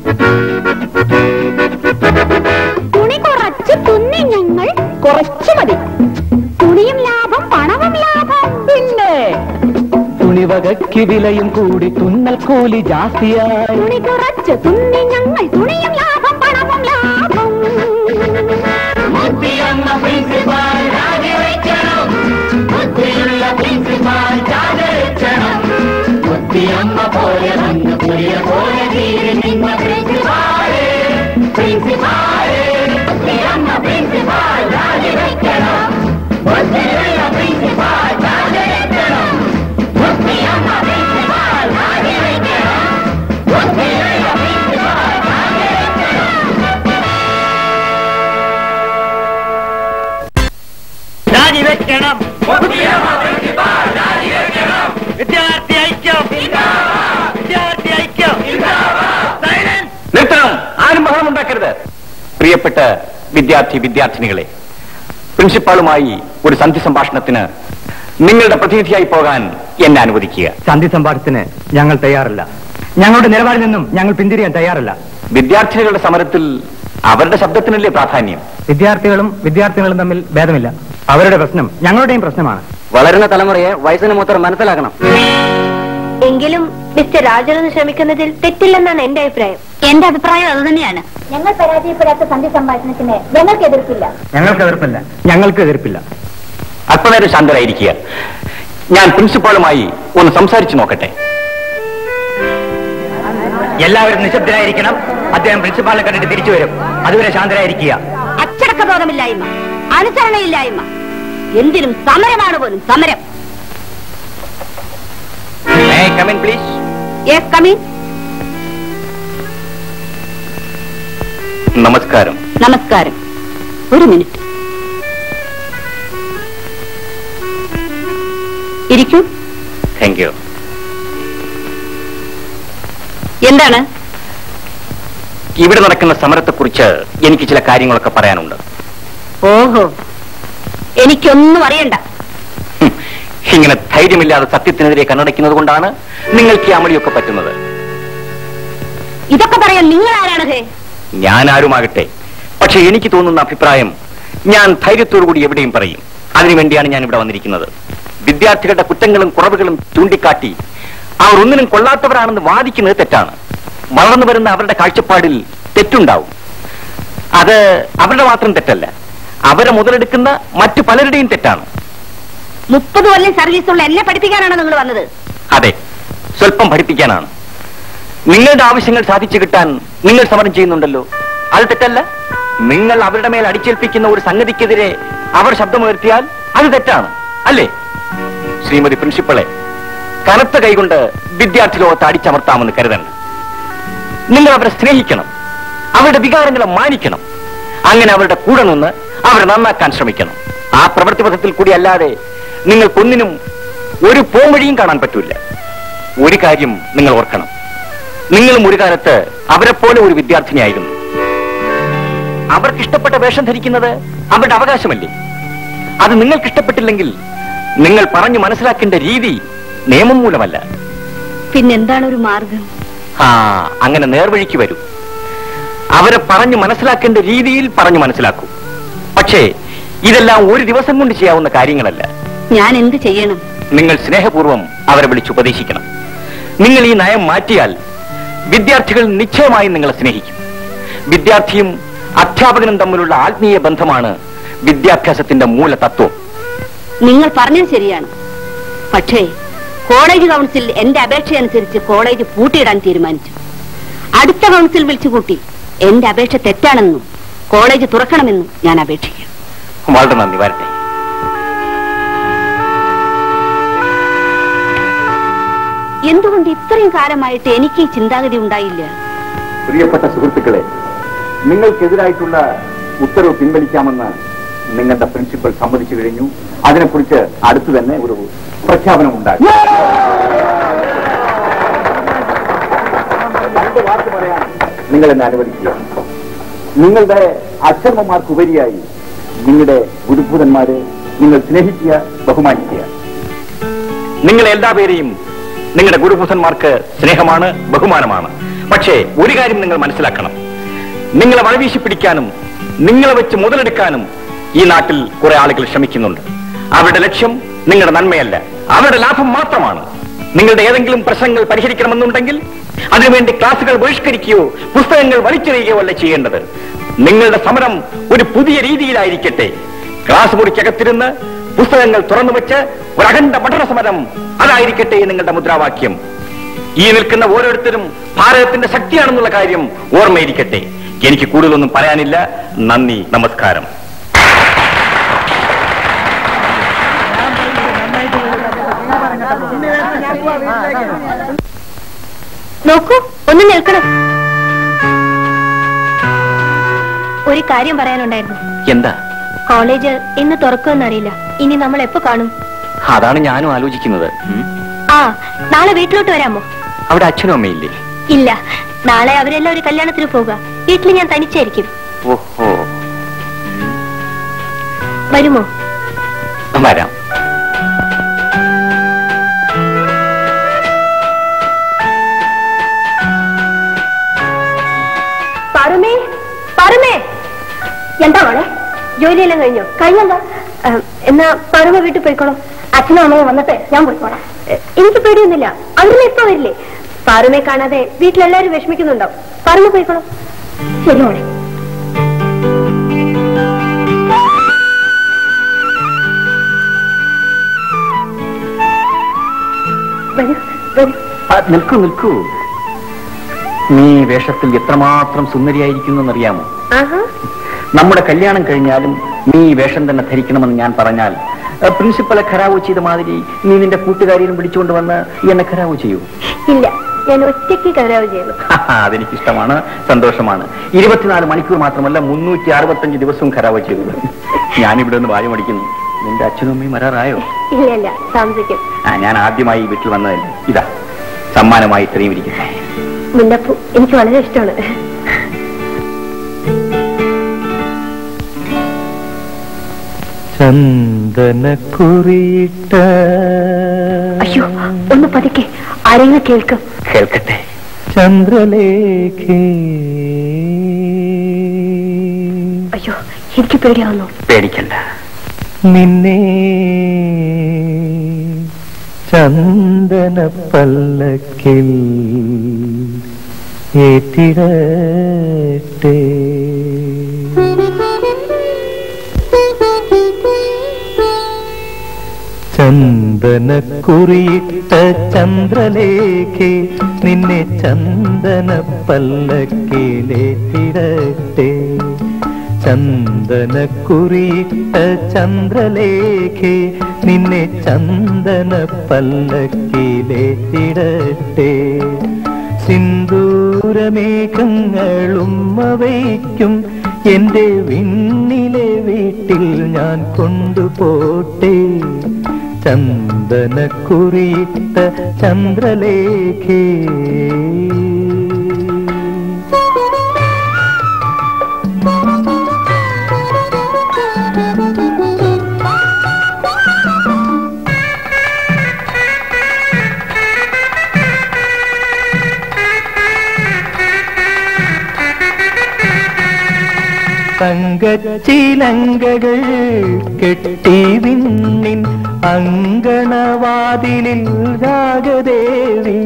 തുണി കുറച്ച് തുന്നി ഞങ്ങൾ കുറച്ചു മതി തുണിയും ലാഭം പണവും ലാഭം പിന്നെ തുണിവകയ്ക്ക് വിലയും കൂടി തുന്നൽ കൂലി ജാസ്തിയായി തുണി കുറച്ച് തുന്നി ഞങ്ങൾ തുണിയും ലാഭം പണവും ലാഭം ബുദ്ധിയെന്ന പ്രിൻസിപ്പാൾ രാജിവെക്കണം ബുദ്ധിയുള്ള പ്രിൻസിപ്പാൾ രാജിവെക്കണം ബുദ്ധിയമ്മ പോലെ വന്ന് പുലിയ പോലെ തീരെ നിന്ന പ്രിൻസിപ്പാളെ പ്രിൻസിപ്പാളെ ബുദ്ധിയമ്മ പ്രിൻസിപ്പാൾ രാജിവെക്കണം രാജിവെക്കണം വിദ്യാർത്ഥി ഐക്യം വിദ്യാർത്ഥി ഐക്യം നിർത്തണം ആരും ബഹളമുണ്ടാക്കരുത് പ്രിയപ്പെട്ട വിദ്യാർത്ഥി വിദ്യാർത്ഥിനികളെ പ്രിൻസിപ്പാളുമായി ഒരു സന്ധി സംഭാഷണത്തിന് നിങ്ങളുടെ പ്രതിനിധിയായി പോകാൻ എന്നെ അനുവദിക്കുക സന്ധി സംവാദത്തിന് ഞങ്ങൾ തയ്യാറല്ല ഞങ്ങളുടെ നിലപാടിൽ നിന്നും ഞങ്ങൾ പിന്തിരിയാൻ തയ്യാറല്ല വിദ്യാർത്ഥിനികളുടെ സമരത്തിൽ അവരുടെ ശബ്ദത്തിനല്ലേ പ്രാധാന്യം വിദ്യാർത്ഥികളും വിദ്യാർത്ഥികളും തമ്മിൽ ഭേദമില്ല അവരുടെ പ്രശ്നം ഞങ്ങളുടെയും പ്രശ്നമാണ് വളരുന്ന തലമുറയെ വയസ്സിന് മൂത്രം മനസ്സിലാക്കണം എങ്കിലും മിസ്റ്റർ രാജനൊന്ന് ശ്രമിക്കുന്നതിൽ തെറ്റില്ലെന്നാണ് എന്റെ അഭിപ്രായം എന്റെ അഭിപ്രായം അത് തന്നെയാണ് ഞങ്ങൾ പരാജയപ്പെടാത്ത സന്ധി സംഭാഷണത്തിന് ഞങ്ങൾക്ക് എതിർപ്പില്ല ഞങ്ങൾക്ക് എതിർപ്പില്ല ഞങ്ങൾക്ക് എതിർപ്പില്ല അല്പനേരം ശാന്തരായിരിക്കുക ഞാൻ പ്രിൻസിപ്പാളുമായി ഒന്ന് സംസാരിച്ചു നോക്കട്ടെ എല്ലാവരും നിശബ്ദരായിരിക്കണം അദ്ദേഹം പ്രിൻസിപ്പാളിനെ കണ്ടിട്ട് തിരിച്ചു വരും അതുവരെ ശാന്തരായിരിക്കുക അച്ചടക്ക ബോധമില്ലായ്മ അനുസരണയില്ലായ്മ എന്തിനും സമരമാണ് പോലും സമരം പ്ലീസ് യെസ് കമീൻ നമസ്കാരം നമസ്കാരം ഒരു മിനിറ്റ് ഇരിക്കൂ താങ്ക് യു എന്താണ് ഇവിടെ നടക്കുന്ന സമരത്തെക്കുറിച്ച് എനിക്ക് ചില കാര്യങ്ങളൊക്കെ പറയാനുണ്ട് ഓഹോ എനിക്കൊന്നും അറിയണ്ട ഇങ്ങനെ ധൈര്യമില്ലാതെ സത്യത്തിനെതിരെ കണ്ണടയ്ക്കുന്നത് കൊണ്ടാണ് നിങ്ങൾക്ക് ഈ അമളിയൊക്കെ പറ്റുന്നത് ഇതൊക്കെ പറയാൻ നിങ്ങൾ ആരാണ് ഹേ ഞാൻ ആരുമാകട്ടെ പക്ഷെ എനിക്ക് തോന്നുന്ന അഭിപ്രായം ഞാൻ ധൈര്യത്തോടു കൂടി എവിടെയും പറയും അതിനുവേണ്ടിയാണ് ഞാൻ ഇവിടെ വന്നിരിക്കുന്നത് വിദ്യാർത്ഥികളുടെ കുറ്റങ്ങളും കുറവുകളും ചൂണ്ടിക്കാട്ടി അവർ ഒന്നിനും കൊള്ളാത്തവരാണെന്ന് വാദിക്കുന്നത് തെറ്റാണ് വളർന്നു വരുന്ന അവരുടെ കാഴ്ചപ്പാടിൽ തെറ്റുണ്ടാവും അത് അവരുടെ മാത്രം തെറ്റല്ല അവരെ മുതലെടുക്കുന്ന മറ്റു പലരുടെയും തെറ്റാണ് മുപ്പത് കൊല്ലം സർവീസുള്ള എന്നെ പഠിപ്പിക്കാനാണോ നിങ്ങൾ വന്നത് അതെ സ്വല്പം പഠിപ്പിക്കാനാണ് നിങ്ങളുടെ ആവശ്യങ്ങൾ സാധിച്ചു കിട്ടാൻ നിങ്ങൾ സമരം ചെയ്യുന്നുണ്ടല്ലോ അത് തെറ്റല്ല നിങ്ങൾ അവരുടെ മേൽ അടിച്ചേൽപ്പിക്കുന്ന ഒരു സംഗതിക്കെതിരെ അവർ ശബ്ദമുയർത്തിയാൽ അത് തെറ്റാണ് അല്ലേ ശ്രീമതി പ്രിൻസിപ്പളെ കനത്ത കൈകൊണ്ട് വിദ്യാർത്ഥി ലോകത്ത് അടിച്ചമർത്താമെന്ന് കരുതണ്ട നിങ്ങൾ അവരെ സ്നേഹിക്കണം അവരുടെ വികാരങ്ങളെ മാനിക്കണം അങ്ങനെ അവരുടെ കൂടെ നിന്ന് അവരെ നന്നാക്കാൻ ശ്രമിക്കണം ആ പ്രവൃത്തിപഥത്തിൽ കൂടി അല്ലാതെ നിങ്ങൾക്കൊന്നിനും ഒരു പോംവഴിയും കാണാൻ പറ്റൂല ഒരു കാര്യം നിങ്ങൾ ഓർക്കണം നിങ്ങളും ഒരു കാലത്ത് അവരെ പോലെ ഒരു വിദ്യാർത്ഥിനിയായിരുന്നു അവർക്ക് ഇഷ്ടപ്പെട്ട വേഷം ധരിക്കുന്നത് അവരുടെ അവകാശമല്ലേ അത് നിങ്ങൾക്ക് ഇഷ്ടപ്പെട്ടില്ലെങ്കിൽ നിങ്ങൾ പറഞ്ഞു മനസ്സിലാക്കേണ്ട രീതി നിയമം മൂലമല്ല പിന്നെന്താണ് ഒരു മാർഗം ആ അങ്ങനെ നേർവഴിക്ക് വരൂ അവരെ പറഞ്ഞു മനസ്സിലാക്കേണ്ട രീതിയിൽ പറഞ്ഞു മനസ്സിലാക്കൂ പക്ഷേ ഇതെല്ലാം ഒരു ദിവസം കൊണ്ട് ചെയ്യാവുന്ന കാര്യങ്ങളല്ല ഞാൻ എന്ത് ചെയ്യണം നിങ്ങൾ സ്നേഹപൂർവ്വം അവരെ വിളിച്ച് ഉപദേശിക്കണം നിങ്ങൾ ഈ നയം മാറ്റിയാൽ വിദ്യാർത്ഥികൾ നിശ്ചയമായും നിങ്ങളെ സ്നേഹിക്കും വിദ്യാർത്ഥിയും അധ്യാപകനും തമ്മിലുള്ള ആത്മീയ ബന്ധമാണ് വിദ്യാഭ്യാസത്തിന്റെ മൂലതത്വം നിങ്ങൾ പറഞ്ഞത് ശരിയാണ് പക്ഷേ കോളേജ് കൗൺസിൽ എന്റെ അപേക്ഷ അനുസരിച്ച് കോളേജ് പൂട്ടിയിടാൻ തീരുമാനിച്ചു അടുത്ത കൗൺസിൽ വിളിച്ചു കൂട്ടി എന്റെ അപേക്ഷ തെറ്റാണെന്നും കോളേജ് തുറക്കണമെന്നും ഞാൻ അപേക്ഷിക്കാം വളരെ നന്ദി വരട്ടെ എന്തുകൊണ്ട് ഇത്രയും കാലമായിട്ട് എനിക്ക് ഈ ചിന്താഗതി ഉണ്ടായില്ല പ്രിയപ്പെട്ട സുഹൃത്തുക്കളെ നിങ്ങൾക്കെതിരായിട്ടുള്ള ഉത്തരവ് പിൻവലിക്കാമെന്ന് നിങ്ങളുടെ പ്രിൻസിപ്പൽ സമ്മതിച്ചു കഴിഞ്ഞു അതിനെക്കുറിച്ച് അടുത്തു തന്നെ ഒരു പ്രഖ്യാപനം ഉണ്ടായി രണ്ട് വാക്ക് പറയാൻ നിങ്ങൾ എന്നെ അനുവദിക്കുക നിങ്ങളുടെ അക്ഷർമ്മമാർക്കുപരിയായി നിങ്ങളുടെ ഗുരുഭൂതന്മാരെ നിങ്ങൾ സ്നേഹിക്കുക ബഹുമാനിക്കുക നിങ്ങൾ എല്ലാ പേരെയും നിങ്ങളുടെ ഗുരുഭൂതന്മാർക്ക് സ്നേഹമാണ് ബഹുമാനമാണ് പക്ഷേ ഒരു കാര്യം നിങ്ങൾ മനസ്സിലാക്കണം നിങ്ങളെ വഴവീശി പിടിക്കാനും നിങ്ങളെ വെച്ച് മുതലെടുക്കാനും ഈ നാട്ടിൽ കുറെ ആളുകൾ ശ്രമിക്കുന്നുണ്ട് അവരുടെ ലക്ഷ്യം നിങ്ങളുടെ നന്മയല്ല അവരുടെ ലാഭം മാത്രമാണ് നിങ്ങളുടെ ഏതെങ്കിലും പ്രശ്നങ്ങൾ പരിഹരിക്കണമെന്നുണ്ടെങ്കിൽ അതിനുവേണ്ടി ക്ലാസുകൾ ബഹിഷ്കരിക്കുകയോ പുസ്തകങ്ങൾ വലിച്ചെറിയുകയോ അല്ല ചെയ്യേണ്ടത് നിങ്ങളുടെ സമരം ഒരു പുതിയ രീതിയിലായിരിക്കട്ടെ ക്ലാസ് മുറിക്കകത്തിരുന്ന് പുസ്തകങ്ങൾ തുറന്നു വെച്ച് ഒരു അഖണ്ഡ പഠന സമരം അതായിരിക്കട്ടെ നിങ്ങളുടെ മുദ്രാവാക്യം ഈ നിൽക്കുന്ന ഓരോരുത്തരും ഭാരതത്തിന്റെ ശക്തിയാണെന്നുള്ള കാര്യം ഓർമ്മയിരിക്കട്ടെ എനിക്ക് കൂടുതലൊന്നും പറയാനില്ല നന്ദി നമസ്കാരം നോക്കൂ ഒന്ന് നിൽക്കണം ഒരു കാര്യം പറയാനുണ്ടായിരുന്നു എന്താ കോളേജ് ഇന്ന് തുറക്കുമെന്നറിയില്ല ഇനി നമ്മൾ എപ്പോ കാണും അതാണ് ഞാനും ആലോചിക്കുന്നത് ഉം. ആ നാളെ വീട്ടിലോട്ട് വരാമോ അവിടെ അച്ഛനും അമ്മയില്ലേ ഇല്ല നാളെ അവരെല്ലാം ഒരു കല്യാണത്തിന് പോവുക വീട്ടിൽ ഞാൻ തനിച്ചായിരിക്കും ഓഹോ വരുമോ വരാം പറമേ പറമേ എന്താ മോളെ ജോലിയെല്ലാം കഴിഞ്ഞോ കഴിഞ്ഞല്ലോ എന്നാ പറമ വീട്ടിൽ പോയിക്കോളൂ അച്ഛനും അമ്മയും വന്നിട്ട് ഞാൻ പോയിക്കോളാം എ, എനിക്ക് പേടിയൊന്നുമില്ല അവരിൽ ഇപ്പൊ വരില്ലേ പാറുമെ കാണാതെ വീട്ടിലെല്ലാരും വിഷമിക്കുന്നുണ്ടോ പറമ പോയിക്കോളൂ ശരി മോളെ വരൂ വരൂ ആ, നിൽക്കൂ നിൽക്കൂ നീ വേഷത്തിൽ എത്രമാത്രം സുന്ദരിയായിരിക്കുന്നു എന്നറിയാമോ ആഹാ നമ്മുടെ കല്യാണം കഴിഞ്ഞാലും നീ ഈ വേഷം തന്നെ ധരിക്കണമെന്ന് ഞാൻ പറഞ്ഞാൽ ആ, പ്രിൻസിപ്പലെ ഖരാവോ ചെയ്ത മാതിരി നീ നിന്റെ കൂട്ടുകാരിയും പിടിച്ചുകൊണ്ട് വന്ന് എന്നെ ഖരാവോ ചെയ്യൂ ഇല്ല ഞാൻ ഒറ്റയ്ക്ക് കരാവ് ചെയ്യുന്നു അതെനിക്കിഷ്ടമാണ് സന്തോഷമാണ് ഇരുപത്തിനാല് മണിക്കൂർ മാത്രമല്ല മുന്നൂറ്റി അറുപത്തഞ്ച് ദിവസവും ഖരാവോ ചെയ്തത് ഞാനിവിടെ നിന്ന് വായു മടിക്കുന്നു നിന്റെ അച്ഛനും അമ്മയും വരാറായോ ഇല്ല ഇല്ല താമസിക്കും ആ ഞാൻ ആദ്യമായി ഈ വീട്ടിൽ വന്നതല്ലേ ഇതാ സമ്മാനമായി ഇത്രയും ഇരിക്കുന്നു മുല്ലപ്പൂ എനിക്ക് വളരെ ഇഷ്ടമാണ് ചന്ദനക്കുറിയിട്ട അയ്യോ ഒന്ന് പതുക്കെ ആരെങ്കിലും കേൾക്കും കേൾക്കട്ടെ ചന്ദ്രലേഖേ അയ്യോ എനിക്ക് പേടിയാവുന്നു പേടിക്കണ്ട നിന്നെ ചന്ദന പല്ലക്കിൽ ഏറ്റിടട്ടെ ചന്ദനക്കുറിയിട്ട ചന്ദ്രലേഖേ നിന്നെ ചന്ദന പല്ലക്കിലേറ്റിടട്ടെ ചന്ദനക്കുറിയിട്ട ചന്ദ്രലേഖേ നിന്നെ ചന്ദന പല്ലക്കിലേറ്റിടട്ടെ സിന്ദൂരമേഘങ്ങളും അവയ്ക്കും എന്റെ വിണ്ണിലെ വീട്ടിൽ ഞാൻ കൊണ്ടുപോട്ടെ ചന്ദനക്കുറിയിട്ട ചന്ദ്രലേഖേ തങ്കച്ചിലങ്കകൾ കെട്ടി വിണ്ണിൻ അങ്കണവാതിലിൽ രാഗദേവി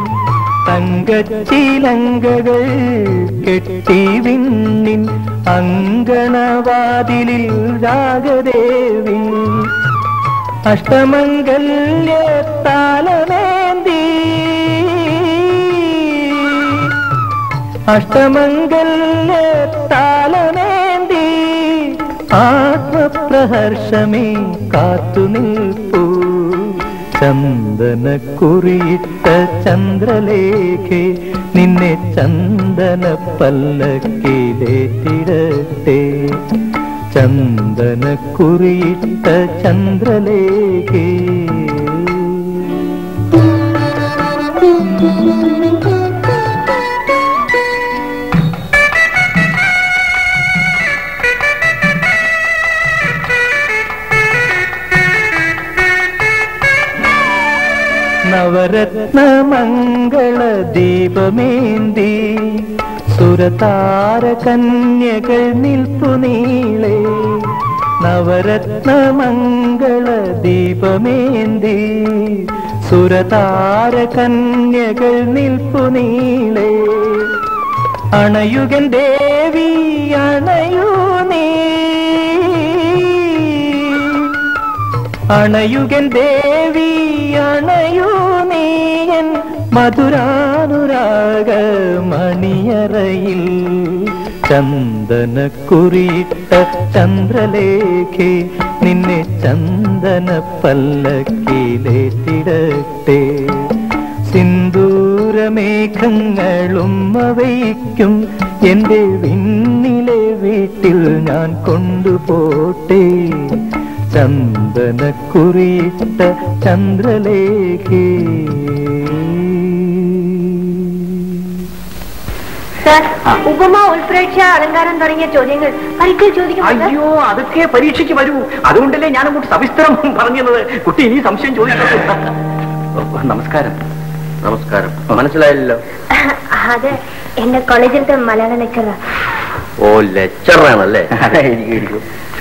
തങ്കച്ചിലങ്കകൾ കെട്ടി വിണ്ണിൻ അങ്കണവാതിലിൽ രാഗദേവി അഷ്ടമംഗല്യത്താലമേന്തി അഷ്ടമംഗല്യത്താലമേന്തി ആത്മപ്രഹർഷമേ കാത്തു നിൽപ്പൂ ചന്ദനക്കുറിയിട്ട ചന്ദ്രലേഖേ നിന്നെ ചന്ദന പല്ലക്കിലേറ്റിടട്ടെ ചന്ദനക്കുറിയിട്ട ചന്ദ്രലേഖേ നവരത്ന മംഗള ദീപമേന്തി സുരതാര കന്യകൾ നിൽപ്പു നീളെ നവരത്ന മംഗള ദീപമേന്തി സുരതാര കന്യകൾ നിൽപ്പു നീളെ അണയുകൻ ദേവി അണയൂ നീ അണയുകൻ ദേവി അണയൂ നീയൻ മധുരാനുരാഗ മണിയറയിൽ ചന്ദനക്കുറിയിട്ട ചന്ദ്രലേഖേ നിന്നെ ചന്ദന പല്ലക്കിലേറ്റിടട്ടെ സിന്ദൂരമേഘങ്ങളും അവയ്ക്കും എന്റെ വിണ്ണിലെ വീട്ടിൽ ഞാൻ കൊണ്ടുപോട്ടെ ചന്ദനക്കുറിയിട്ട ചന്ദ്രലേഖേ സാർ ഉപമ ഉൾപ്രേക്ഷ അലങ്കാരം തുടങ്ങിയ ചോദ്യങ്ങൾ പരീക്ഷയിൽ ചോദിക്കും അയ്യോ അതൊക്കെ പരീക്ഷയ്ക്ക് വരൂ അതുകൊണ്ടല്ലേ ഞാൻ അങ്ങോട്ട് സവിസ്തരം പറഞ്ഞത് കുട്ടി ഇനി സംശയം ചോദിക്കട്ടെ നമസ്കാരം നമസ്കാരം മനസ്സിലായില്ലല്ലോ അതെ എന്റെ കോളേജിലത്തെ മലയാള ലെക്ചറാ ഓ ലെക്ചറാണല്ലേ ഇരിക്കൂ, ഇരിക്കൂ.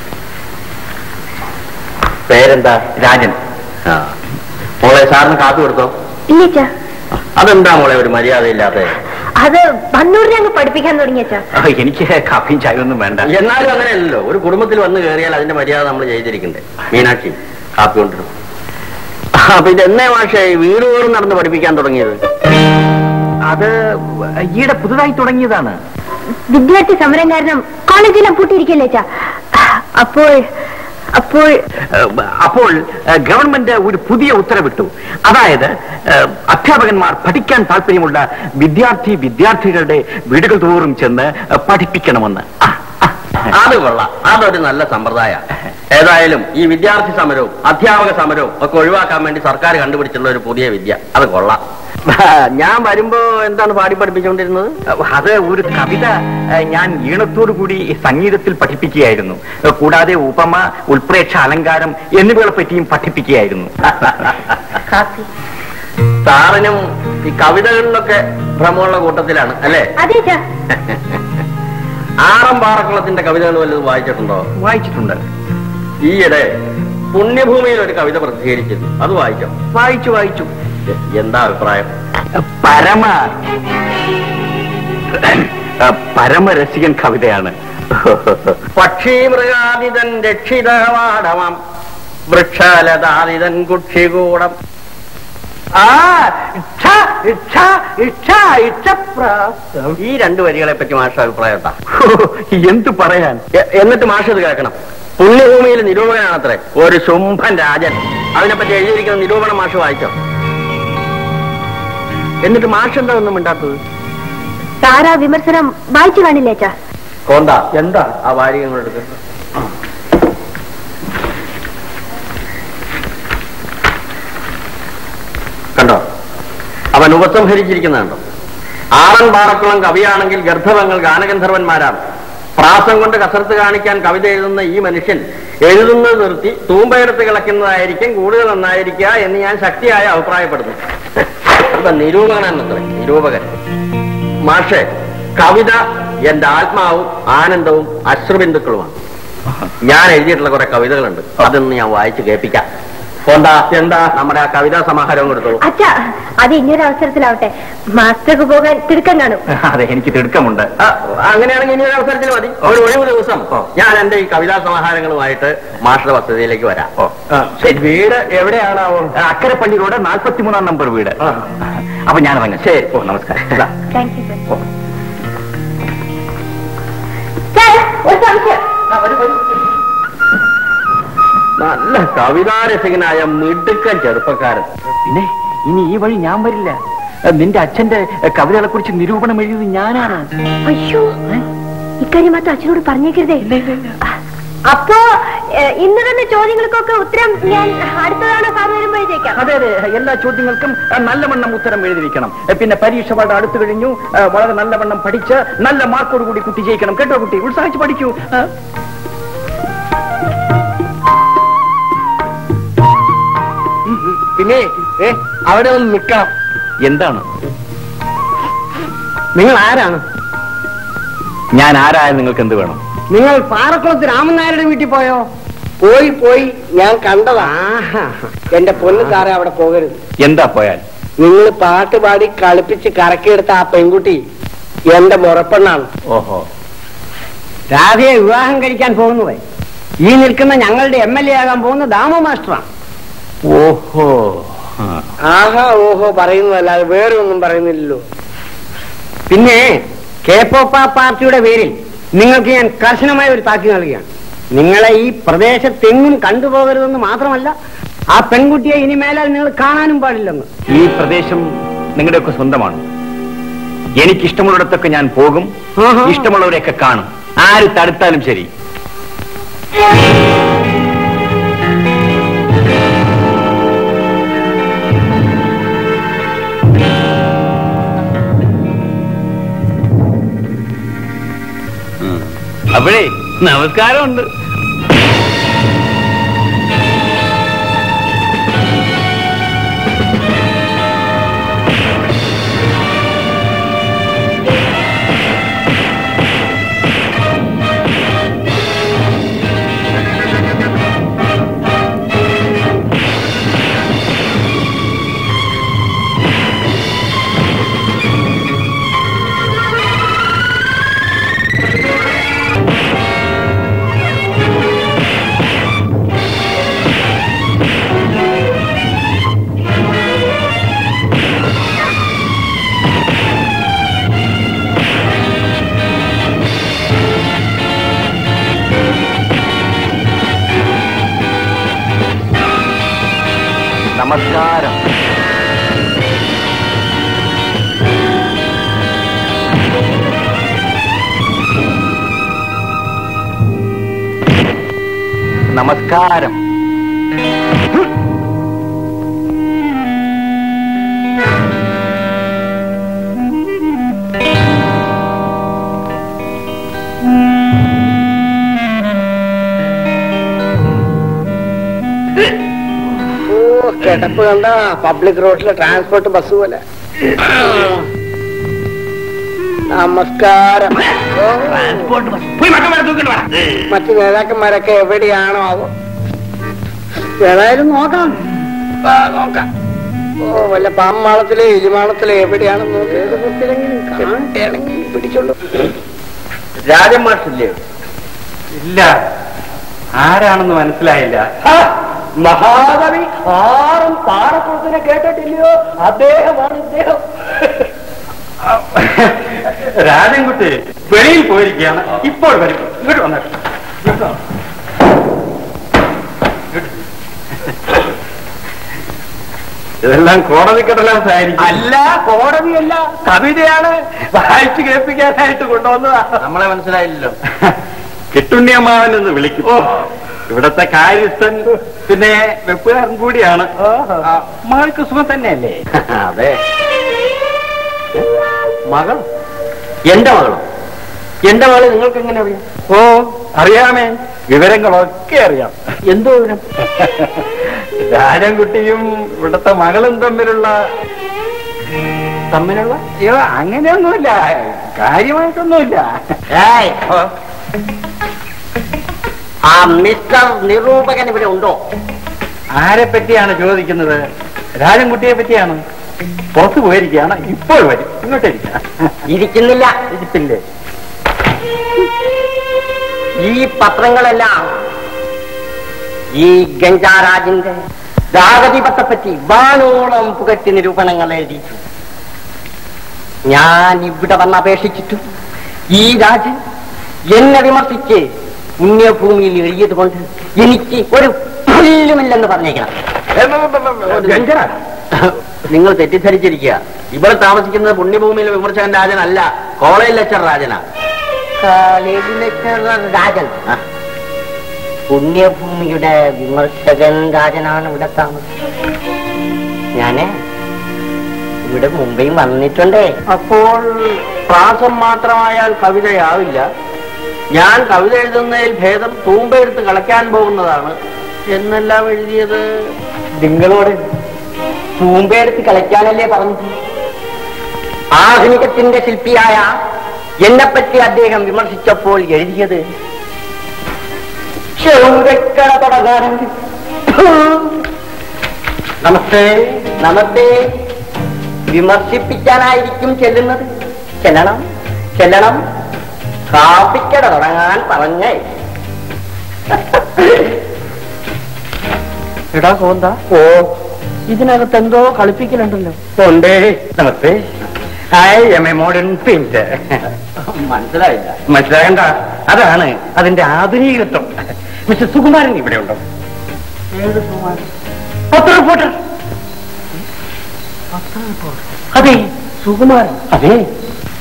പേരെന്താ രാജൻ ആ മോളെ സാറിന് കാത്തു കൊടുത്തോ ഇല്ലേച്ചാ അതെന്താ മോളെ ഒരു മര്യാദ ഇല്ലാതെ അത് വന്നൂരിനെ അങ്ങ് പഠിപ്പിക്കാൻ തുടങ്ങിയച്ചാ എനിക്ക് കാപ്പിയും ചായ ഒന്നും വേണ്ട എന്നാലും അങ്ങനെയല്ലല്ലോ ഒരു കുടുംബത്തിൽ വന്ന് കയറിയാൽ അതിന്റെ മര്യാദ നമ്മൾ ചെയ്തിരിക്കണ്ടേ മീനാക്ഷി കാപ്പി കൊണ്ടിരും അപ്പൊ ഇത് എന്നേ മാഷേ വീട് തോറും നടന്ന് പഠിപ്പിക്കാൻ തുടങ്ങിയത് അത് ഈയിടെ പുതുതായി തുടങ്ങിയതാണ് വിദ്യാർത്ഥി സമരം കാരണം കോളേജെല്ലാം പൂട്ടിയിരിക്കല്ലേച്ചാ അപ്പോൾ അപ്പോൾ ഏഹ്, അപ്പോൾ ഏഹ്, ഗവൺമെന്റ് ഒരു പുതിയ ഉത്തരവിട്ടു അതായത് ഏഹ്, അധ്യാപകന്മാർ പഠിക്കാൻ താല്പര്യമുള്ള വിദ്യാർത്ഥി വിദ്യാർത്ഥികളുടെ വീടുകൾ തോറും ചെന്ന് ഏഹ്, പഠിപ്പിക്കണമെന്ന് ആ, അത് കൊള്ളാം അതൊരു നല്ല സമ്പ്രദായ ഏതായാലും ഈ വിദ്യാർത്ഥി സമരവും അധ്യാപക സമരവും ഒക്കെ ഒഴിവാക്കാൻ വേണ്ടി സർക്കാർ കണ്ടുപിടിച്ചുള്ള ഒരു പുതിയ വിദ്യ അത് കൊള്ളാം ഞാൻ വരുമ്പോ എന്താണ് പാടി പഠിപ്പിച്ചുകൊണ്ടിരുന്നത് അത് ഒരു കവിത ഏഹ്, ഞാൻ ഈണത്തോടു കൂടി സംഗീതത്തിൽ പഠിപ്പിക്കുകയായിരുന്നു ഏഹ്, കൂടാതെ ഉപമ ഉൾപ്രേക്ഷ അലങ്കാരം എന്നിവകളെ പറ്റിയും പഠിപ്പിക്കുകയായിരുന്നു സാറിനും ഈ കവിതകളിലൊക്കെ ഭ്രമമുള്ള കൂട്ടത്തിലാണ് അല്ലേ അതേച്ചാ ആറം പാറക്കുളത്തിന്റെ കവിതകൾ വല്ലതും വായിച്ചിട്ടുണ്ടോ വായിച്ചിട്ടുണ്ട് ഈയിടെ പുണ്യഭൂമിയിൽ ഒരു കവിത പ്രസിദ്ധീകരിച്ചിരുന്നു അത് വായിച്ചോ വായിച്ചു വായിച്ചു എ- എന്താ അഭിപ്രായം പരമ ഏഹ്, പരമരസികൻ കവിതയാണ് പക്ഷി മൃഗാതിതൻ രക്ഷിതവാടമം വൃക്ഷലതാതിതൻ കുക്ഷികൂടം ആ ഇച്ഛ, ഇച്ഛ, ഇച്ഛ, ഇച്ഛപ്രാസം. ഈ രണ്ട് വരികളെ പറ്റി മാഷ അഭിപ്രായം എന്താ ഹോ, എന്തു പറയാൻ എ- എന്നിട്ട് മാഷ് ഇത് കേൾക്കണം പുണ്യഭൂമിയിൽ നിരൂപകനാണത്രേ ഒരു ശുംഭൻ രാജൻ അതിനെപ്പറ്റി എഴുതിയിരിക്കുന്ന നിരൂപണം മാഷ് വായിച്ചോ എന്നിട്ട് മാഷ് എന്താ ഒന്നും മിണ്ടാത്തത് സാറാ വിമർശനം വായിച്ചു കാണില്ലേച്ചാ കോന്ത എന്താ ആ വാരികങ്ങൾ എടുക്കുന്നത് കണ്ടോ അവൻ ഉപസംഹരിച്ചിരിക്കുന്നുണ്ടോ ആറൻ പാറക്കുളം കവിയാണെങ്കിൽ ഗർഭവങ്ങൾ ഗാനഗന്ധർവന്മാരാണ് പ്രാസം കൊണ്ട് കസർത്ത് കാണിക്കാൻ കവിത എഴുതുന്ന ഈ മനുഷ്യൻ എഴുതുന്നത് നിർത്തി തൂമ്പയെടുത്ത് കിളയ്ക്കുന്നതായിരിക്കും കൂടുതൽ നന്നായിരിക്കുക എന്ന് ഞാൻ ശക്തിയായ അഭിപ്രായപ്പെടുന്നു ഇപ്പൊ നിരൂപകനാണത്രേ നിരൂപകൻ മാഷെ കവിത എന്റെ ആത്മാവും ആനന്ദവും അശ്രുബിന്ദുക്കളുമാണ് ഞാൻ എഴുതിയിട്ടുള്ള കുറെ കവിതകളുണ്ട് അതൊന്ന് ഞാൻ വായിച്ചു കേൾപ്പിക്കാം എന്താ എന്താ നമ്മുടെ ആ കവിതാ സമാഹാരം കൊടുത്തോളൂ അച്ഛാ അത് ഇനിയൊരു അവസരത്തിലാവട്ടെ മാസ്റ്റർക്ക് പോകാൻ തിടുക്കം കാണും അതെ എനിക്ക് തിടുക്കമുണ്ട് ആ, അങ്ങനെയാണെങ്കിൽ ഇനി ഒരു അവസരത്തിൽ മതി ഒരു ഒഴിവ് ദിവസം ഞാൻ എന്റെ ഈ കവിതാ സമാഹാരങ്ങളുമായിട്ട് മാഷയുടെ വസതിയിലേക്ക് വരാം ശരി വീട് എവിടെയാണാവോ അക്കരെ പള്ളി റോഡ് നാൽപ്പത്തിമൂന്നാം നമ്പർ വീട് അപ്പൊ ഞാൻ ഇറങ്ങാം ശരി ഓ നമസ്കാരം ഇതാ. താങ്ക് യു സാർ ഒരു സംശയം നല്ല കവിതാരസികനായ മിടുക്കൻ ചെറുപ്പക്കാരൻ പിന്നെ ഇനി ഈ വഴി ഞാൻ വരില്ല നിന്റെ അച്ഛന്റെ കവിതകളെ കുറിച്ച് നിരൂപണം എഴുതിയത് ഞാനാണ് അയ്യോ ഇക്കാര്യം മാത്രം അച്ഛനോട് പറഞ്ഞേക്കരുതേ അപ്പോ ഏഹ്, ഇന്ന് തന്നെ ചോദ്യങ്ങൾക്കൊക്കെ ഉത്തരം ഞാൻ അടുത്ത തവണ സാർ വരുമ്പോഴത്തേക്കാം അതെ അതെ എല്ലാ ചോദ്യങ്ങൾക്കും ആ, നല്ലവണ്ണം ഉത്തരം എഴുതിയിരിക്കണം ഏ, പിന്നെ പരീക്ഷ വളരെ അടുത്ത് കഴിഞ്ഞു ആ, വളരെ നല്ലവണ്ണം പഠിച്ച് നല്ല മാർക്കോട് കൂടി കുട്ടി ജയിക്കണം കേട്ടോ കുട്ടി ഉത്സാഹിച്ച് പഠിക്കൂ ആ. പിന്നെ ഏ അവിടെ ഒന്ന് നിൽക്കണം എന്താണ് നിങ്ങൾ ആരാണ് ഞാൻ ആരായ നിങ്ങൾക്ക് എന്ത് വേണം നിങ്ങൾ പാറക്കുളത്ത് രാമനായരുടെ വീട്ടിൽ പോയോ പോയി പോയി ഞാൻ കണ്ടതാ എന്റെ പൊന്ന് സാറേ അവിടെ പോകരുത് എന്താ പോയാൽ നിങ്ങൾ പാട്ട് പാടി കളിപ്പിച്ച് കറക്കിയെടുത്ത ആ പെൺകുട്ടി എന്റെ മുറപ്പെണ്ണാണ് ഓഹോ രാധയെ വിവാഹം കഴിക്കാൻ പോകുന്നത് ഈ നിൽക്കുന്ന ഞങ്ങളുടെ എം എൽ എ ആകാൻ പോകുന്ന ദാമ മാസ്റ്ററാണ് ഓഹോ ആ. ആഹാ ഓഹോ പറയുന്നതല്ലാതെ വേറെ ഒന്നും പറയുന്നില്ലല്ലോ പിന്നെ കെ പോപ്പ പാർട്ടിയുടെ പേരിൽ നിങ്ങൾക്ക് ഞാൻ കർശനമായ ഒരു താക്കി നൽകുകയാണ് നിങ്ങളെ ഈ പ്രദേശത്തെങ്ങും കണ്ടുപോകരുതെന്ന് മാത്രമല്ല ആ പെൺകുട്ടിയെ ഇനി മേലാൽ നിങ്ങൾ കാണാനും പാടില്ലെന്ന് ഈ പ്രദേശം നിങ്ങളുടെയൊക്കെ സ്വന്തമാണ് എനിക്കിഷ്ടമുള്ളിടത്തൊക്കെ ഞാൻ പോകും ഇഷ്ടമുള്ളവരെയൊക്കെ കാണും ആര് തടുത്താലും ശരി അപ്പോഴേ നമസ്കാരമുണ്ട് നമസ്കാരം നമസ്കാരം ഓ കിടപ്പ് കണ്ട പബ്ലിക് റോഡിലെ ട്രാൻസ്പോർട്ട് ബസ് പോലെ നമസ്കാരം ഓ, മറ്റു നേതാക്കന്മാരൊക്കെ എവിടെയാണോ ആവോ ഏതായാലും നോക്കാം ആ, നോക്കാം ഓ വല്ല പാമ്മാളത്തിലെ എലിമാളത്തിലെ എവിടെയാണെന്ന് നോക്കി ഏത് ബുക്കിലെങ്കിലും കാണുകയാണെങ്കിൽ പിടിച്ചോളൂ രാജമാഷില്ലേ ഇല്ല ആരാണെന്ന് മനസ്സിലായില്ല മഹാകവി ആറും പാറക്കുളത്തിനെ കേട്ടിട്ടില്ലയോ അദ്ദേഹമാണ് ഇദ്ദേഹം രാജൻകുട്ടി വെളിയിൽ പോയിരിക്കുകയാണ് ഇപ്പോൾ വരും ഇങ്ങോട്ട് വന്നേക്കാം ഇങ്ങോട്ട് വാ. ഇതെല്ലാം കോടതി കടലാസായിരിക്കും അല്ല കോടതിയല്ല കവിതയാണ് വായിച്ചു കേൾപ്പിക്കാനായിട്ട് കൊണ്ടുവന്നതാ നമ്മളെ മനസ്സിലായില്ലല്ലോ കെട്ടുണ്ണിയമ്മാവൻ എന്ന് വിളിക്കും ഇവിടത്തെ കാര്യസ്ഥൻ പിന്നെ വെപ്പുകാരൻ കൂടിയാണ് ആ, മകൾക്ക് സുഖം തന്നെയല്ലേ അതെ മകൾ എന്റെ മകളോ എന്റെ മകളെ നിങ്ങൾക്ക് എങ്ങനെ അറിയാം ഓ അറിയാമേ വിവരങ്ങളൊക്കെ അറിയാം എന്തോ വിവരം രാജൻകുട്ടിയും ഇവിടത്തെ മകളും തമ്മിലുള്ള തമ്മിലുള്ള അയ്യോ അങ്ങനെയൊന്നുമില്ല കാര്യമായിട്ടൊന്നുമില്ല ഏയ് ആ മിസ്റ്റർ നിരൂപകൻ ഇവിടെ ഉണ്ടോ ആരെ പറ്റിയാണ് ചോദിക്കുന്നത് രാജൻകുട്ടിയെ പറ്റിയാണ് പുറത്തു പോയിരിക്കുകയാണ് ഇപ്പോൾ വരും ഇങ്ങോട്ടിരിക്കാം ഇരിക്കുന്നില്ല ഇരിപ്പില്ലേ ഈ പത്രങ്ങളെല്ലാം ഈ ഗംജാരാജിന്റെ രാഗദീപത്തെ പറ്റി വാനോളം പുകറ്റി നിരൂപണങ്ങൾ എഴുതിയിട്ടു ഞാൻ ഇവിടെ വന്ന് അപേക്ഷിച്ചിട്ടു ഈ രാജൻ എന്നെ വിമർശിച്ച് പുണ്യഭൂമിയിൽ എഴുതിയത് കൊണ്ട് എനിക്ക് ഒരു പുല്ലുമില്ലെന്ന് പറഞ്ഞേക്കണം ഗംജാ നിങ്ങൾ തെറ്റിദ്ധരിച്ചിരിക്കുക ഇവിടെ താമസിക്കുന്നത് പുണ്യഭൂമിയിലെ വിമർശകൻ രാജനല്ല കോളേജ് ലെക്ചർ രാജനാ കോളേജ് ലെക്ചർ രാജൻ ആ. പുണ്യഭൂമിയുടെ വിമർശകൻ രാജനാണ് ഇവിടെ താമസം ഞാന് ഇവിടെ മുംബൈയും വന്നിട്ടുണ്ടേ അപ്പോൾ പ്രാസം മാത്രമായാൽ കവിതയാവില്ല ഞാൻ കവിത എഴുതുന്നതിൽ ഭേദം തൂമ്പെടുത്ത് കളയ്ക്കാൻ പോകുന്നതാണ് എന്നെല്ലാം എഴുതിയത് നിങ്ങളോട് തൂമ്പെടുത്ത് കളയ്ക്കാനല്ലേ പറഞ്ഞത് ആധുനികത്തിന്റെ ശില്പിയായ എന്നെപ്പറ്റി അദ്ദേഹം വിമർശിച്ചപ്പോൾ എഴുതിയത് ചെറുകക്കട തുടങ്ങാറുണ്ട് നമസ്തേ നമസ്തേ വിമർശിപ്പിക്കാനായിരിക്കും ചെല്ലുന്നത് ചെല്ലണം ചെല്ലണം കാപ്പിക്കട തുടങ്ങാൻ പറഞ്ഞേ എടാ കോന്ത ഓ ഇതിനകത്ത് എന്തോ കളിപ്പിക്കലുണ്ടല്ലോ ഉണ്ടേ നമസ്തേ I am a modern painter മനസ്സിലായില്ല മനസ്സിലാകണ്ട അതാണ് അതിന്റെ ആധുനികത്വം മിസ്റ്റർ സുകുമാരൻ ഇവിടെ ഉണ്ടോ പത്ര റിപ്പോർട്ടർ അതെ സുകുമാരൻ അതെ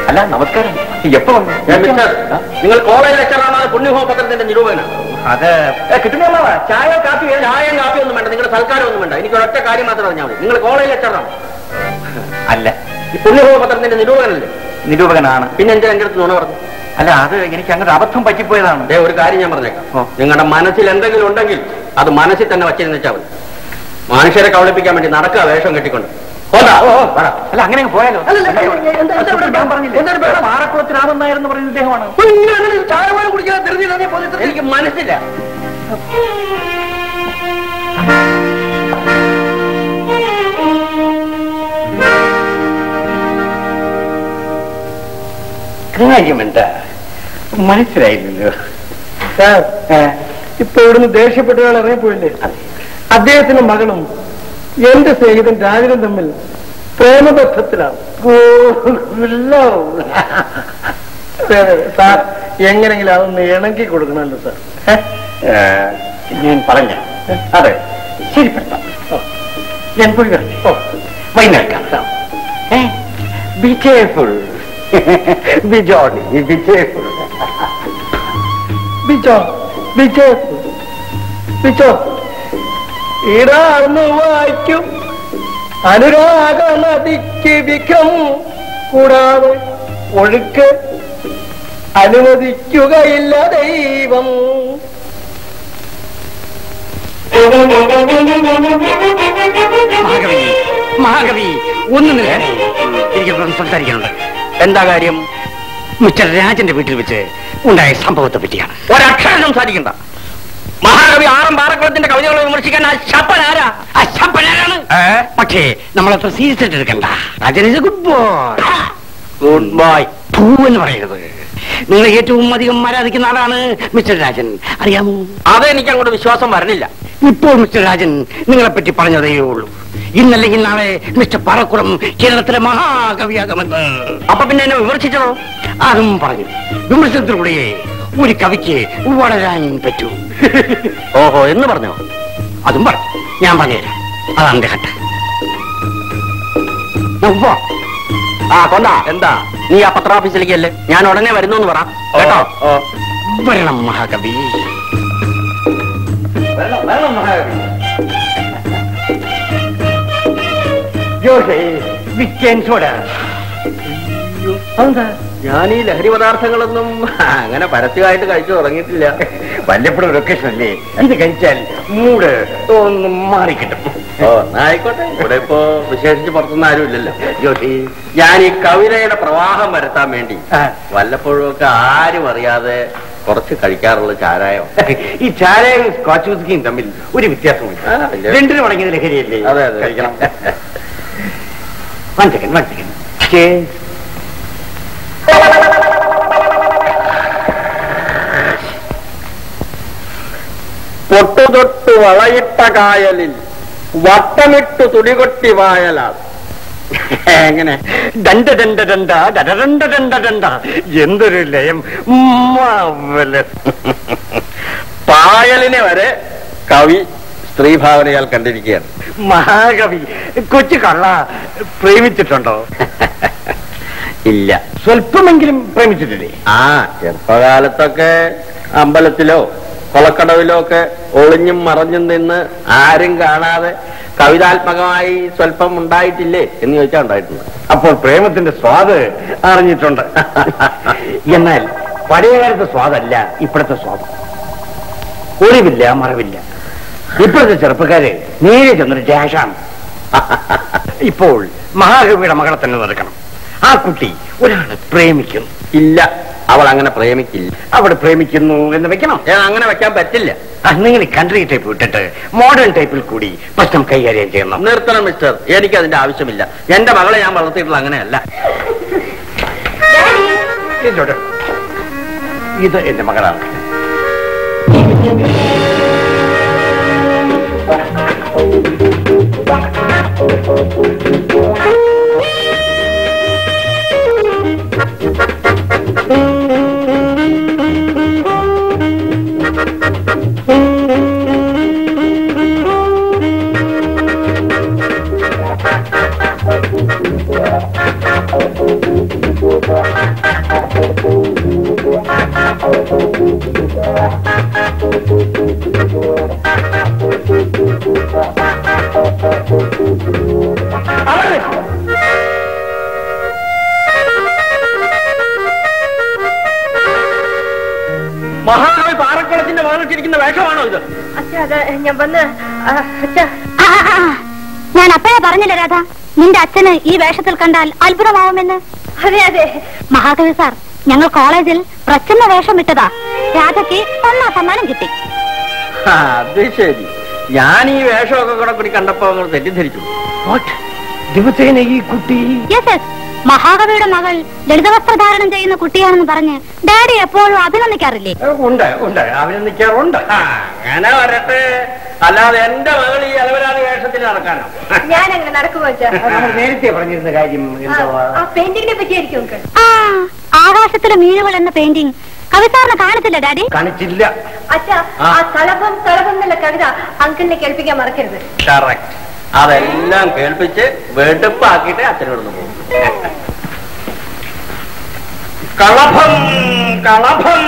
അല്ല നമസ്കാരം എപ്പോ വന്നു നിങ്ങൾ കോളേജ് ലെക്ചറാണോ അത് പുണ്യഹോമ പത്രത്തിന്റെ നിരൂപകനാണ് അത് കിട്ടുന്ന ചായ കാപ്പി ചായയും കാപ്പി ഒന്നും വേണ്ട നിങ്ങളുടെ സൽക്കാരം ഒന്നും വേണ്ട എനിക്ക് ഒരൊറ്റ കാര്യം മാത്രം അറിഞ്ഞാൽ മതി നിങ്ങൾ കോളേജ് ലെക്ചറാണ് അല്ല ഈ പുണ്യഹോമ പത്രത്തിന്റെ നിരൂപകനല്ലേ നിരൂപകനാണ് പിന്നെ എന്താ എന്റെ അടുത്ത് നുണ പറഞ്ഞു അല്ല അത് എനിക്ക് അങ്ങോട്ട് അബദ്ധം പറ്റിപ്പോയതാണ് ദേ, ഒരു കാര്യം ഞാൻ പറഞ്ഞേക്കാം നിങ്ങളുടെ മനസ്സിൽ എന്തെങ്കിലും ഉണ്ടെങ്കിൽ അത് മനസ്സിൽ തന്നെ വച്ചിരുന്ന് വെച്ചാൽ മതി മനുഷ്യരെ കവളിപ്പിക്കാൻ വേണ്ടി നടക്കുക വേഷം കെട്ടിക്കൊണ്ട് പോണ്ടാ, ഓ, ഓ, വാടാ. അല്ല അങ്ങനെ അങ്ങ് പോയാലോ ഞാൻ പറഞ്ഞില്ലേ പാറക്കുളത്ത് രാമൻ നായർ എന്ന് പറയുന്ന ഇദ്ദേഹമാണ് ചായ പോലും കുടിക്കാതെ ധൃതിയില്ലാതെ പോലീസ് എനിക്ക് മനസ്സില്ല കാര്യമെന്താ മനസ്സിലായില്ലല്ലോ സാർ ഇപ്പൊ ഇവിടുന്ന് ദേഷ്യപ്പെട്ട ഒരാൾ ഇറങ്ങിപ്പോയില്ലേ അദ്ദേഹത്തിന്റെ മകളും എന്റെ സ്നേഹിതൻ രാജനും തമ്മിൽ പ്രേമബദ്ധത്തിലാണ് അതെ, അതെ. സാർ എങ്ങനെങ്കിലും അതൊന്ന് ഇണക്കി കൊടുക്കണമല്ലോ സാർ ഞാൻ പറഞ്ഞ അതെ ശരിപ്പെടുത്താം ഞാൻ പോയി വരട്ടെ വൈകുന്നേരം be careful be Johnny be careful ബിച്ചോ ബിച്ചോ ബിച്ചോ ഇടാർന്ന് വായിക്കും അനുരാഗ നദിക്ക് വിക്രം കൂടാതെ ഒഴുക്ക് അനുവദിക്കുകയില്ല ദൈവം മഹാകവി മഹാകവി ഒന്ന് നില എനിക്കൊന്നും സംസാരിക്കാനുണ്ട് എന്താ കാര്യം മിസ്റ്റർ രാജന്റെ വീട്ടിൽ വെച്ച് ഉണ്ടായ സംഭവത്തെ പറ്റിയാണ് ഒരക്ഷരം സംസാരിക്കണ്ട മഹാകവി ആറും പാറക്കുളത്തിന്റെ കവിതകളെ വിമർശിക്കാൻ ആ ശപ്പൻ ആരാ ആ ശപ്പനാരാണ് പക്ഷേ നമ്മളത്ര സീരിയസ് ആയിട്ട് എടുക്കണ്ട Rajan is good boy good boy പൂ എന്ന് പറയരുത് നിങ്ങൾ ഏറ്റവും അധികം ആരാധിക്കുന്ന ആളാണ് മിസ്റ്റർ രാജൻ അറിയാമോ അതെനിക്ക് അങ്ങോട്ട് വിശ്വാസം വരണില്ല ഇപ്പോൾ മിസ്റ്റർ രാജൻ നിങ്ങളെ പറ്റി പറഞ്ഞതേ ഉള്ളൂ ഇന്നല്ലെങ്കിൽ നാളെ മിസ്റ്റർ പാറക്കുളം കേരളത്തിലെ മഹാകവിയാകുമെന്ന് അപ്പൊ പിന്നെ എന്നെ വിമർശിച്ചോ അതും പറഞ്ഞു വിമർശനത്തിലൂടെ ഒരു കവിക്ക് വളരാൻ പറ്റൂ ഓഹോ എന്ന് പറഞ്ഞോ അതും പറഞ്ഞു ഞാൻ പറഞ്ഞുതരാം അതാണ് എന്റെ ഘട്ടം നമുക്ക് പോവാം. ആ കൊണ്ടാ എന്താ നീ ആ പത്രാഫീസിലേക്ക് അല്ലേ ഞാൻ ഉടനെ വരുന്നു എന്ന് പറ കേട്ടോ വരണം മഹാകവി വേണം മഹാകവി ജോഷേ വിക്കൻ സോഡ ഞാൻ ഈ ലഹരി പദാർത്ഥങ്ങളൊന്നും അങ്ങനെ പരസ്യമായിട്ട് കഴിച്ചു തുടങ്ങിയിട്ടില്ല വല്ലപ്പോഴും ഒരു ഒക്കേഷൻ അല്ലേ ഇത് കഴിച്ചാൽ മൂഡ് ഒന്ന് മാറിക്കിട്ടും ഓ എന്നാ ആയിക്കോട്ടെ ഇവിടെ ഇപ്പോ വിശേഷിച്ച് പുറത്തുനിന്ന് ആരും ഇല്ലല്ലോ ജോഷി ഞാൻ ഈ കവിതയുടെ പ്രവാഹം വരുത്താൻ വേണ്ടി വല്ലപ്പോഴും ഒക്കെ ആരും അറിയാതെ കുറച്ച് കഴിക്കാറുള്ള ചാരായം ഈ ചാരയും സ്കോച്ച് വിസ്കിയും തമ്മിൽ ഒരു വ്യത്യാസമില്ല ആ, ഇല്ല. രണ്ടിനും അടങ്ങിയത് ലഹരിയല്ലേ അതെ അതെ കഴിക്കണം വൺ സെക്കൻഡ് വൺ സെക്കൻഡ് പൊട്ടുതൊട്ടു വളയിട്ട കായലിൽ വട്ടമിട്ടു തുടികൊട്ടി വായലാൽ എങ്ങനെ ദണ്ട ദണ്ട ദണ്ട ദടദണ്ട ദണ്ട ദണ്ട എന്തൊരു ലയം മാവലസ്. പായലിനെ വരെ കവി സ്ത്രീഭാവനയാൽ കണ്ടിരിക്കുകയാണ് മഹാകവി കൊച്ചു കള്ള പ്രേമിച്ചിട്ടുണ്ടോ ഇല്ല സ്വല്പമെങ്കിലും പ്രേമിച്ചിട്ടില്ലേ ആ ചെറുപ്പകാലത്തൊക്കെ അമ്പലത്തിലോ കൊളക്കടവിലോ ഒക്കെ ഒളിഞ്ഞും മറഞ്ഞും നിന്ന് ആരും കാണാതെ കവിതാത്മകമായി സ്വല്പം ഉണ്ടായിട്ടില്ലേ എന്ന് ചോദിച്ചാൽ ഉണ്ടായിട്ടുണ്ട് അപ്പോൾ പ്രേമത്തിന്റെ സ്വാദ് അറിഞ്ഞിട്ടുണ്ട് എന്നാൽ പഴയകാലത്തെ സ്വാദല്ല ഇപ്പോഴത്തെ സ്വാദ് ഒളിവില്ല മറവില്ല ഇപ്പോഴത്തെ ചെറുപ്പക്കാര് നേരെ ചെന്നൊരു ഡാഷാണ് ഇപ്പോൾ മഹാകവിയുടെ മകളെ തന്നെ നടക്കണം ആ കുട്ടി ഒരാളെ പ്രേമിക്കുന്നു ഇല്ല അവൾ അങ്ങനെ പ്രേമിക്കില്ല അവിടെ പ്രേമിക്കുന്നു എന്ന് വെക്കണം ഏ, അങ്ങനെ വെക്കാൻ പറ്റില്ല ആ, നിങ്ങൾ കൺട്രി ടൈപ്പ് വിട്ടിട്ട് മോഡേൺ ടൈപ്പിൽ കൂടി പ്രശ്നം കൈകാര്യം ചെയ്യണം നിർത്തണം മിസ്റ്റർ എനിക്ക് അതിന്റെ ആവശ്യമില്ല എന്റെ മകളെ ഞാൻ വളർത്തിയിട്ടുള്ള അങ്ങനെയല്ല ഇതോടെ. ഇത് എന്റെ മകളാണ് പഠിച്ചിരിക്കുന്ന വേഷമാണോ ഇത് അച്ഛാ അത് ഞാൻ വന്ന് ആ, അച്ഛാ ആ, ആ, ആ. ഞാൻ അപ്പഴേ പറഞ്ഞില്ല രാധ നിന്റെ അച്ഛന് ഈ വേഷത്തിൽ കണ്ടാൽ അത്ഭുതമാവുമെന്ന് അതെ അതെ മഹാകവി സാർ ഞങ്ങൾ കോളേജിൽ പ്രച്ഛന്ന വേഷം വിട്ടതാ രാധയ്ക്ക് ഒന്നാം സമ്മാനം കിട്ടി ആ, അത് ശരി ഞാൻ ഈ വേഷമൊക്കെ കൂടെ കൂടി കണ്ടപ്പോ നിങ്ങൾ തെറ്റിദ്ധരിച്ചു ദിവസേന ഈ കുട്ടി യെസ് യെസ് മഹാകവിയുടെ മകൾ ലളിതവസ്ത്രധാരണം ചെയ്യുന്ന കുട്ടിയാണെന്ന് പറഞ്ഞ് ഡാഡി എപ്പോഴും അഭിനന്ദിക്കാറില്ലേ ഉണ്ട് ഉണ്ട് അഭിനന്ദിക്കാറുണ്ട് അങ്ങനെ വരട്ടെ അല്ലാതെ എന്റെ മകൾ ഈ അലവരാതി വേഷത്തിൽ നടക്കാനോ ഞാൻ അങ്ങനെ നടക്കുമോ അച്ഛാ നമ്മൾ നേരത്തെ പറഞ്ഞിരുന്ന കാര്യം എന്തുവാ ആ പെയിന്റിങ്ങിനെ പറ്റിയായിരിക്കും അങ്കിൾ ആ ആകാശത്തിലെ മീനുകൾ എന്ന പെയിന്റിംഗ് കവിസാറിന് കാണിച്ചില്ല ഡാഡി കാണിച്ചില്ല അച്ഛാ ആ കളഭം കളഭം എന്നുള്ള കവിത അങ്കിളിനെ കേൾപ്പിക്കാൻ മറക്കരുത് കറക്റ്റ് അതെല്ലാം കേൾപ്പിച്ച് വെടുപ്പാക്കിയിട്ട് അച്ഛനോടൊന്ന് പോകും കളഭം കളഭം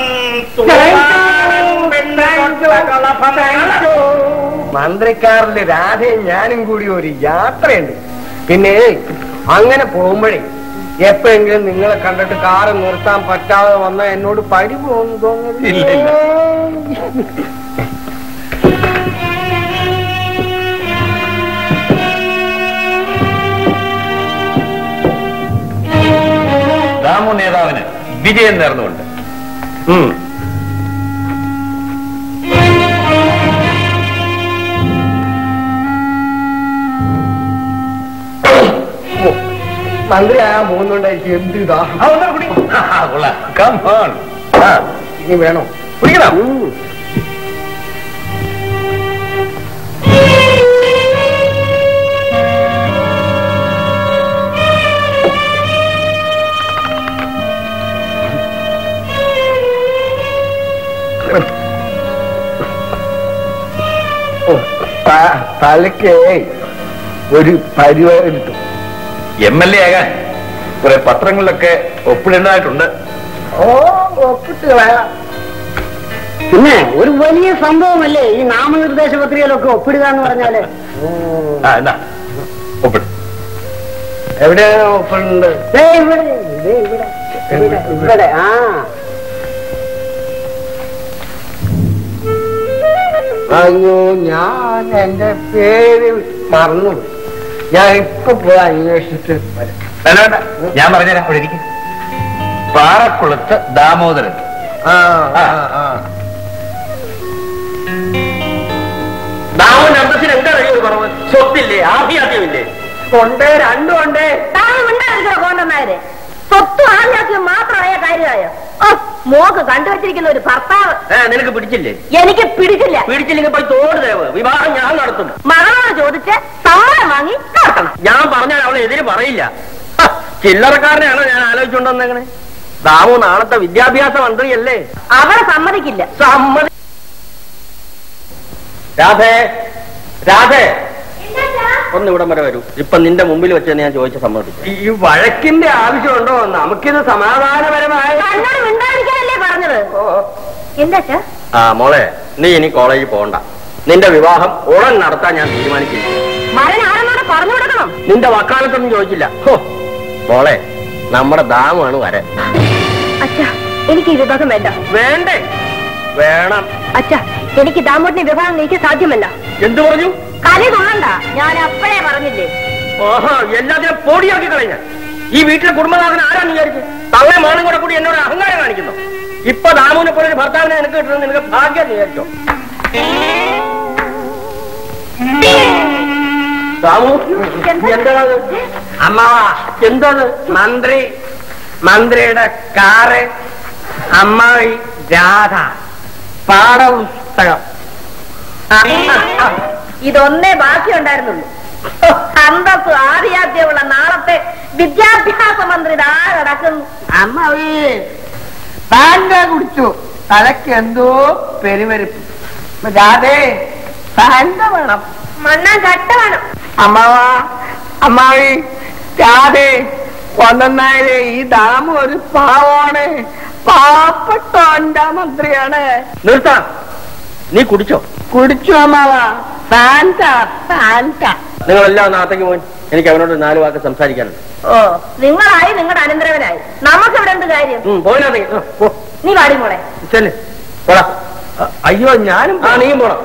മന്ത്രിക്കാറില് രാധയും ഞാനും കൂടി ഒരു യാത്രയുണ്ട് പിന്നെ അങ്ങനെ പോകുമ്പോഴേ എപ്പോഴെങ്കിലും നിങ്ങളെ കണ്ടിട്ട് കാറ് നിർത്താൻ പറ്റാതെ വന്ന എന്നോട് പരി പോകുന്നു തോന്നുന്നു ദാമു നേതാവിന് വിജയം നേർന്നുകൊണ്ട് മന്ത്രിയാകാൻ പോകുന്നുണ്ടായിരിക്കും എന്ത് ഇതാ ഇനി വേണോ കുടിക്കണം ത- തലയ്ക്ക് ഒരു പരിപാടി കിട്ടും എം എൽ എ ആകാൻ കുറെ പത്രങ്ങളിലൊക്കെ ഒപ്പിടേണ്ടതായിട്ടുണ്ട് ഓ ഒപ്പിട്ട് കളയാം പിന്നെ ഒരു വലിയ സംഭവമല്ലേ ഈ നാമനിർദ്ദേശ പത്രികയിലൊക്കെ ഒപ്പിടുക എന്ന് പറഞ്ഞാല് ആ എന്നാ ഒപ്പിടും എവിടെയാണ് ഒപ്പുണ്ട് ദേ ഇവിടെ ദേ ഇവിടെ ഇവിടെ ഇവിടെ ആ അയ്യോ ഞാൻ എന്റെ പേര് മറന്നു ഞാൻ ഇപ്പൊ പോയി അന്വേഷിച്ചിട്ട് വരാം വേണ്ട വേണ്ട ഞാൻ പറഞ്ഞുതരാം അവിടെ ഇരിക്കും പാറക്കുളത്ത് ദാമോദരൻ ആ ആ ആ ദാമോന്റെ അന്തസ്സിന് എന്താ കഴിയുന്നത് കുറവ് സ്വത്തില്ലേ ആഭിയാദ്യമില്ലേ ഉണ്ട് രണ്ടും ഉണ്ട് താൻ ഉണ്ടായിരിക്കണോ കോണ്ടന്മാര് സ്വത്ത് ആഞ്ഞാക്കി മാത്രമായ കാര്യമായോ ഓ മോക്ക് കണ്ടുവച്ചിരിക്കുന്ന ഒരു ഭർത്താവ് ഏ നിനക്ക് പിടിച്ചില്ലേ എനിക്ക് പിടിച്ചില്ല പിടിച്ചില്ലെങ്കിൽ പോയി തോട് തേവ് വിവാഹം ഞാൻ നടത്തും മകളോട് ചോദിച്ച് സമ്മതം വാങ്ങി നടത്തണം ഞാൻ പറഞ്ഞാൽ അവളെ എതിര് പറയില്ല ഹ, ചില്ലറക്കാരനെയാണോ ഞാൻ ആലോചിച്ചുകൊണ്ടെന്നേക്കണേ ദാമു നാളത്തെ വിദ്യാഭ്യാസ മന്ത്രിയല്ലേ അവളെ സമ്മതിക്കില്ല സമ്മതി രാധേ രാധേ ഒന്ന് ഇവിടം വരെ വരൂ ഇപ്പൊ നിന്റെ മുമ്പിൽ വെച്ച് ഞാൻ ചോദിച്ച സമ്മതിച്ചു ഈ വഴക്കിന്റെ ആവശ്യമുണ്ടോ നമുക്കിത് സമാധാനപരമായ കണ്ണോട് മിണ്ടാതിരിക്കാനല്ലേ പറഞ്ഞത് എന്താ അച്ഛാ ആ മോളെ നീ ഇനി കോളേജിൽ പോകണ്ട നിന്റെ വിവാഹം ഉടൻ നടത്താൻ ഞാൻ തീരുമാനിച്ചിരിക്കുന്നു മരൻ ആരെന്നോട് പറഞ്ഞു കൊടുക്കണം നിന്റെ വക്കാലത്തൊന്നും ചോദിച്ചില്ല ഹോ, മോളെ നമ്മുടെ ദാമാണ് വരൻ അച്ഛാ എനിക്ക് ഈ വിഭാഗം വേണ്ട വേണ്ടേ വേണം അച്ഛാ എനിക്ക് ദാമോട്ടിനെ വിവാഹം കഴിക്കാൻ സാധ്യമല്ല എന്തു പറഞ്ഞു കലി കൊള്ളണ്ട ഞാൻ അപ്പഴേ പറഞ്ഞില്ലേ ഓഹോ എല്ലാത്തിനും പൊടിയാക്കി കളഞ്ഞ ഈ വീട്ടിലെ കുടുംബനാഥൻ ആരാന്ന് വിചാരിച്ചു തള്ളെ മോനും കൂടെ കൂടി എന്നോട് അഹങ്കാരം കാണിക്കുന്നു ഇപ്പൊ ദാമുവിനെ പോലെ ഒരു ഭർത്താവിനെ നിനക്ക് കിട്ടുന്നത് നിനക്ക് ഭാഗ്യം വിചാരിച്ചോ ദാമു എന്താണ് അമ്മാവാ എന്താണ് മന്ത്രി മന്ത്രിയുടെ കാറ് അമ്മായി രാധ പാഠപുസ്തകം ആ, ആ, ആ. ഇതൊന്നേ ബാക്കിയുണ്ടായിരുന്നുള്ളൂ ഹോ, അന്തസ് ആദ്യാദ്യമുള്ള നാളത്തെ വിദ്യാഭ്യാസ മന്ത്രി ദാ കിടക്കുന്നു അമ്മാവി പാൻഡ കുടിച്ചു തലക്ക് എന്തോ പെരുവരിപ്പ് രാധേ പാൻഡ വേണം മണ്ണാൻ കട്ട വേണം അമ്മാവാ അമ്മാവി രാധേ ഒന്നായാലേ ഈ ദാമ ഒരു പാവാണ് പാവപ്പെട്ട എന്റെ മന്ത്രിയാണ് നിർത്താം നീ കുടിച്ചോ കുടിച്ചു അമ്മാവാ പാൻറ്റ പാൻറ്റ നിങ്ങളെല്ലാം നാളത്തേക്ക് പോയി എനിക്ക് അവനോട് നാല് വാക്ക് സംസാരിക്കാനുണ്ട് ഓ നിങ്ങളായി നിങ്ങളുടെ അനന്തരവനായി നമുക്കിവിടെ എന്ത് കാര്യം ഉം, പോയിനാ നീ. ഉം, പോ. നീ വാടി മോളെ ചെല്ല്. പോടാ അയ്യോ ഞാനും ആ നീയും പോണം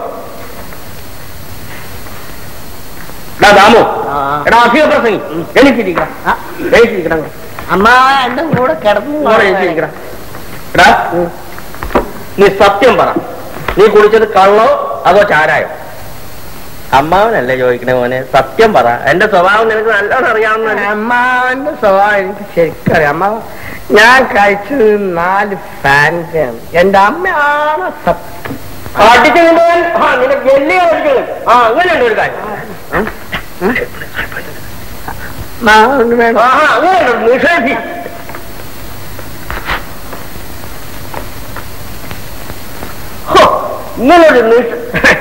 എടാ ദാമു എടാ അധിക പ്രസംഗി എനിക്കിരിക്കണം എനിക്കിരിക്കണം അമ്മ എന്റെ കൂടെ കിടന്നു ഇങ്ങോട്ട് എനിക്കിരിക്കണം എടാ നീ സത്യം പറ നീ കുടിച്ചത് കള്ളോ അതോ ചാരായോ അമ്മാവനല്ലേ ചോദിക്കണേ മോനെ സത്യം പറ എന്റെ സ്വഭാവം നിനക്ക് നല്ലോണം അറിയാവുന്ന അമ്മാവന്റെ സ്വഭാവം എനിക്ക് ശരിക്കറിയാം അമ്മാവ ഞാൻ കഴിച്ചത് നാല് ഫാൻസിയാണ് എന്റെ അമ്മയാണ് സത്യം അടിച്ചു കൊണ്ടുപോകാൻ ആ നിനക്ക് വലിയ കഴിക്കുന്നത് ആ അങ്ങനെയുണ്ട് ഒരു കാര്യം മാവന് വേണം ആ അങ്ങനെയുണ്ട് നിഷേധി ഹോ, ഇങ്ങനൊരു നിഷ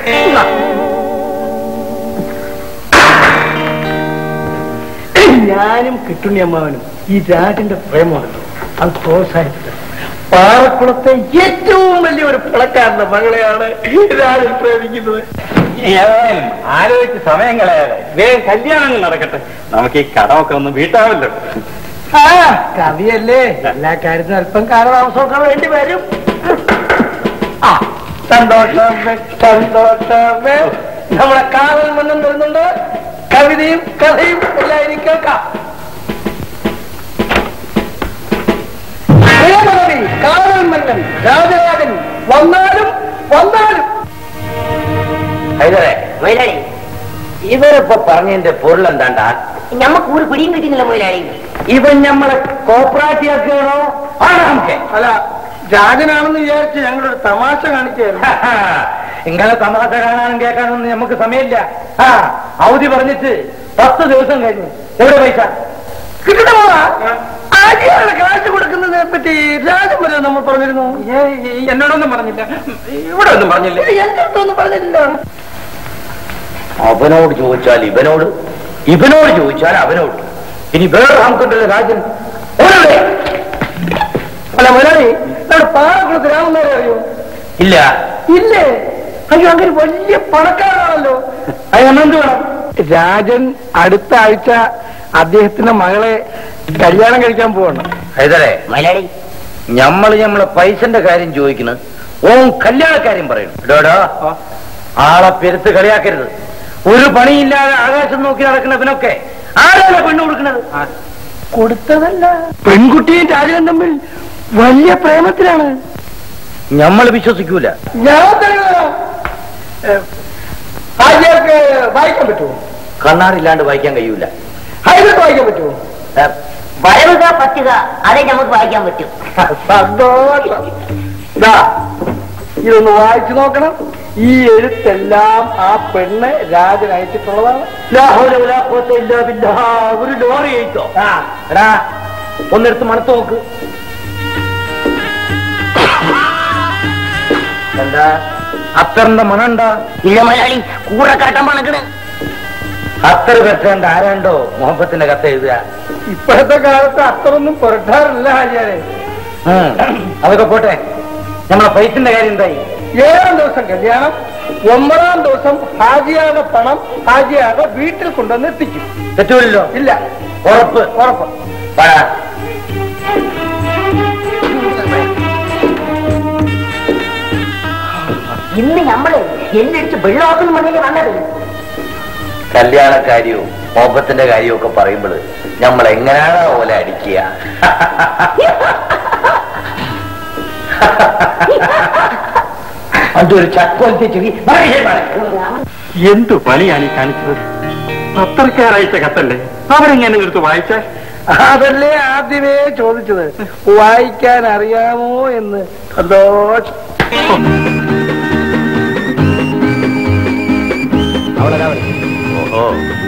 ഞാനും കിട്ടുണ്ണി അമ്മാവനും ഈ രാജന്റെ പ്രേമമുണ്ടല്ലോ അത് പ്രോത്സാഹിപ്പിച്ചത് പാറക്കുളത്തെ ഏറ്റവും വലിയ ഒരു പിളക്കാരന്റെ മകളെയാണ് രാജൻ പ്രേമിക്കുന്നത് ആലോചിച്ച് സമയം കളയാതെ വേഗം കല്യാണം നടക്കട്ടെ നമുക്ക് ഈ കടമൊക്കെ ഒന്ന് വീട്ടാമല്ലോ ആ കവിയല്ലേ എല്ലാ കാര്യത്തിനും അല്പം കാലതാമസമൊക്കെ വേണ്ടി വരും ആ സന്തോഷമേ സന്തോഷമേ നമ്മളെ കാവൽ മണ്ണം വരുന്നുണ്ട് കവിതയും കഥയും എല്ലാം ഇനി കേൾക്കാം പ്രേമകവി കാവൽ മന്നൻ രാജരാജൻ വന്നാലും വന്നാലും ഹൈദരെ മൊയിലാളി ഇവരിപ്പോ പറഞ്ഞതിന്റെ പൊരുൾ എന്താണ്ടാ ഞമ്മക്ക് ഒരു പിടിയും കിട്ടുന്നില്ല മുതലാളി ഇവൻ നമ്മളെ കോപ്പറേറ്റീവാക്കുകയാണോ ആണോ നമുക്ക് അല്ല രാജനാണെന്ന് വിചാരിച്ച് ഞങ്ങളൊരു തമാശ കാണിക്കുകയായിരുന്നു ഇങ്ങനെ തമാശ കാണാനും കേൾക്കാനൊന്നും നമുക്ക് സമയമില്ല ആ അവധി പറഞ്ഞിട്ട് പത്ത് ദിവസം കഴിഞ്ഞു എവിടെ പൈസ കിട്ടണമോ ആരെയാണ് കാശ് കൊടുക്കുന്നതിനെ പറ്റി രാജൻ വരെ നമ്മൾ പറഞ്ഞിരുന്നു എന്നോടൊന്നും പറഞ്ഞില്ല ഇവിടെ ഒന്നും പറഞ്ഞില്ല എന്റെ അടുത്തൊന്നും പറഞ്ഞിട്ടില്ല അവനോട് ചോദിച്ചാൽ ഇവനോട് ഇവനോട് ചോദിച്ചാൽ അവനോട് ഇനി വേറെ നമുക്കുണ്ടല്ലോ രാജൻ ഓനെവിടെ? അല്ല മുതലാളി നമ്മുടെ പാറക്കുളത്ത് രാമനാരെ അറിയോ ഇല്ല ഇല്ലേ അയ്യോ അങ്ങനെ വലിയ പണക്കാരാണല്ലോ അതെന്ത് വേണം രാജൻ അടുത്ത ആഴ്ച അദ്ദേഹത്തിന്റെ മകളെ കല്യാണം കഴിക്കാൻ പോവാണ് ഹൈദരെ മുതലാളി ഞമ്മള് ഞമ്മളെ പൈസന്റെ കാര്യം ചോദിക്കുന്നു ഓൻ കല്യാണക്കാര്യം പറയുന്നു എടോടോ ആളെ പെരുത്ത് കളിയാക്കരുത് ഒരു പണിയില്ലാതെ ആകാശം നോക്കി നടക്കുന്നവനൊക്കെ ആരാണ് പെണ്ണ് കൊടുക്കുന്നത് കൊടുത്തതല്ല പെൺകുട്ടിയും രാജനും തമ്മിൽ വലിയ പ്രേമത്തിലാണ് ഞമ്മൾ വിശ്വസിക്കൂല ഞാൻ തരുന്നതാ. ഏ, ഹാജിയാർക്ക് വായിക്കാൻ പറ്റുമോ കണ്ണാറില്ലാണ്ട് വായിക്കാൻ കഴിയൂല ഹൈദർക്ക് വായിക്കാൻ പറ്റുമോ ഏ, വരവുക പറ്റുക അതേ നമുക്ക് വായിക്കാൻ പറ്റും സന്തോഷം ഇതാ ഇതൊന്ന് വായിച്ചു നോക്കണം ഈ എഴുത്തെല്ലാം ആ പെണ്ണ് രാജൻ അയച്ചിട്ടുള്ളതാണ് ലാ ഹൗല വലാ ഖുവത ഇല്ലാ ബില്ലാഹ്. ഒരു ലോറി എഴുത്തോ ആ എടാ ഒന്നെടുത്ത് മണത്ത് നോക്ക് എന്താ അത്തറിന്റെ മണുണ്ടാ ഇല്ല മുതലാളി കൂടെ കാട്ടം പണക്കണ് അത്തർ പറ്റേണ്ട ആരാണ്ടോ മുഹബത്തിന്റെ കത്ത് എഴുതുക ഇപ്പോഴത്തെ കാലത്ത് അത്രയൊന്നും പുരട്ടാറില്ല ഹാജിയാരെ ഉം. അതൊക്കെ പോട്ടെ നമ്മളെ പൈസന്റെ കാര്യം എന്തായി ഏഴാം ദിവസം കല്യാണം ഒമ്പതാം ദിവസം ഹാജിയാടെ പണം ഹാജിയാടെ വീട്ടിൽ കൊണ്ടുവന്ന് എത്തിക്കും തെറ്റൂലല്ലോ ഇല്ല ഉറപ്പ് ഉറപ്പ് പറ ഇന്ന് നമ്മള് എന്നടിച്ച് വെള്ളമാക്കുന്നു മണ്ണിൽ വന്നത് കല്യാണക്കാര്യവും മോഹത്തിന്റെ കാര്യവും ഒക്കെ പറയുമ്പോൾ നമ്മൾ എങ്ങനെയാണ് ഓലെ അടിക്കുക അതൊരു ചക്കോലത്തെ ചെവി എന്തു പണിയാണ് ഈ കാണിച്ചത് പത്രക്കാരയച്ച കത്തല്ലേ അവരെങ്ങനെ എടുത്ത് വായിച്ചാൽ അതല്ലേ ആദ്യമേ ചോദിച്ചത് വായിക്കാൻ അറിയാമോ എന്ന് സന്തോഷം ഓഹോ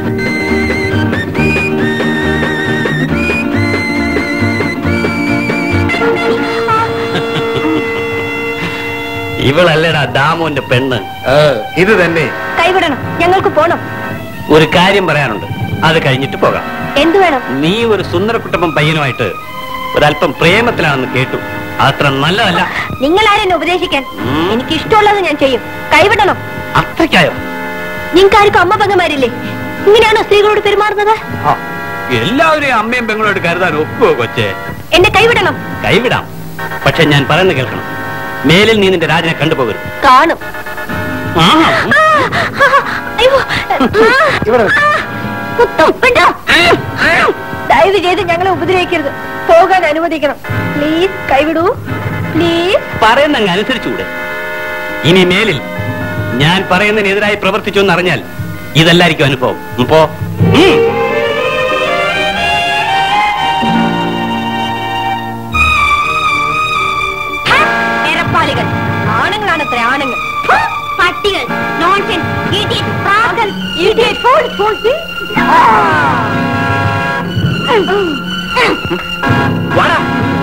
ഇവളല്ലടാ ദാമോന്റെ പെണ്ണ് ഇത് തന്നെ കൈവിടണം ഞങ്ങൾക്ക് പോണം ഒരു കാര്യം പറയാനുണ്ട് അത് കഴിഞ്ഞിട്ട് പോകാം എന്തു വേണം നീ ഒരു സുന്ദരക്കുട്ടപ്പൻ പയ്യനുമായിട്ട് ഒരല്പം പ്രേമത്തിലാണെന്ന് കേട്ടു അത്ര നല്ലതല്ല നിങ്ങൾ ആരെന്നെ ഉപദേശിക്കാൻ ഉം. എനിക്ക് ഇഷ്ടമുള്ളത് ഞാൻ ചെയ്യും കൈവിടണം അത്രയ്ക്കായോ നിങ്ങൾക്ക് ആർക്കും അമ്മ പങ്കമാരില്ലേ ഇങ്ങനെയാണോ സ്ത്രീകളോട് പെരുമാറുന്നത് ആ, എല്ലാവരെയും അമ്മയും പെങ്ങളോട് കരുതാൻ ഒക്കുവോ കൊച്ചേ എന്നെ കൈവിടണം കൈവിടാം പക്ഷെ ഞാൻ പറയുന്നത് കേൾക്കണം മേലിൽ നീ നിന്റെ രാജനെ കണ്ടുപോകരുത് കാണും ആ അയ്യോ ഇവിടെ വിട്ടോ. ദയവ് ചെയ്ത് ഞങ്ങളെ ഉപദ്രവിക്കരുത് പോകാൻ അനുവദിക്കണം പ്ലീസ് കൈവിടൂ പ്ലീസ് പറയുന്നങ്ങ് അനുസരിച്ചുകൂടെ ഇനി മേലിൽ ഞാൻ പറയുന്നതിനെതിരായി പ്രവർത്തിച്ചു എന്നറിഞ്ഞാൽ ഇതല്ലായിരിക്കും അനുഭവം ഇപ്പോ ഉം. നിരപ്പാളികൾ ആണുങ്ങളാണ് അത്ര ആണുങ്ങൾ ഫു, പട്ടികൾ നോൺസെൻസ് ഇഡിയറ്റ് പ്രാകൽ ഇഡിയറ്റ് ഫൂൾ ഫൂൾ വാടാ.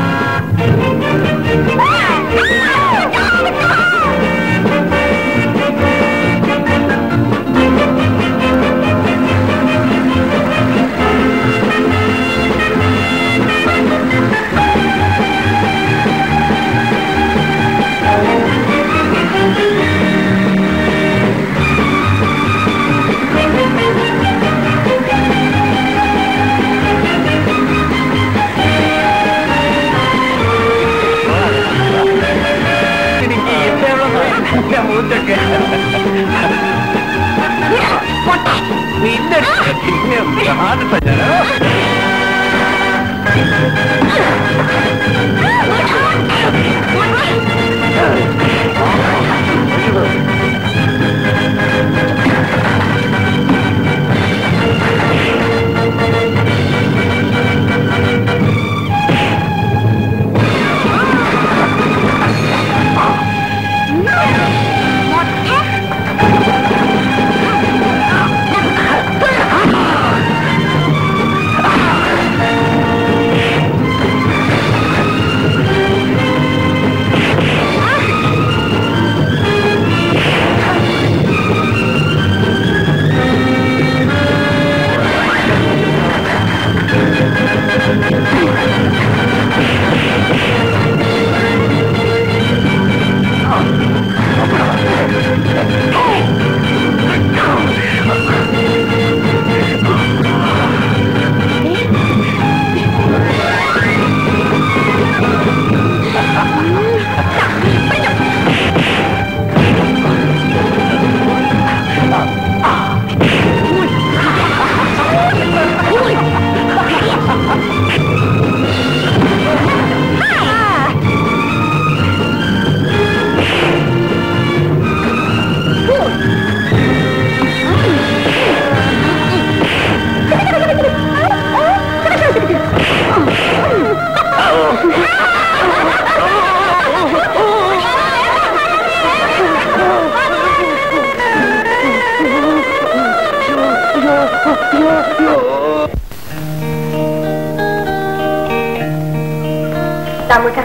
ദാമോട്ട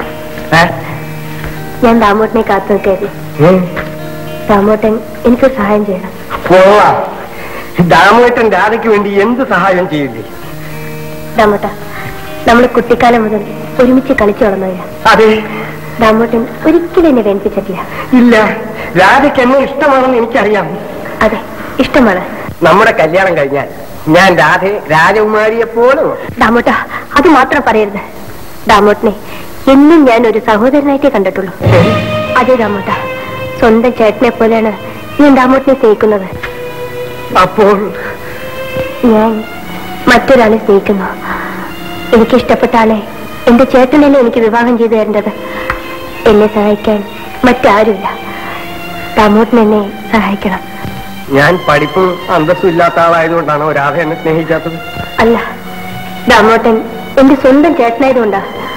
ഞാൻ ദാമോട്ടിനെ കാത്തു നിൽക്കായിരുന്നു ദാമോട്ടൻ എനിക്ക് സഹായം ചെയ്യണം കൊള്ളാം ദാമോട്ടൻ രാധയ്ക്ക് വേണ്ടി എന്ത് സഹായം ചെയ്യില്ലേ ദാമോട്ട നമ്മൾ കുട്ടിക്കാലം മുതൽ ഒരുമിച്ച് കളിച്ചു വളർന്നവരാ അതെ ദാമോട്ടൻ ഒരിക്കലും എന്നെ വേദനിപ്പിച്ചിട്ടില്ല ഇല്ല രാധയ്ക്ക് എന്നെ ഇഷ്ടമാണെന്ന് എനിക്കറിയാം അതെ ഇഷ്ടമാണ് നമ്മുടെ കല്യാണം കഴിഞ്ഞാൽ ഞാൻ രാധയെ രാജകുമാരിയെ പോലെ നോക്കും. ദാമോട്ട അത് മാത്രം പറയരുത് ദാമോട്ടിനെ എന്നും ഞാൻ ഒരു സഹോദരനായിട്ടേ കണ്ടിട്ടുള്ളൂ അതെ ദാമോട്ട സ്വന്തം ചേട്ടനെ പോലെയാണ് ഞാൻ ദാമോട്ടിനെ സ്നേഹിക്കുന്നത് അപ്പോൾ ഞാൻ മറ്റൊരാളെ സ്നേഹിക്കുന്നു എനിക്ക് ഇഷ്ടപ്പെട്ട ആളെ എന്റെ ചേട്ടനല്ലേ എനിക്ക് വിവാഹം ചെയ്തു തരേണ്ടത് എന്നെ സഹായിക്കാൻ മറ്റാരുമില്ല ദാമോട്ടൻ എന്നെ സഹായിക്കണം ഞാൻ പഠിപ്പും അന്തസ്സും ഇല്ലാത്ത ആളായതുകൊണ്ടാണോ രാധ എന്നെ സ്നേഹിക്കാത്തത് അല്ല ദാമോട്ടൻ എന്റെ സ്വന്തം ചേട്ടനായതുകൊണ്ടാ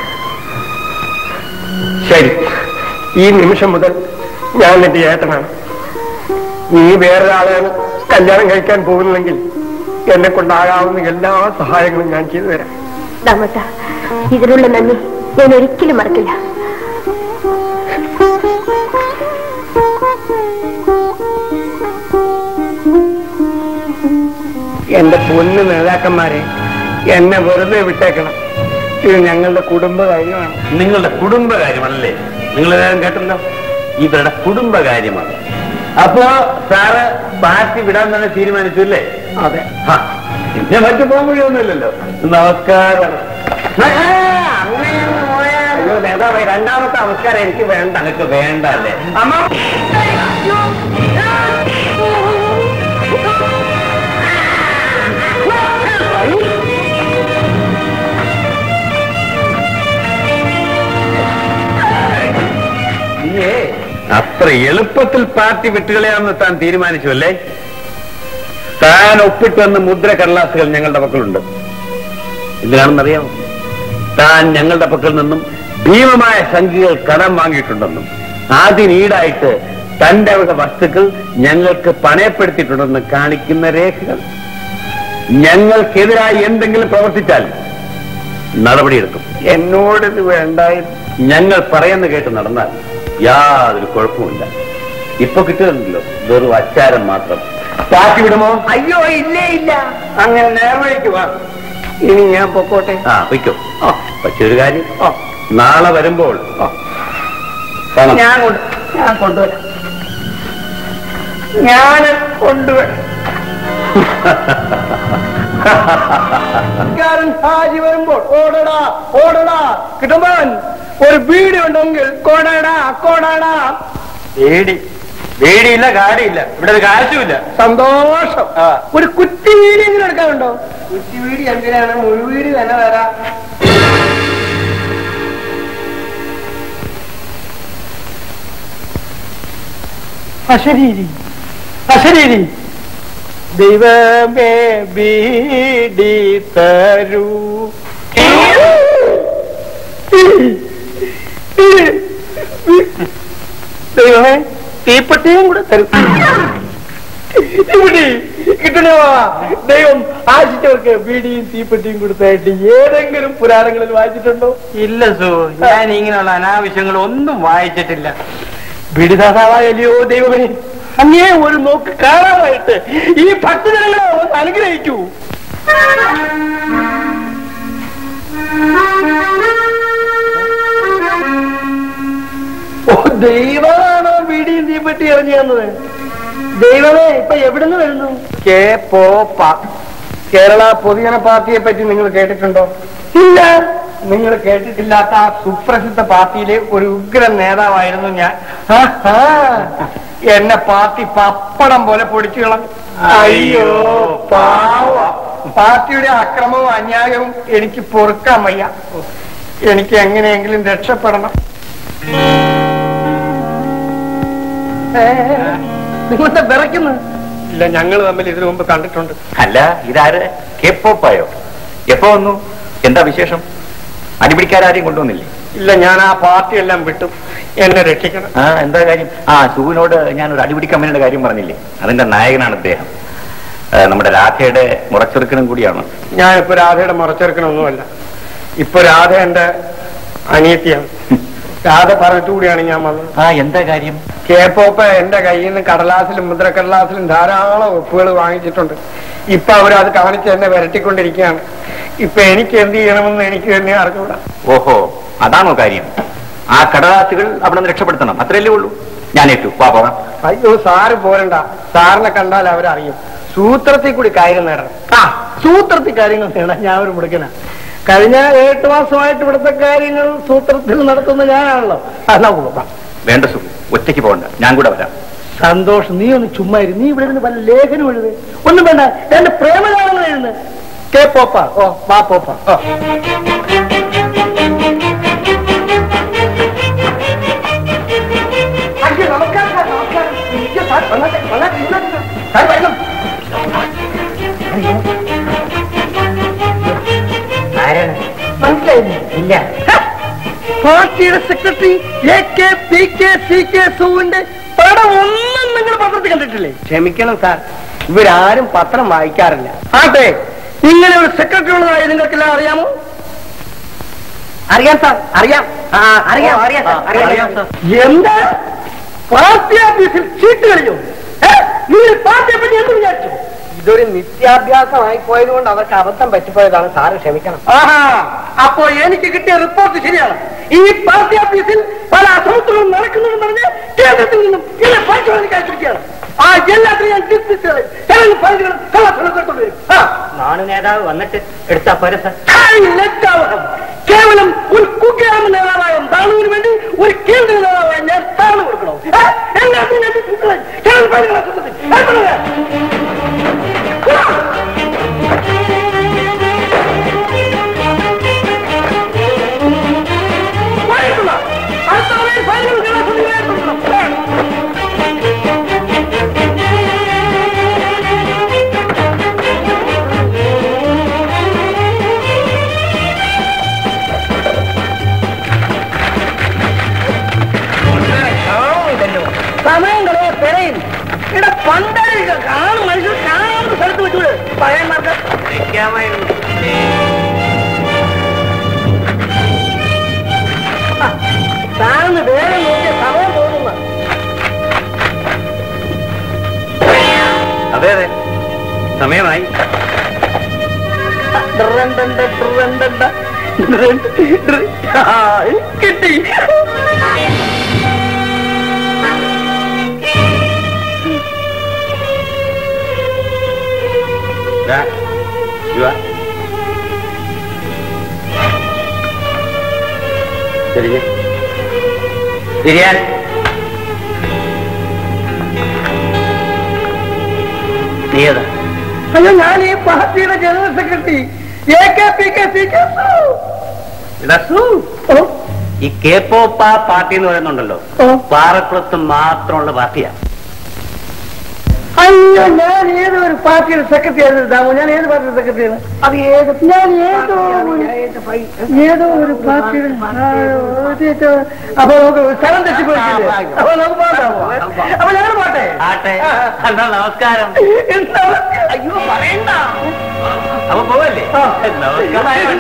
ശരി ഈ നിമിഷം മുതൽ ഞാൻ നിന്റെ ഏട്ടനാണ് നീ വേറൊരാളെയാണ് കല്യാണം കഴിക്കാൻ പോകുന്നതെങ്കിൽ എന്നെ കൊണ്ടാകാവുന്ന എല്ലാ സഹായങ്ങളും ഞാൻ ചെയ്തു തരാം ദാമോട്ട ഇതിനുള്ള നന്ദി ഞാൻ ഒരിക്കലും മറക്കില്ല എന്റെ പൊന്ന് നേതാക്കന്മാരെ എന്നെ വെറുതെ വിട്ടേക്കണം ഇത് ഞങ്ങളുടെ കുടുംബ കാര്യമാണ് നിങ്ങളുടെ കുടുംബകാര്യമാണല്ലേ നിങ്ങൾ എല്ലാവരും കേട്ടല്ലോ ഇവരുടെ കുടുംബകാര്യമാണ് അപ്പോ സാറ് പാർട്ടി വിടാൻ തന്നെ തീരുമാനിച്ചു അല്ലേ അതെ ആ, പിന്നെ മറ്റു പോകാൻ വഴിയൊന്നുമില്ലല്ലോ നമസ്കാരം അയ്യോ നേതാ നേതാവ് രണ്ടാമത്തെ നമസ്കാരം എനിക്ക് വേണ്ട നിനക്ക് വേണ്ട അല്ലേ അമ്മ നീയേ അത്ര എളുപ്പത്തിൽ പാർട്ടി വിട്ടുകളയാമെന്ന് താൻ തീരുമാനിച്ചു അല്ലേ താൻ ഒപ്പിട്ടുവന്ന മുദ്ര കടലാസുകൾ ഞങ്ങളുടെ പക്കലുണ്ട് എന്തിനാണെന്നറിയാമോ താൻ ഞങ്ങളുടെ പക്കൽ നിന്നും ഭീമമായ സംഖ്യകൾ കടം വാങ്ങിയിട്ടുണ്ടെന്നും അതിനീടായിട്ട് തന്റെ വക വസ്തുക്കൾ ഞങ്ങൾക്ക് പണയപ്പെടുത്തിയിട്ടുണ്ടെന്ന് കാണിക്കുന്ന രേഖകൾ ഞങ്ങൾക്കെതിരായി എന്തെങ്കിലും പ്രവർത്തിച്ചാൽ നടപടിയെടുക്കും എന്നോടിത് വേണ്ടായിരുന്നു ഞങ്ങൾ പറയുന്ന കേട്ട് നടന്നാൽ യാതൊരു കുഴപ്പമില്ല ഇപ്പൊ കിട്ടുന്നുണ്ടല്ലോ വെറും അച്ചാരം മാത്രം പാർട്ടി വിടുമോ അയ്യോ ഇല്ലേ ഇല്ല അങ്ങനെ നേർവഴിക്ക് വാ ഇനി ഞാൻ പൊക്കോട്ടെ ആ വയ്ക്കോ പക്ഷെ ഒരു കാര്യം നാളെ വരുമ്പോൾ പണം ഞാൻ കൊണ്ട് ഞാൻ കൊണ്ടുവരാം ഞാൻ കൊണ്ടുവരാം കാരൻ ഹാജി വരുമ്പോൾ ഓടടാ ഓടടാ കിട്ടുമ്പോൾ ഒരു വീട് ഉണ്ടെങ്കിൽ കൊടടാ കൊടടാ പേടി പേടിയില്ല കാടിയില്ല ഇവിടെ ഒരു കാശുമില്ല സന്തോഷം ഒരു കുറ്റി വീടെങ്കിലും എടുക്കാനുണ്ടോ കുറ്റി വീട് എന്തിനാണ് മുഴുവീട് തന്നെ തരാം അശരീരി അശരീരി ദൈവമേ ബീഡി തരൂ ദൈവമേ തീപ്പെട്ടിയും കൂടെ തരും തീപ്പെട്ടി കിട്ടണോ ദൈവം ആശിച്ചവർക്ക് ബീഡിയും തീപ്പെട്ടിയും കൊടുത്തായിട്ട് ഏതെങ്കിലും പുരാണങ്ങളിൽ വായിച്ചിട്ടുണ്ടോ ഇല്ല സു ഞാൻ ഇങ്ങനെയുള്ള അനാവശ്യങ്ങൾ ഒന്നും വായിച്ചിട്ടില്ല ബീഡിദാതാവായല്ലയോ ദൈവമേ അങ്ങേ ഒരു നോക്ക് കാണാമായിട്ട് ഈ ഭക്തജനങ്ങളെ ഒന്ന് അനുഗ്രഹിക്കൂ ഓ ദൈവമാണോ ബീഡിയും തീപ്പെട്ടി എറിഞ്ഞു തന്നത് ദൈവമേ ഇപ്പൊ എവിടുന്ന് വരുന്നു കെ പോപ്പ കേരള പൊതുജന പാർട്ടിയെ പറ്റി നിങ്ങൾ കേട്ടിട്ടുണ്ടോ ഇല്ല നിങ്ങൾ കേട്ടിട്ടില്ലാത്ത ആ സുപ്രസിദ്ധ പാർട്ടിയിലെ ഒരു ഉഗ്ര നേതാവായിരുന്നു ഞാൻ ആഹാ. എന്നെ പാർട്ടി പപ്പടം പോലെ പൊടിച്ചു കളഞ്ഞു അയ്യോ പാവ പാർട്ടിയുടെ അക്രമവും അന്യായവും എനിക്ക് പൊറുക്കാൻ വയ്യ എനിക്ക് എങ്ങനെയെങ്കിലും രക്ഷപ്പെടണം നിങ്ങളെ വിറയ്ക്കുന്നു ഇല്ല ഞങ്ങൾ തമ്മിൽ ഇതിനു മുമ്പ് കണ്ടിട്ടുണ്ട് അല്ല ഇതാര് കേപ്പോപ്പായോ എപ്പോ വന്നു എന്താ വിശേഷം അടിപിടിക്കാരും കൊണ്ടുവന്നില്ലേ ഇല്ല ഞാൻ ആ പാർട്ടി എല്ലാം വിട്ടു എന്നെ രക്ഷിക്കണം ആ എന്താ കാര്യം ആ സുവിനോട് ഞാൻ ഒരു അടിപിടി കമ്പനിയുടെ കാര്യം പറഞ്ഞില്ലേ അതിന്റെ നായകനാണ് അദ്ദേഹം ആ, നമ്മുടെ രാധയുടെ മുറച്ചെറുക്കനും കൂടിയാണ് ഞാൻ ഇപ്പൊ രാധയുടെ മുറച്ചെറുക്കണമൊന്നുമല്ല ഇപ്പൊ രാധ എന്റെ അനിയത്തിയാണ് രാധ പറഞ്ഞിട്ടുകൂടിയാണ് ഞാൻ വന്നത് ആ എന്താ കാര്യം കേപ്പോപ്പ എന്റെ കയ്യിൽ നിന്ന് കടലാസിലും മുദ്രക്കടലാസിലും ധാരാളം ഒപ്പുകൾ വാങ്ങിച്ചിട്ടുണ്ട് ഇപ്പൊ അവരത് കാണിച്ച് എന്നെ വരട്ടിക്കൊണ്ടിരിക്കുകയാണ് ഇപ്പൊ എനിക്ക് എന്ത് ചെയ്യണമെന്ന് എനിക്ക് തന്നെ അറിഞ്ഞൂടാ ഓഹോ അതാണോ കാര്യം ആ കടലാസുകൾ അവിടെ നിന്ന് രക്ഷപ്പെടുത്തണം അത്രയല്ലേ ഉള്ളൂ ഞാൻ ഏറ്റു വാ പോകാം അയ്യോ സാറ് പോരണ്ട സാറിനെ കണ്ടാൽ അവരറിയും സൂത്രത്തിൽ കൂടി കാര്യം നേടണം ആ സൂത്രത്തിൽ കാര്യങ്ങൾ നേടാൻ ഞാൻ ഒരു മുടുക്കന കഴിഞ്ഞ എട്ട് മാസമായിട്ട് ഇവിടുത്തെ കാര്യങ്ങൾ സൂത്രത്തിൽ നടത്തുന്ന ഞാനാണല്ലോ എന്നാ പോകാം വേണ്ട സു ഒറ്റയ്ക്ക് പോകണ്ട ഞാൻ കൂടെ വരാം സന്തോഷം നീ ഒന്ന് ചുമ്മാ ഇരു നീ ഇവിടെ നിന്ന് പല ലേഖനം എഴുത് ഒന്നും വേണ്ട എന്റെ പ്രേമഗാനങ്ങൾ എഴുതുന്നു കെ പോപ്പ ഓ വാ പോപ്പ ഓ അയ്യോ, നമസ്കാരം സാർ, നമസ്കാരം. ഇരിക്കൂ സാർ, വന്നാട്ടെ, വന്നാട്ടെ, ഇരുന്നാട്ടെ സാർ. സാർ വരണം. മനസ്സിലായില്ലേ ഇല്ല പാർട്ടിയുടെ secretary A K P K C K സുവിന്റെ പടം ഒന്നും നിങ്ങൾ പത്രത്തിൽ കണ്ടിട്ടില്ലേ ക്ഷമിക്കണം സാർ ഇവരാരും പത്രം വായിക്കാറില്ല ആട്ടെ ഇങ്ങനെ ഒരു സെക്രട്ടറി ഉള്ളതായി നിങ്ങൾക്കെല്ലാം അറിയാമോ അറിയാം സാർ അറിയാം ആ അറിയാം അറിയാം സാർ അറിയാം സാർ എന്താ പാർട്ടി ഓഫീസിൽ ചീട്ട് കളിയോ ഏ? നീ പാർട്ടിയെ പറ്റി എന്ത് വിചാരിച്ചു ഇതൊരു നിത്യാഭ്യാസമായി പോയത് കൊണ്ട് അവർക്ക് അബദ്ധം പറ്റിപ്പോയതാണ് സാറ് ക്ഷമിക്കണം ആഹാ അപ്പോ എനിക്ക് കിട്ടിയ റിപ്പോർട്ട് ശരിയാണ് ഈ പാർട്ടി ഓഫീസിൽ പല അസമത്വങ്ങളും നടക്കുന്നുണ്ടെന്ന് പറഞ്ഞ് കേന്ദ്രത്തിൽ നിന്നും എന്നെ പരിശോധനയ്ക്ക് അയച്ചിരിക്കുകയാണ് ആ എല്ലാത്തിനും ഞാൻ ഡിസ്മിസ് ചെയ്യും ചില ഫയലുകളും കള്ളഫലം എടുത്തോണ്ട് വരും ആ നാണ് നേതാവ് വന്നിട്ട് എടുത്താ പോരെ സാർ ഹായ്, ലജ്ജാവഹം. കേവലം ഒരു കുഗ്രാമ നേതാവായ താനൂർ ഇവിടെ പണ്ടേ കാണും മനുഷ്യർ കാണുന്ന സ്ഥലത്ത് വെച്ചൂടെ പഴയമാർക്ക് താഴ്ന്ന് വേറെ നോക്കിയ സമയം പോകുന്ന അതെ അതെ സമയമായി കിട്ടി ദാ, ശിവ. തിരിഞ്ഞ്. തിരിയാൻ നീ ഏതാ അയ്യോ ഞാൻ ഈ പാർട്ടിയുടെ general secretary A K P K C K എടാ, സു. ഈ കെ പോപ്പ പാർട്ടി എന്ന് പറയുന്നുണ്ടല്ലോ പാറക്കുളത്ത് മാത്രമുള്ള പാർട്ടിയാ അയ്യോ ഞാൻ ഏതോ ഒരു പാർട്ടിയുടെ സെക്രട്ടറി ആയിരുന്നു ദാമു ഞാൻ ഏത് പാർട്ടിയുടെ സെക്രട്ടറിയാണ് അത് ഏത് ഞാൻ ഏതോ ഒരു- ഏതോ ഒരു പാർട്ടിയുടെ ആ, ഇത് ഇത് അപ്പൊ നമുക്ക് സ്ഥലം തെറ്റിപ്പോയിട്ടില്ലേ അപ്പൊ നമുക്ക് പോകാം അപ്പൊ ഞങ്ങൾ പോട്ടെ ആട്ടെ എന്നാ നമസ്കാരം എന്താ? അയ്യോ പറയണ്ട അപ്പൊ പോവല്ലേ നമസ്കാരം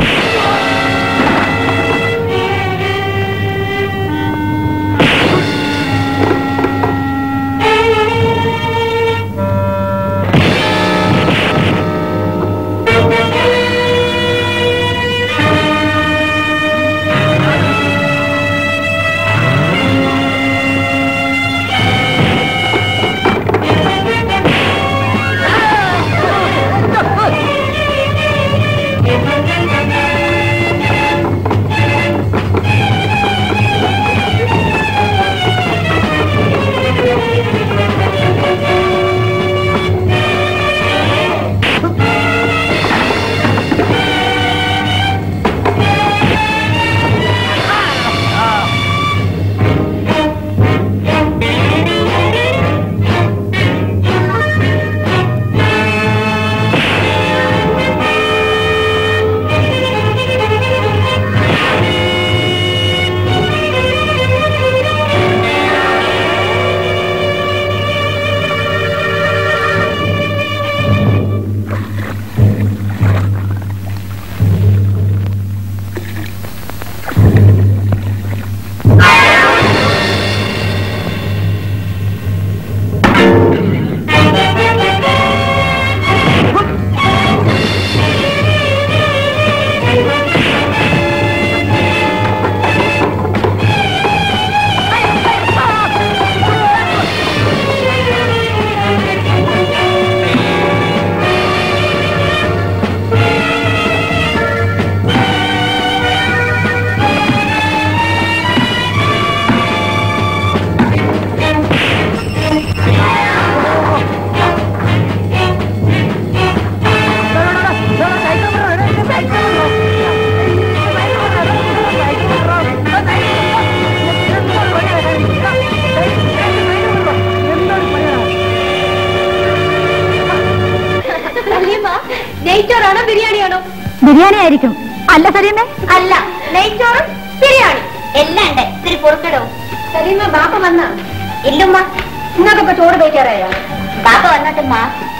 നെയ്ച്ചോറാണോ ബിരിയാണിയാണോ ബിരിയാണി ആയിരിക്കും അല്ല സലീമേ അല്ല നെയ്ച്ചോറും ബിരിയാണി എല്ലാം ഉണ്ട് ഇത്തിരി പൊറുക്കടോ സലീമ ബാപ്പ വന്ന ഇല്ലുമ്മ നിങ്ങൾക്കൊക്കെ ചോറ് കഴിക്കാറായോ ബാപ്പ വന്നിട്ടുമ്മ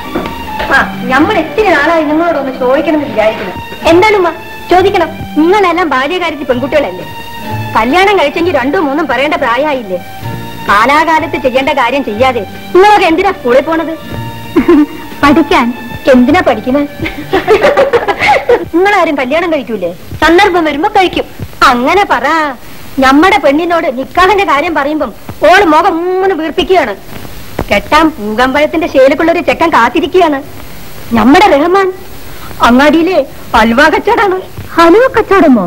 ആ നമ്മൾ ഇത്തിരി നാളായി നിങ്ങളോടൊന്ന് ചോദിക്കണം എന്ന് വിചാരിക്കുന്നു എന്താണുമ്മ ചോദിക്കണം നിങ്ങളെല്ലാം ഭാര്യകാര്യത്തിൽ പെൺകുട്ടികളല്ലേ കല്യാണം കഴിച്ചെങ്കിൽ രണ്ടും മൂന്നും പറയേണ്ട പ്രായമായില്ലേ കാലാകാലത്ത് ചെയ്യേണ്ട കാര്യം ചെയ്യാതെ നിങ്ങളൊക്കെ എന്തിനാ സ്കൂളിൽ പോണത് പഠിക്കാൻ എന്തിനാ പഠിക്കുന്നത് നിങ്ങളാരും കല്യാണം കഴിക്കൂലേ സന്ദർഭം വരുമ്പോ കഴിക്കും അങ്ങനെ പറ ഞമ്മടെ പെണ്ണിനോട് നിക്കാഹിന്റെ കാര്യം പറയുമ്പം ഓള് മുഖം മൂന്ന് വീർപ്പിക്കുകയാണ് കെട്ടാൻ പൂകമ്പഴത്തിന്റെ ശേലക്കുള്ള ഒരു ചെക്കൻ കാത്തിരിക്കുകയാണ് ഞമ്മടെ റഹ്മാൻ അങ്ങാടിയിലെ അൽവ കച്ചവടാണ് ഹലുവ കച്ചവടമോ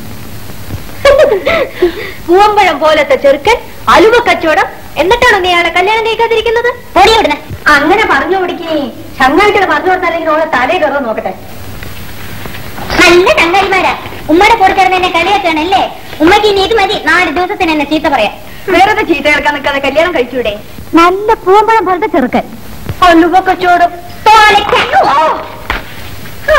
പൂവമ്പഴം പോലത്തെ ചെറുക്കൻ അലുവ കച്ചവടം എന്നിട്ടാണോ നീ അയാളെ കല്യാണം കഴിക്കാതിരിക്കുന്നത് പൊടിയോടനെ അങ്ങനെ പറഞ്ഞു കൊടുക്കേ ചങ്ങായിട്ടത് പറഞ്ഞു കൊടുത്താലെങ്കിൽ ഓളെ തലേ കയറാൻ നോക്കട്ടെ നല്ല ചങ്ങായിമാരാ ഉമ്മയുടെ കൂടെ കിടന്ന് എന്നെ കളിയാക്കാണല്ലേ ഉമ്മക്ക് ഇനി ഇത് മതി നാല് ദിവസത്തിന് എന്നെ ചീത്ത പറയാം വേറെ ചീത്ത കേൾക്കാൻ നിൽക്കാതെ കല്യാണം കഴിച്ചൂടെ നല്ല പൂമ്പഴം പോലത്തെ ചെറുക്കൻ അലുവ കച്ചവടം തോലയ്ക്കാൻ. ഓ. ഹ്.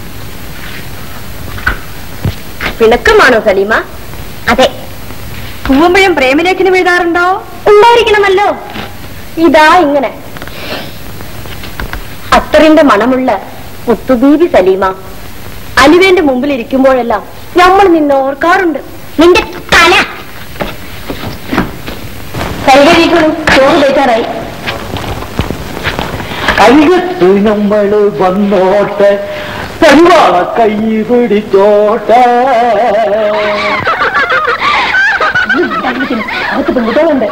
പിണക്കമാണോ സലീമ അതെ പൂവുമ്പോഴും പ്രേമലേഖനം എഴുതാറുണ്ടോ ഉണ്ടായിരിക്കണമല്ലോ ഇതാ ഇങ്ങനെ അത്തറിന്റെ മണമുള്ള മുത്തുബീബി സലീമ അലുവേന്റെ മുമ്പിൽ ഇരിക്കുമ്പോഴെല്ലാം നമ്മൾ നിന്നെ ഓർക്കാറുണ്ട് നിന്റെ തല കൈകഴിക്കണം ചോറ് കഴിക്കാറായി കൈകത്ത് നമ്മള് വന്നോട്ടെ പെരുവാള കൈ പിടിച്ചോട്ടെ അകത്ത് പെൺകുട്ടികളുണ്ട്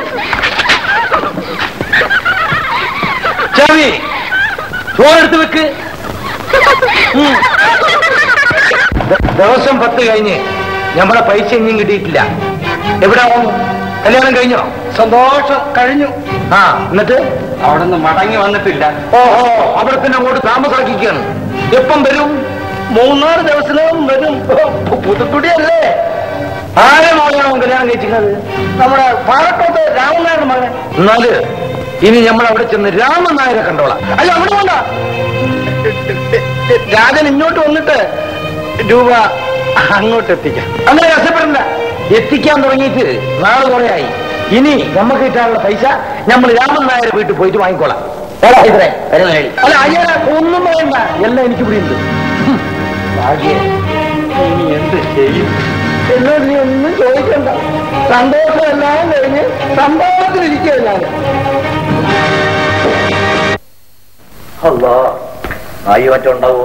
ചാവി ചോറെടുത്ത് വെക്ക് ഉം. ദ- ദിവസം പത്ത് കഴിഞ്ഞ് നമ്മളെ പൈസ ഇനിയും കിട്ടിയിട്ടില്ല എവിടെ പോകുന്നു കല്യാണം കഴിഞ്ഞോ സന്തോഷം കഴിഞ്ഞു ആ എന്നിട്ട് അവിടെ നിന്ന് മടങ്ങി വന്നിട്ടില്ല ഓഹോ അവിടെ തന്നെ അങ്ങോട്ട് താമസാക്കിക്കാണ് എപ്പം വരും മൂന്നാറ് ദിവസവും വരും പുതുക്കുടിയല്ലേ ആരെ മകനാവും കല്യാണം കഴിച്ചിരുന്നത് നമ്മുടെ പാലക്കോട്ട് രാമനായരുടെ മകൻ എന്നാല് ഇനി നമ്മൾ അവിടെ ചെന്ന് രാമൻ നായരെ കണ്ടോളാം അല്ല അവിടെ വേണ്ട രാജൻ ഇങ്ങോട്ട് വന്നിട്ട് രൂപ അങ്ങോട്ട് എത്തിക്കാം അങ്ങനെ കഷ്ടപ്പെടണ്ട എത്തിക്കാൻ തുടങ്ങിയിട്ട് നാളെ കുറയായി ഇനി നമുക്ക് കിട്ടാനുള്ള പൈസ നമ്മൾ രാമൻ നായരെ വീട്ടിൽ പോയിട്ട് വാങ്ങിക്കോളാം ഏടാ ഇത്രേ അല്ല അയ്യാ ഒന്നും വേണ്ട എല്ലാം എനിക്ക് ഇവിടെ ഉണ്ട് ഹും. ഭാഗ്യേ ഇനി എന്ത് ചെയ്യും എന്നോട് നീ ഒന്നും ചോദിക്കണ്ട സന്തോഷം എല്ലാം കഴിഞ്ഞ് സന്തോഷത്തിലിരിക്കുകയല്ലാതെ അല്ലോ നായി മറ്റും ഉണ്ടാവോ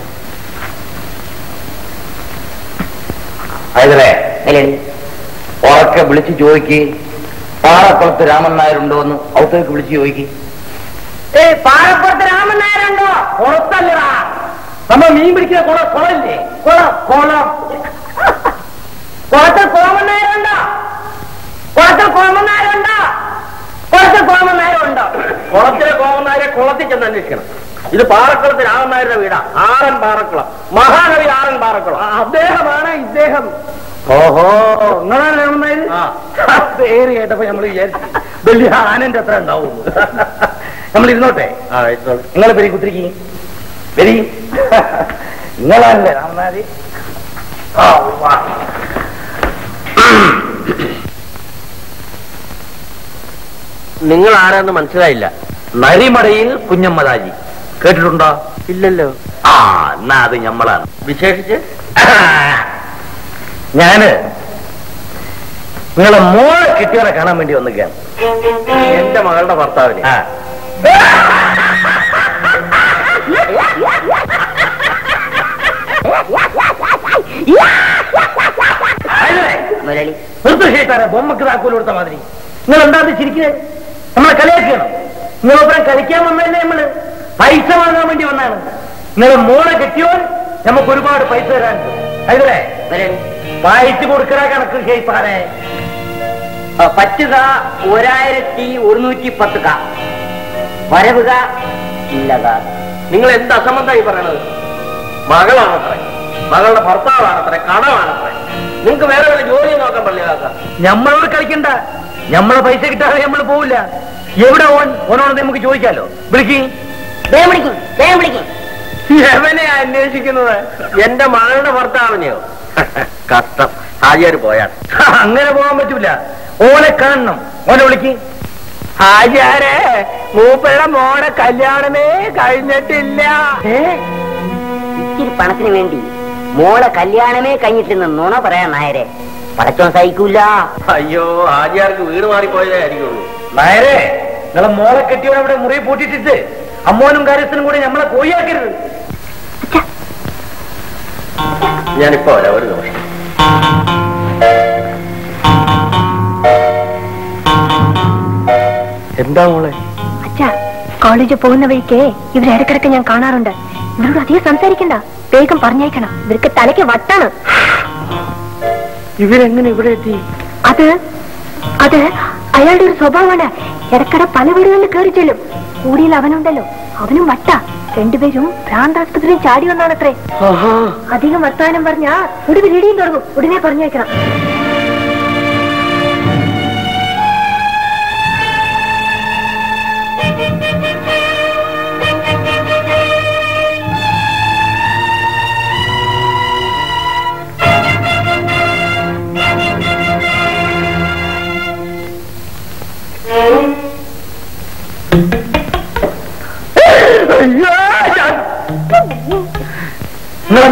അതിലെ ഉറക്കെ വിളിച്ച് ചോദിക്ക് പാറക്കുളത്ത് രാമൻ നായരുണ്ടോ എന്ന് ഔത്തേക്ക് വിളിച്ച് ചോദിക്ക് ഏ പാലപ്പുറത്ത് രാമൻ നായരുണ്ടോ പുറത്തല്ലടാ നമ്മൾ മീൻ പിടിക്കുന്ന കുളം കുളമില്ലേ കുളം കുളം കുളത്തിൽ കോമൻ നായരുണ്ടോ കുളത്തിൽ കോമൻ നായരുണ്ടോ കുളത്തിൽ കോമൻ നായരുണ്ടോ കുളത്തിലെ കോമൻ നായരെ കുളത്തിൽ ചെന്ന് അന്വേഷിക്കണം ഇത് പാറക്കുളത്ത് രാമൻ നായരുടെ വീടാ ആറൻ പാറക്കുളം മഹാകവി ആറൻ പാറക്കുളം അദ്ദേഹമാണ് ഇദ്ദേഹം ഓഹോ നിങ്ങളാണ് രാമൻ നായർ പേര് കേട്ടപ്പോ നമ്മൾ വിചാരിച്ചു വലിയ ആനന്റെ അത്ര ഉണ്ടാവും നമ്മൾ ഇരുന്നോട്ടെ നിങ്ങൾ പെരി കുത്തിരിക്കും പെരി നിങ്ങളല്ലേ രാമനാഥി ആ വാ നിങ്ങൾ ആരാന്ന് മനസ്സിലായില്ല നരിമടയിൽ കുഞ്ഞമ്മദാജി കേട്ടിട്ടുണ്ടോ ഇല്ലല്ലോ ആ എന്നാ അത് ഞമ്മളാണ് വിശേഷിച്ച് ഞാന് നിങ്ങളെ മോളെ കിട്ടിയവരെ കാണാൻ വേണ്ടി വന്നിക്കാണ് എന്റെ മകളുടെ ഭർത്താവിന് ആ നിർത്തുഷേത്താരെ ബൊമ്മക്ക് താക്കോൽ കൊടുത്ത മാതിരി നിങ്ങൾ എന്താ ചിരിക്കുന്നത് നമ്മളെ കളിയാക്കണം നിങ്ങളൊപ്പം കളിക്കാൻ വന്നതല്ലേ നമ്മള് പൈസ വാങ്ങാൻ വേണ്ടി വന്നാണ് നിങ്ങളെ മോളെ കെട്ടിയോൻ നമുക്ക് ഒരുപാട് പൈസ തരാൻ അതിലേ വായിച്ചു കൊടുക്കണ കണക്ക് ഷേപ്പാരെ പറ്റുക ഒരായിരത്തി ഒരുന്നൂറ്റി പത്ത് ക വരവുക ഇല്ലക നിങ്ങൾ എന്ത് അസംബന്ധമായി പറയണത് മകളാണത്രേ മകളുടെ ഭർത്താവാണത്രേ കടമാണത്രേ നിങ്ങൾക്ക് വേറെ വല്ല ജോലി നോക്കാൻ പള്ളിയാക്കാം നമ്മളോട് കളിക്കണ്ട നമ്മളെ പൈസ കിട്ടാതെ നമ്മൾ പോവില്ല എവിടെ ഓൻ ഓനോട് നമുക്ക് ചോദിക്കാലോ വിളിക്ക് വേഗം വിളിക്കും വേഗം വിളിക്കും എവനെ അന്വേഷിക്കുന്നത് എന്റെ മകളുടെ ഭർത്താവിനെയോ കഷ്ടം ഹാജിയാര് പോയാണ് അങ്ങനെ പോകാൻ പറ്റൂല ഓനെ കാണണം ഓനെ വിളിക്ക് ഹാജിയാരെ മൂപ്പയുടെ മോടെ കല്യാണമേ കഴിഞ്ഞിട്ടില്ല ഇച്ചിരി പണത്തിന് വേണ്ടി മോളെ കല്യാണമേ കഴിഞ്ഞിട്ടെന്ന് നുണ പറയാൻ നായരെ പടച്ചോൻ സഹിക്കൂല അയ്യോ ഹാജിയാർക്ക് വീട് മാറിപ്പോയതേ ആയിരിക്കുള്ളൂ നായരെ നിങ്ങളെ മോളെ കെട്ടിയോടെ അവിടെ മുറി പൂട്ടിട്ടിട്ട് അമ്മോനും കാര്യത്തിനും കൂടി നമ്മളെ കോഴിയാക്കരുത് ഞാനിപ്പോ വരാം ഒരു നിമിഷം എന്താ മോളെ അച്ഛാ കോളേജിൽ പോകുന്ന വഴിക്ക് ഇവരെ ഇടക്കിടക്ക് ഞാൻ കാണാറുണ്ട് ഇവരോട് അധികം സംസാരിക്കണ്ട വേഗം പറഞ്ഞേക്കണം ഇവർക്ക് തലയ്ക്ക് വട്ടാണ് ഇവരെങ്ങനെ ഇവിടെ എത്തി അത് അത് അയാളുടെ ഒരു സ്വഭാവമാണ് ഇടക്കട പല വീടുകളിൽ കയറി ചെല്ലും കൂടിയിൽ അവനുണ്ടല്ലോ അവനും വട്ട രണ്ടുപേരും ഭ്രാന്താസ്പത്രിയിൽ ചാടി വന്നാണത്രേ അധികം വർത്താനം പറഞ്ഞാ ഒടുവിൽ ഇടിയും തുടങ്ങും ഉടനെ പറഞ്ഞേക്കണം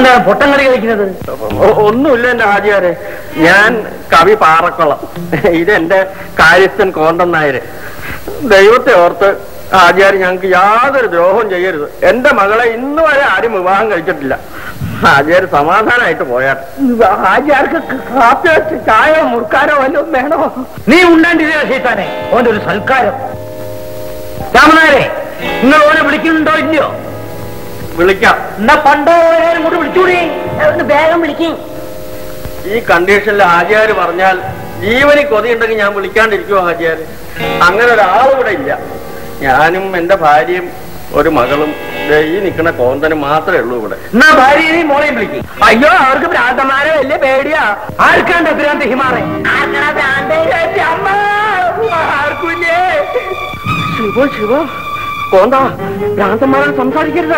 എന്താണ് പൊട്ടം കളി കളിക്കുന്നത് ഒ- ഒന്നുമില്ല എന്റെ ഹാജിയാരെ ഞാൻ കവി പാറക്കുളം ഇതെന്റെ കാര്യസ്ഥൻ കോണ്ടൻ നായര് ദൈവത്തെ ഓർത്ത് ഹാജിയാർ ഞങ്ങൾക്ക് യാതൊരു ദ്രോഹം ചെയ്യരുത് എന്റെ മകളെ ഇന്ന് വരെ ആരും വിവാഹം കഴിച്ചിട്ടില്ല ഹാജിയാർ സമാധാനമായിട്ട് പോയാൽ ഹാജിയാർക്ക് കാപ്പി വെച്ച് ചായ മുറുക്കാനോ വല്ലതും വേണോ നീ ഉണ്ടാണ്ടില്ല ശൈത്താനെ ഓന്റെ ഒരു സൽക്കാരം രാമനായരെ നിങ്ങൾ ഓനെ വിളിക്കുന്നുണ്ടോ ഇല്ലയോ വിളിക്കാം എന്നാ പണ്ടോ ഓനെ കൂടെ വിളിച്ചൂടി ഒന്ന് വേഗം വിളിക്കും ഈ കണ്ടീഷനിൽ ഹാജിയാർ പറഞ്ഞാൽ ജീവന് കൊതിയുണ്ടെങ്കിൽ ഞാൻ വിളിക്കാണ്ടിരിക്കുമോ ഹാജിയാർ അങ്ങനെ ഒരാൾ ഇവിടെ ഇല്ല ഞാനും എന്റെ ഭാര്യയും ഒരു മകളും ദേ ഈ നിൽക്കുന്ന കോന്തനും മാത്രമേ ഉള്ളൂ ഇവിടെ എന്നാ ഭാര്യയെയും മോളെയും വിളിക്കും അയ്യോ അവർക്ക് ഭ്രാന്തന്മാരെ വലിയ പേടിയാ ആർക്കാണ്ട് ഭ്രാന്ത് ഹിമാറെ അമ്മ ആർക്കുമില്ലേ ശിവോ ശിവോ കോന്ത ഭ്രാന്തന്മാരോട് സംസാരിക്കരുത്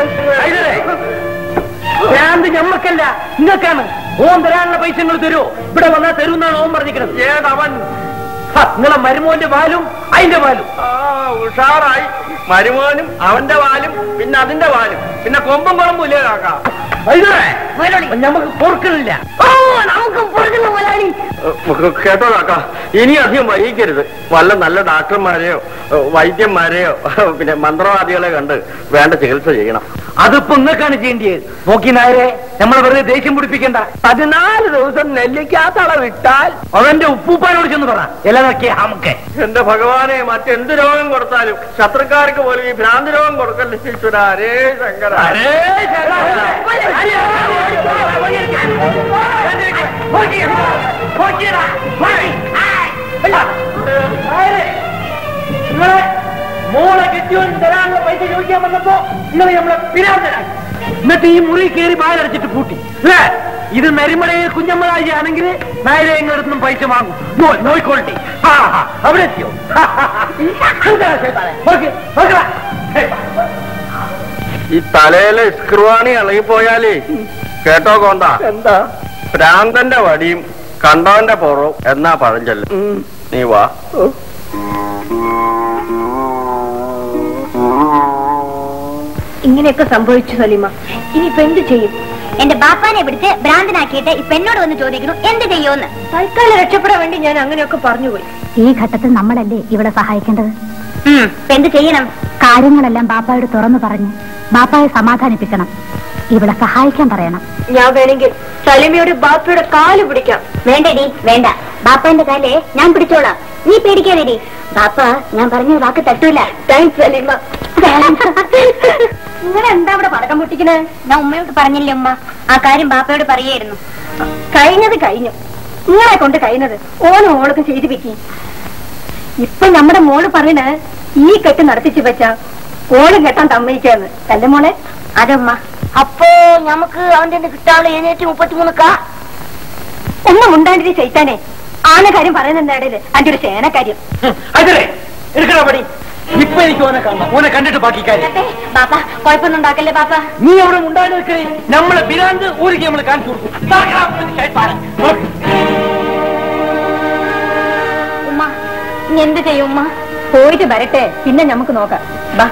ഭ്രാന്ത് ഞമ്മക്കല്ല നിങ്ങൾക്കാണ് ഓൻ തരാനുള്ള പൈസ നിങ്ങൾ തരുമോ ഇവിടെ വന്നാൽ തരുമെന്നാണ് ഓൻ പറഞ്ഞിരിക്കുന്നത് ഏതവൻ ഹ, നിങ്ങളെ മരുമോന്റെ പാലും അതിന്റെ പാലും ആ ഉഷാറായി മരുമോനും അവന്റെ വാലും പിന്നെ അതിന്റെ വാലും പിന്നെ കൊമ്പും കുളമ്പും ഇല്ലേ കാക്കാം നമുക്ക് പൊറുക്കണില്ല ഓ നമുക്ക് പൊറുക്കുന്ന മുതലാളി കേട്ടോ കാക്ക ഇനി അധികം വൈകിക്കരുത് വല്ല നല്ല ഡാക്ടർമാരെയോ ഏ, വൈദ്യന്മാരെയോ പിന്നെ മന്ത്രവാദികളെ കണ്ട് വേണ്ട ചികിത്സ ചെയ്യണം അതിപ്പോ നിങ്ങൾക്കാണ് ചെയ്യേണ്ടത് നോക്കി നായരെ നമ്മളെ വെറുതെ ദേഷ്യം പിടിപ്പിക്കണ്ട പതിനാല് ദിവസം നെല്ലിക്കാത്തള വിട്ടാൽ അവന്റെ ഉപ്പൂപ്പാനോട് ചെന്ന് പറ ഇല നോക്കിയ നമുക്ക് എന്റെ ഭഗവാനെ മറ്റെന്ത് രോഗം കൊടുത്താലും ശത്രുക്കാർക്ക് പോലും ഈ ഭ്രാന്തി രോഗം കൊടുക്കല്ലേ ഈശ്വര ഹരേ ശങ്കര ഹരേ നിങ്ങളെ മോളെ കെട്ടിയോൻ തരാനുള്ള പൈസ ചോദിക്കാൻ വന്നപ്പോ നിങ്ങൾ നമ്മളെ പിരാന്തരായി എന്നിട്ട് ഈ മുറി കയറി ബാലടച്ചിട്ട് പൂട്ടി അല്ലേ ഇത് നെരിമലയിൽ കുഞ്ഞമ്മളായി ആണെങ്കിൽ നായരെ നിങ്ങളടുത്തും പൈസ വാങ്ങും നോ- നോയിക്കോളട്ടെ ആ ആ, അവിടെ എത്തിയോ എന്താ ശൈത്താനെ? നോക്ക്, നോക്കടാ. ഈ തലയിലെ സ്ക്രുവാണി ഇളകിപ്പോയാലേ കേട്ടോ കോന്ത എന്താ ഭ്രാന്തന്റെ വടിയും കണ്ടവന്റെ പുറവും എന്നാ പഴഞ്ചൊല്ല് നീ വാ ഇങ്ങനെയൊക്കെ സംഭവിച്ചു സലീമ ഇനിയിപ്പോ എന്ത് ചെയ്യും എന്റെ ബാപ്പാനെ പിടിച്ച് ഭ്രാന്തനാക്കിയിട്ട് ഇപ്പൊ എന്നോട് വന്ന് ചോദിക്കുന്നു എന്ത് ചെയ്യുമെന്ന് തൽക്കാലം രക്ഷപ്പെടാൻ വേണ്ടി ഞാൻ അങ്ങനെയൊക്കെ പറഞ്ഞുപോയി ഈ ഘട്ടത്തിൽ നമ്മളല്ലേ ഇവിടെ സഹായിക്കേണ്ടത് ഇപ്പൊ എന്ത് ചെയ്യണം കാര്യങ്ങളെല്ലാം ബാപ്പായോട് തുറന്നു പറഞ്ഞ് ബാപ്പായെ സമാധാനിപ്പിക്കണം ഇവിടെ സഹായിക്കാൻ പറയണം ഞാൻ വേണമെങ്കിൽ സലീമയുടെ ബാപ്പയുടെ കാല് പിടിക്കാം വേണ്ടടി വേണ്ട ബാപ്പാന്റെ കാലേ ഞാൻ പിടിച്ചോളാം നീ പേടിക്കാതെടി ബാപ്പ ഞാൻ പറഞ്ഞ വാക്ക് തട്ടൂല താങ്ക്സ് സലീമ നിങ്ങൾ എന്താ ഇവിടെ പടക്കം പൊട്ടിക്കണേ ഞാൻ ഉമ്മയോട് പറഞ്ഞില്ലേ ഉമ്മ ആ കാര്യം ബാപ്പയോട് പറയായിരുന്നു കഴിഞ്ഞത് കഴിഞ്ഞു നിങ്ങളെ കൊണ്ട് കഴിഞ്ഞത് ഓനും ഓളൊക്കെ ചെയ്തു വെക്കി ഇപ്പൊ നമ്മുടെ മോള് പറയണ ഈ കെട്ട് നടത്തിച്ചു വെച്ച ഓളും കെട്ടാൻ സമ്മതിച്ചെന്ന് അല്ലേ മോളെ അതുമ്മ അപ്പോ നമുക്ക് അവന്റെ കിട്ടാനുള്ള എഴുന്നേറ്റ് മുപ്പത്തിമൂന്ന് കാ ഒന്നും ഉണ്ടാണ്ടിരി ചെയ്താനെ ആന കാര്യം പറയുന്ന ഇടയില് അതിന്റെ ഒരു സേനക്കാര്യം അതിരെ എടുക്കണ പടി ഇപ്പൊ എനിക്ക് ഓനെ കാണണം ഓനെ കണ്ടിട്ട് ബാക്കി കാര്യം ബാപ്പ കുഴപ്പമൊന്നും ഉണ്ടാക്കല്ലേ ബാപ്പ നീ അവിടെ ഉണ്ടായി നിൽക്കേ നമ്മളെ ബിരാന്ത് ഊരിക്ക് നമ്മൾ കാണിച്ചു കൊടുക്കും ഇതാക്കണം അവന്റെ ശൈത്താനം. നോക്ക്. ഉമ്മ ഇനി എന്ത് ചെയ്യും ഉമ്മ പോയിട്ട് വരട്ടെ പിന്നെ നമുക്ക് നോക്കാം ബാ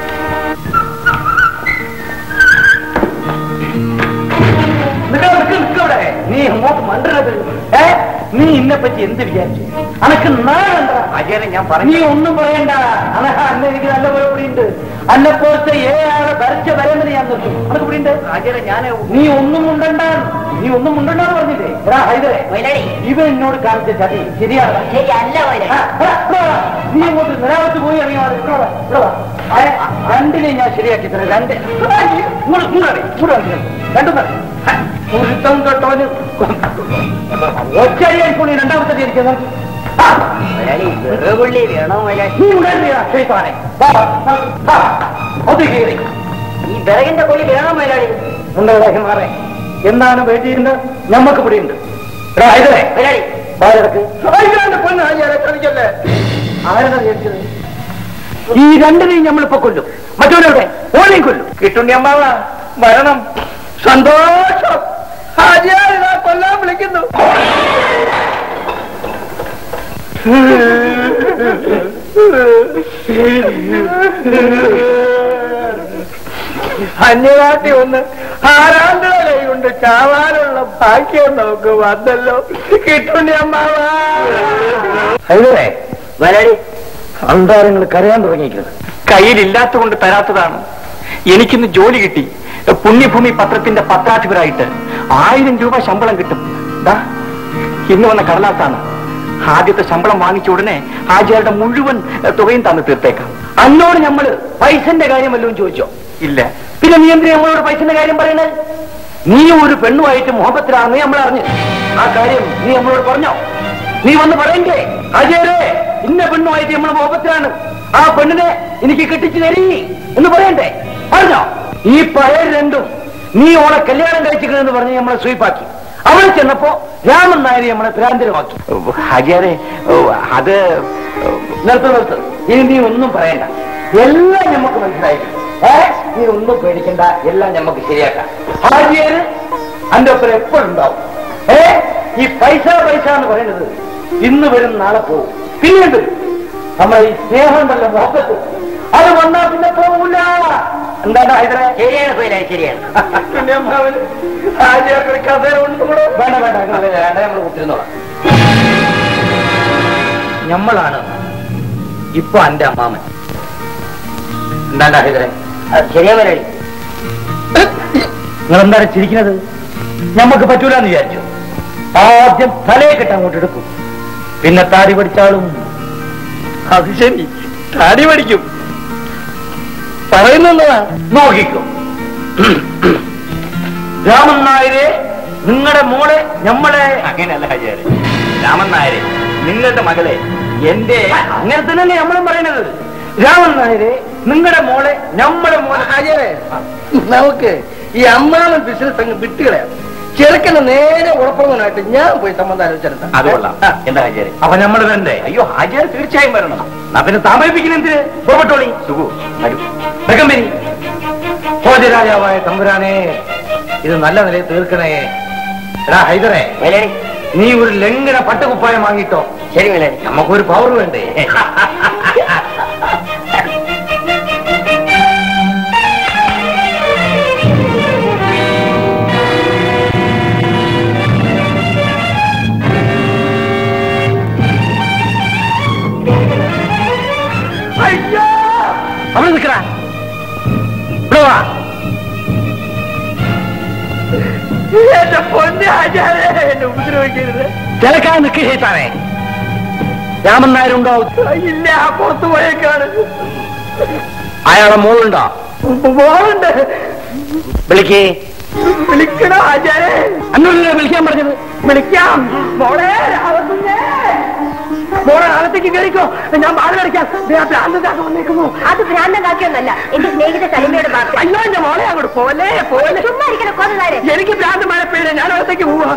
നിക്ക, നിക്ക, നിക്ക ഇവിടെ. നീ അങ്ങോട്ട് മണ്ടരുത് ഏ നീ ഇന്നെ പറ്റി എന്ത് വിചാരിച്ചു അനക്ക് നാളെന്താ അജയനെ ഞാൻ പറഞ്ഞു നീ ഒന്നും പറയണ്ട അനഹ അന്നെ എനിക്ക് നല്ല പോലെ കൂടിയുണ്ട് അന്നെ പോലത്തെ ഏഴാളെ വരച്ച വരേണ്ടത് ഞാൻ നിർത്തും അനക്ക് കൂടിയുണ്ട് അജയനെ ഞാൻ നീ ഒന്നും ഉണ്ടണ്ട നീ ഒന്നും ഉണ്ടണ്ടെന്ന് പറഞ്ഞില്ലേ എടാ ഹൈദരെ ഇവ എന്നോട് കാണിച്ച ചതി ശരിയാണ് ശരിയല്ല ആ, ആ, ഇവിടെ വാ. നീ അങ്ങോട്ട് നിരാവത്ത് പോയി ഇറങ്ങി വാ. ഇവിടെ വാ, ഇവിടെ വാ. ഏ, രണ്ടിനെ ഞാൻ ശരിയാക്കി തരാം രണ്ട് ഇങ്ങോട്ട് ഇങ്ങോട്ട് ഇങ്ങോട്ട് വരൂ. രണ്ടും വരൂ. ഹ, ഒരുത്തം തൊട്ടവന് ഒറ്റയടിയായിക്കോളി രണ്ടാമത്തെ ഇരിക്കുന്നത് വെറുപുള്ളി വേണോ നീ ഉണ്ടായിരുന്നില്ല ശൈത്താനെ വാ, വാ, വാ. അത് കയറി ഈ വിറകിന്റെ കൊള്ളി വേണോ മുതലാളി ഉണ്ടല്ലേ മാറേ എന്താണ് വേണ്ടിയിരുന്നത് ഞമ്മക്ക് പിടിയുണ്ട് എടാ ഹൈദരെ മുതലാളി ബാലർക്ക് അയ്യാന്റെ പൊന്ന് അയ്യാനെ കളിക്കല്ലേ ആരാണ് വിചാരിച്ചത് ഈ രണ്ടിനെയും നമ്മളിപ്പോ കൊല്ലും മറ്റവനെവിടെ ഓനെയും കൊല്ലും കിട്ടുണ്ടി അമ്മാവ വരണം സന്തോഷം ഹാജിയാരിതാ കൊല്ലാൻ വിളിക്കുന്നു അന്യനാട്ടി ഒന്ന് ആരാണ്ടുകളെ കൊണ്ട് ചാവാനുള്ള ഭാഗ്യം നമുക്ക് വന്നല്ലോ കിട്ടുണ്ടി അമ്മാവാ ഹൈദരേ വരാടി അന്താരങ്ങൾ കരയാൻ തുടങ്ങിയിരിക്കുന്നത് കയ്യിലില്ലാത്ത കൊണ്ട് തരാത്തതാണ് എനിക്കിന്ന് ജോലി കിട്ടി പുണ്യഭൂമി പത്രത്തിന്റെ പത്രാധിപരായിട്ട് ആയിരം രൂപ ശമ്പളം കിട്ടും ദാ ഇന്ന് വന്ന കടലാസാണ് ആദ്യത്തെ ശമ്പളം വാങ്ങിച്ച ഉടനെ ആചാരുടെ മുഴുവൻ എ, തുകയും തന്നു തീർത്തേക്കാം അന്നോട് നമ്മള് പൈസന്റെ കാര്യം വല്ലതും ചോദിച്ചോ ഇല്ല പിന്നെ നീ എന്തിനാ നമ്മളോട് പൈസന്റെ കാര്യം പറയണേ നീ ഒരു പെണ്ണുമായിട്ട് മുഹബത്തിലാണെന്ന് നമ്മൾ അറിഞ്ഞു ആ കാര്യം നീ നമ്മളോട് പറഞ്ഞോ നീ വന്ന് പറയണ്ടേ അജയരെ ഇന്ന പെണ്ണുമായിട്ട് നമ്മൾ മുഹബത്തിലാണ് ആ പെണ്ണിനെ എനിക്ക് കെട്ടിച്ചു തരീ എന്ന് പറയണ്ടേ പറഞ്ഞോ ഈ പഴയ രണ്ടും നീ ഓളെ കല്യാണം കഴിച്ചിരിക്കണെന്ന് പറഞ്ഞ് നമ്മളെ സ്വീപ്പാക്കി അവിടെ ചെന്നപ്പോ രാമൻ നായരെ നമ്മളെ ഭ്രാന്തരമാക്കി ഹാജിയാരെ അത് നിർത്ത് നിർത്ത് ഇനി നീ ഒന്നും പറയണ്ട എല്ലാം നമുക്ക് മനസ്സിലായിരിക്കും ഏ നീ ഒന്നും പേടിക്കണ്ട എല്ലാം നമുക്ക് ശരിയാക്കാം ഹാജിയര് അന്റെ ഒപ്പം എപ്പോഴും ഉണ്ടാവും ഏ ഈ പൈസ പൈസ എന്ന് പറയുന്നത് ഇന്ന് വരും നാളെ പോകും പിന്നീട് നമ്മൾ ഈ സ്നേഹമുണ്ടല്ലോ മുഹബത്ത് അത് വന്നാ പിന്നെ പോകൂല എന്താണ് ഹൈദര ശരിയാണ് പോയില്ല ശരിയാണ് കഥ വേണ്ട വേണ്ട വേണ്ട നമ്മൾ കുത്തിരുന്നോളാം ഞമ്മളാണ് ഇപ്പൊ എന്റെ അമ്മാമൻ എന്താണ്ടാ ഹൈദരെ ശരിയാ വരടി നിങ്ങൾ എന്താണ് ചിരിക്കുന്നത് ഞമ്മക്ക് പറ്റൂലെന്ന് വിചാരിച്ചു ആദ്യം തലയെ കെട്ട് അങ്ങോട്ട് എടുക്കും പിന്നെ താടി പഠിച്ചാളും അത് ശരി താടി പഠിക്കും പറയുന്നതാ നോക്കിക്കോ രാമൻ നായരെ നിങ്ങളുടെ മോളെ ഞമ്മളെ അങ്ങനെയല്ല ഹാജിയാരെ രാമൻ നായരെ നിങ്ങളുടെ മകളെ എന്റെ അങ്ങനെ തന്നെയല്ലേ നമ്മളും പറയുന്നത് രാമൻ നായരെ നിങ്ങളുടെ മോളെ ഞമ്മടെ മോളെ അജയരെ നമുക്ക് ഈ അമ്മാവൻ ബിസിനസ് അങ്ങ് വിട്ടുകളയാം ചെറുക്കനെ നേരെ ഉറപ്പുറങ്ങനായിട്ട് ഞാൻ പോയി സംബന്ധം ആലോചിച്ചെടുത്താം അത് കൊള്ളാം എന്താ ഹാജിയാരെ അപ്പൊ നമ്മൾ വരണ്ടേ അയ്യോ ഹാജിയാർ തീർച്ചയായും വരണം എന്നാ പിന്നെ താമസിപ്പിക്കുന്ന എന്തിന് പുറപ്പെട്ടോളി സുഖു വരൂ ബെഗംബരി ഭോജരാജാവായ തമ്പുരാനെ ഇത് നല്ല നിലയിൽ തീർക്കണേ എടാ ഹൈദറെ നീ ഒരു ലംഘന പട്ടുകുപ്പായം വാങ്ങിട്ടോ ശരി വില നമുക്കൊരു പവർ വേണ്ടേ അയ്യോ അവിടെ നിൽക്കടാ ഇവിടെ വാ എന്റെ പൊന്നെ ആചാരെ എന്നെ ഉപദ്രവിക്കരുത് തിരക്കാൻ നിൽക്കുക ചെയ്താനേ രാമൻ നായരുണ്ടോ ഇല്ല ആ പുറത്തു പോയേക്കാണ് അയാളെ മോളുണ്ടോ മോളുണ്ട് വിളിക്കേ വിളിക്കണോ ആചാരെ അന്നോടല്ലേ വിളിക്കാൻ പറഞ്ഞത് വിളിക്കാം മോളെ രാവത്തുന്നേ മോളെ അകത്തേക്ക് കയറിക്കോ ഞാൻ വാതിലടിക്കാം ഭ്രാന്തതാക്ക വന്നേക്കുന്നു അത് ഭ്രാന്തം കാക്കിയൊന്നല്ല എന്റെ സ്നേഹിത സലിമയുടെ ബാക്കി അയ്യോ എന്റെ മോളെ അങ്ങോട്ട് പോലെ പോലെ ചുമ്മാ ഇരിക്കണ കൊതുകാരെ എനിക്ക് ഭ്രാന്തമായ പേര് ഞാൻ അകത്തേക്ക് പോവാ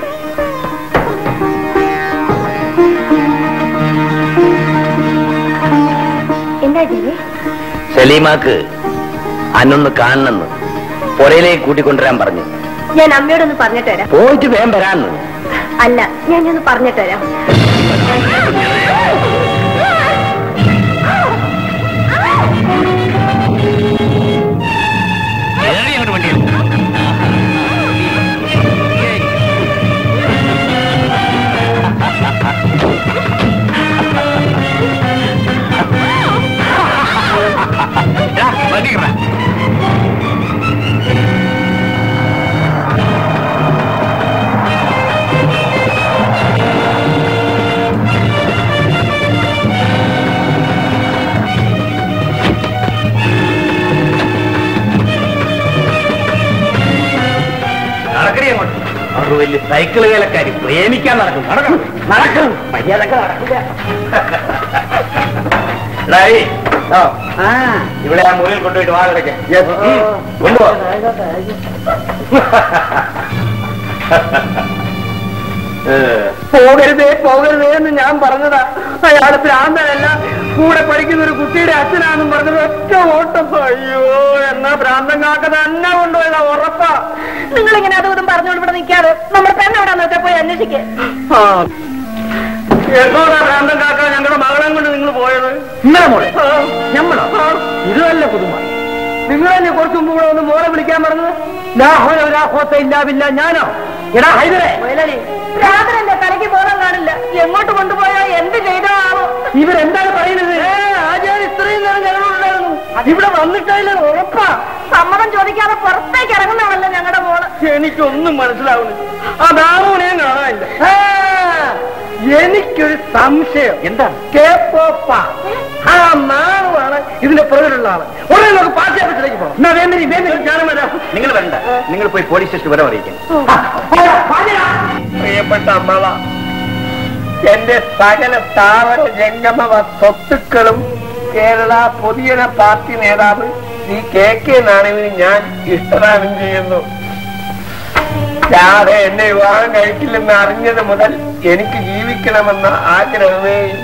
എന്താ ജി സലീമാക്ക് അന്നൊന്ന് കാണണമെന്ന് പുറയിലേക്ക് കൂട്ടിക്കൊണ്ടുവരാൻ പറഞ്ഞു ഞാൻ അമ്മയോടൊന്ന് പറഞ്ഞിട്ട് വരാം പോയിട്ട് വേഗം വരാന്ന് അല്ല ഞാൻ ഒന്ന് പറഞ്ഞിട്ട് വരാം നടക്കണേ അങ്ങോട്ട് അവർ വലിയ സൈക്കിൾ വേലക്കാരി പ്രേമിക്കാൻ നടക്കും നടക്കണം നടക്കണം മര്യാദക്ക് നടക്കില്ല എടായി, ആ, ഇവിടെ ആ മുറിയിൽ കൊണ്ടുപോയിട്ട് വാ കിടക്കെ കൊണ്ടുപോ പോകരുതേ പോകരുതേ എന്ന് ഞാൻ പറഞ്ഞതാ അയാൾ ഭ്രാന്തനല്ല കൂടെ പഠിക്കുന്ന ഒരു കുട്ടിയുടെ അച്ഛനാണെന്നും പറഞ്ഞത് ഒറ്റ ഓട്ടം അയ്യോ എന്നാ ഭ്രാന്തൻ കാക്ക തന്നെ കൊണ്ടുപോയതാ ഉറപ്പാ നിങ്ങൾ ഇങ്ങനെ അതും പറഞ്ഞുകൊണ്ട് ഇവിടെ നിൽക്കാതെ നമ്മുടെ പെണ്ണ് എവിടെയാന്ന് വെച്ചാൽ പോയി അന്വേഷിക്കേ എന്നോടാ ഭ്രാന്തൻ കാക്ക ഞങ്ങളുടെ മകളെ കൊണ്ട് നിങ്ങൾ പോയത് ഇന്നലെ മോളെ ഞമ്മളോ ഇത് നല്ല പുതുമ നിങ്ങളല്ലേ കുറച്ച് മുമ്പ് കൂടെ ഒന്ന് മോളെ വിളിക്കാൻ പറഞ്ഞത് ലാഹോല ഒരാഹോത്ത ഇല്ലാവില്ല ഞാനോ എടാ ഹൈദരെ രാത്രി തലയ്ക്ക് ബോധം കാണില്ല എങ്ങോട്ട് കൊണ്ടുപോയാ എന്ത് ചെയ്തോ ആവോ ഇവരെന്താണ് പറയുന്നത് ആചാര്യ ഇത്രയും നേരം ഞങ്ങളുണ്ടായിരുന്നു ഇവിടെ വന്നിട്ടില്ല ഉറപ്പാ സമ്മതം ചോദിക്കാതെ പുറത്തേക്ക് ഇറങ്ങുന്നതാണല്ലോ ഞങ്ങളുടെ മോള് എനിക്കൊന്നും മനസ്സിലാവുന്നില്ല ആ നാമൂനെ കാണാനില്ല ആ, എനിക്കൊരു സംശയം എന്താ കേപ്പോപ്പ ആ നാണുവാണ് ഇതിന്റെ പുറകിലുള്ള ആള് ഉടനെ നമുക്ക് പാർട്ടി ഓഫീസിലേക്ക് പോകാം എന്നാ വേണ്ടി വേണ്ടി ഞാനും വരാം നിങ്ങൾ വരണ്ട നിങ്ങൾ പോയി പോലീസ് സ്റ്റേഷൻ വിവരം അറിയിക്കണം പ്രിയപ്പെട്ട അമ്മള എന്റെ സകല സ്ഥാപന ജംഗമ സ്വത്തുക്കളും കേരള പൊതുജന പാർട്ടി നേതാവ് ഈ കെ കെ നാണുവിന് ഞാൻ ഇഷ്ടദാനം ചെയ്യുന്നു രാധ എന്നെ വിവാഹം കഴിക്കില്ലെന്ന് അറിഞ്ഞത് മുതൽ എനിക്ക് ജീവിക്കണമെന്ന ആഗ്രഹമേ ഇല്ല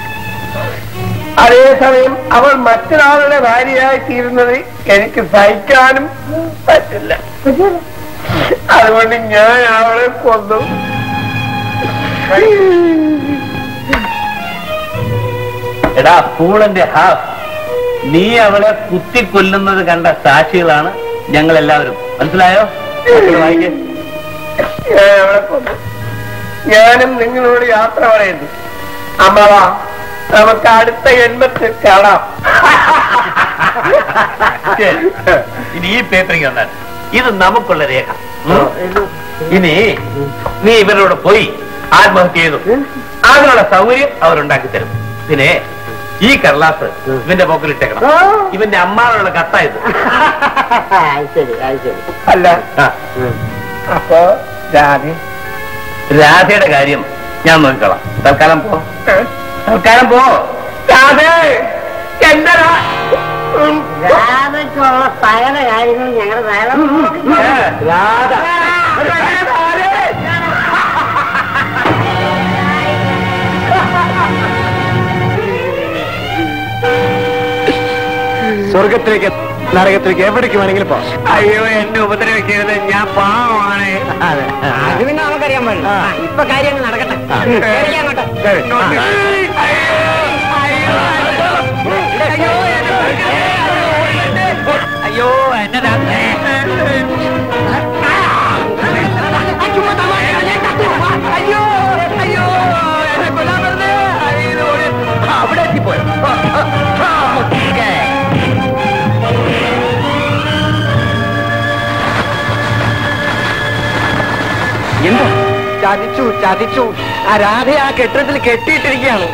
അതേസമയം അവൾ മറ്റൊരാളുടെ ഭാര്യയായി തീരുന്നത് എനിക്ക് സഹിക്കാനും പറ്റില്ല അതുകൊണ്ട് ഞാൻ അവളെ കൊന്നു എടാ പൂളന്റെ ഹാഫ് നീ അവളെ കുത്തിക്കൊല്ലുന്നത് കണ്ട സാക്ഷികളാണ് ഞങ്ങൾ എല്ലാവരും മനസ്സിലായോ വായിക്കേ ഞാൻ അവളെ കൊന്നു ഞാനും നിങ്ങളോട് യാത്ര പറയുന്നു അമ്മള നമുക്ക് അടുത്ത ജന്മത്തിൽ കാണാം ശരി. ഇനി ഈ പേപ്പറിങ് വന്നാൽ ഇത് നമുക്കുള്ള രേഖ ഉം. ഇനി നീ ഇവരോട് പോയി ആത്മഹത്യ ചെയ്തു അതിനുള്ള സൗകര്യം അവരുണ്ടാക്കി തരും പിന്നെ ഈ കടലാസ് ഇവന്റെ പോക്കലിട്ടേക്കണം ഇവന്റെ അമ്മാനുള്ള കത്തായത് ശരി ശരി അല്ല ആ. അപ്പോ രാധ രാധയുടെ കാര്യം ഞാൻ നോക്കിക്കോളാം തൽക്കാലം പോ തൽക്കാലം പോ രാധ എന്താ രാധയ്ക്കുള്ള സകല കാര്യങ്ങളും ഞങ്ങളുടെ രാധ സ്വർഗത്തിലേക്ക് നരകത്തിലേക്ക് എവിടേക്ക് വേണമെങ്കിലും പോകാം അയ്യോ എന്നെ ഉപദ്രവിക്കരുത് ഞാൻ പാവമാണ് അത് പിന്നെ നമുക്കറിയാൻ പാടില്ല ആ, ഇപ്പൊ കാര്യങ്ങൾ നടക്കട്ടെ കേറിക്കേ അങ്ങോട്ട്. അയ്യോ എന്നെ അയ്യോ അയ്യോ എന്നെ കൊല്ലാൻ വെറുതെ അവിടെ എത്തിപ്പോയോ എന്താ ചതിച്ചു ചതിച്ചു ആ രാധ ആ കെട്ടിടത്തിൽ കെട്ടിയിട്ടിരിക്കുകയാണ്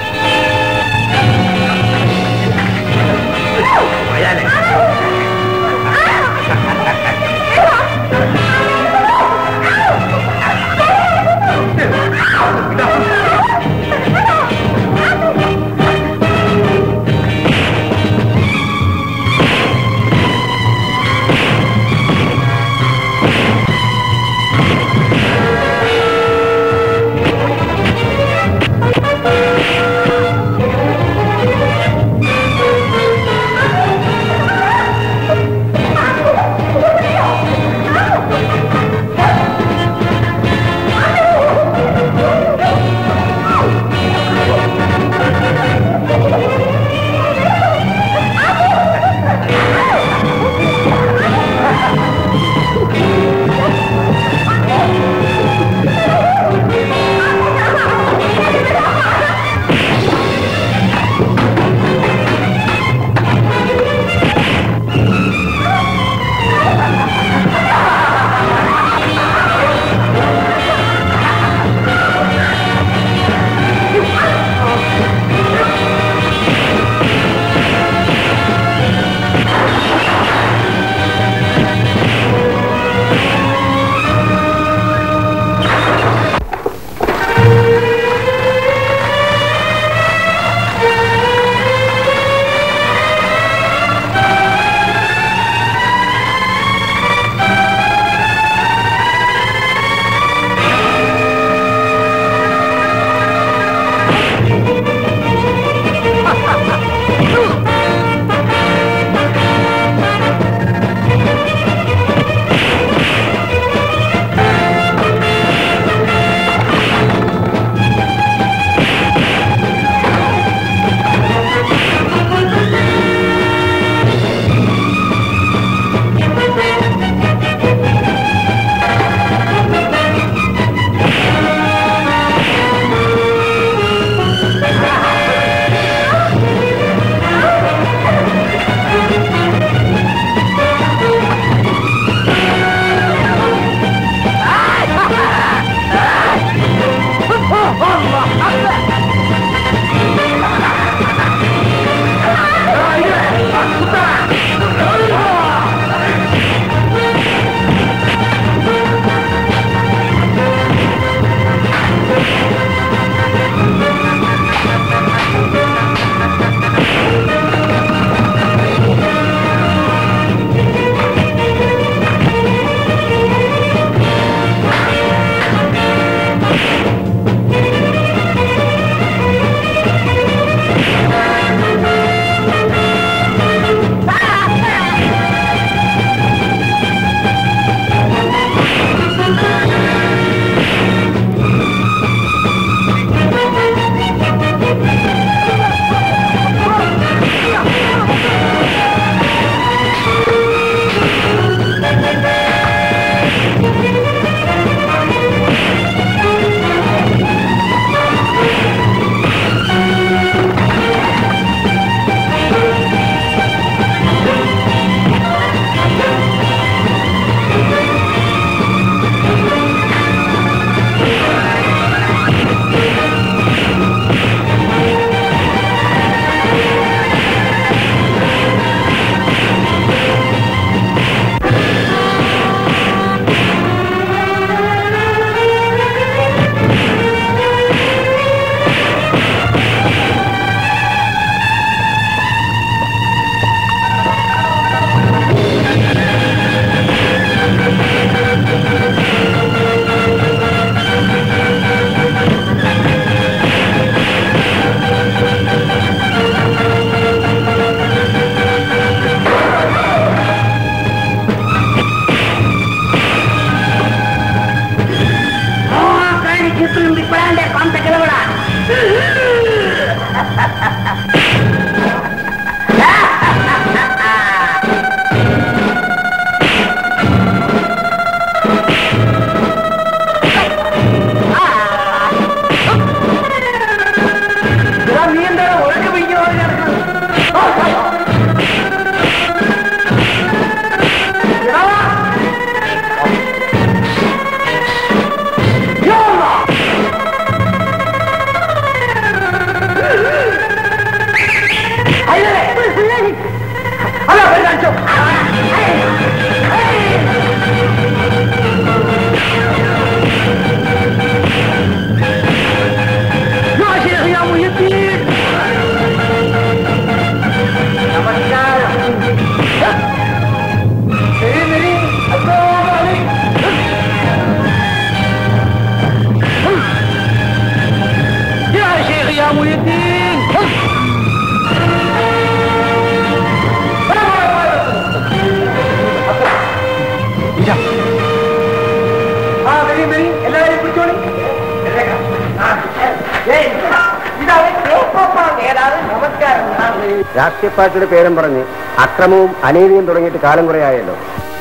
രാഷ്ട്രീയ പാർട്ടിയുടെ പേരും പറഞ്ഞ് അക്രമവും അനീതിയും തുടങ്ങിയിട്ട് കാലം കുറെ ആയല്ലോ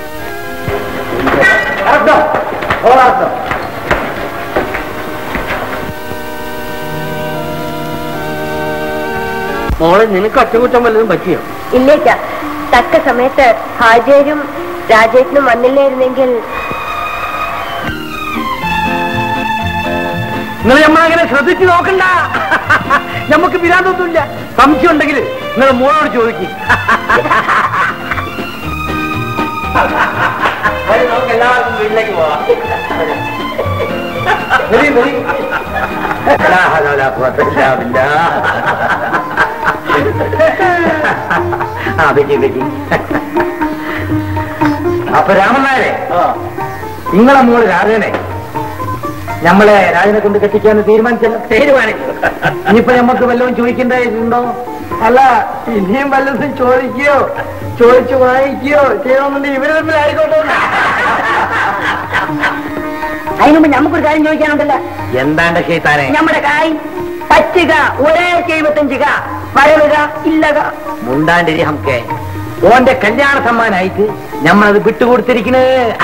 മോളെ നിനക്ക് അറ്റകുറ്റം വല്ലതും പറ്റിയോ ഇല്ലേച്ച തക്ക സമയത്ത് ഹാജരും രാജേഷനും വന്നില്ലായിരുന്നെങ്കിൽ നിങ്ങൾ നമ്മളങ്ങനെ ശ്രദ്ധിച്ചു നോക്കണ്ട നമുക്ക് വിരാന്തൊന്നുമില്ല സംശയം ഉണ്ടെങ്കിൽ നിങ്ങൾ മോളോട് ചോദിക്കും നമുക്ക് എല്ലാവർക്കും വീട്ടിലേക്ക് പോവാം ആ വെക്കി വെക്കി അപ്പൊ രാമനായരെ നിങ്ങളെ മോള് രാജനെ നമ്മളെ രാജനെ കൊണ്ട് കെട്ടിക്കാന്ന് തീരുമാനിച്ചല്ലോ തീരുമാനിച്ചു ഇനിയിപ്പോ നമുക്ക് വല്ലതും ചോദിക്കേണ്ടതായിട്ടുണ്ടോ അല്ല ഇനിയും വല്ലതും ചോദിക്കുകയോ ചോദിച്ചു വാങ്ങിക്കുകയോ ചെയ്യണമെന്നുണ്ടെങ്കിൽ ഇവര് തമ്മിലായിക്കോട്ടെ അതിനുമ്പ് നമുക്കൊരു കാര്യം ചോദിക്കാനുണ്ടല്ലോ എന്താണ്ട് ഷെയ്ത്താനെ നമ്മുടെ കായ് പച്ചുക ഒരേ എഴുപത്തഞ്ചുക വരവുക ഇല്ലക മുണ്ടാണ്ടിരി ഹംക്കെ ഓന്റെ കല്യാണ സമ്മാനായിട്ട് നമ്മളത് വിട്ടുകൊടുത്തിരിക്കണ്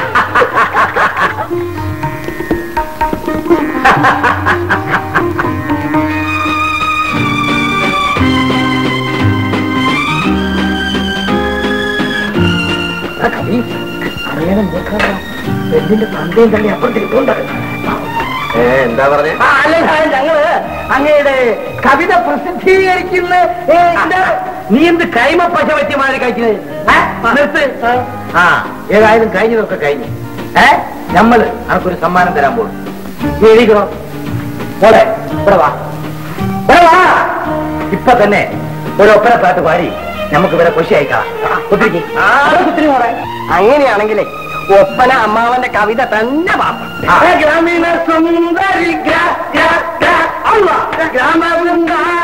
പെണ്ണിന്റെ തന്തയും തള്ളി അപ്പുറത്തേക്ക് പോകണ്ടത് എന്താ പറഞ്ഞേ ആ, അല്ല സാറേ, ഞങ്ങള് അങ്ങയുടെ കവിത പ്രസിദ്ധീകരിക്കുന്ന ഏ, ഇത് നീ എന്ത് കൈമ പശ പറ്റിയ മാതിരി കഴിക്കുന്നത് ഏ? നിർത്ത് ആ ഏതായാലും കഴിഞ്ഞതൊക്കെ കഴിഞ്ഞു ഏ നമ്മള് അനക്കൊരു സമ്മാനം തരാൻ പോകും നീ എഴുതിക്കണോ മോളെ ഇവിടെ വാ ഇവിടെ വാ ഇപ്പൊ തന്നെ ഒരു ഒപ്പന പാട്ട് പാടി നമുക്ക് ഇവരെ കൊശി അയക്കാം കുത്തിരിക്ക് കുത്തിരി മോളെ അങ്ങനെയാണെങ്കിലേ ഒപ്പന അമ്മാവന്റെ കവിത തന്നെ പാപ്പം ആ. ഗ്രാമീണ സുന്ദരി ഗ്രാ ഗ്രാ ഗ്രാ അള്ളാ ഗ്രാമവൃന്ദാ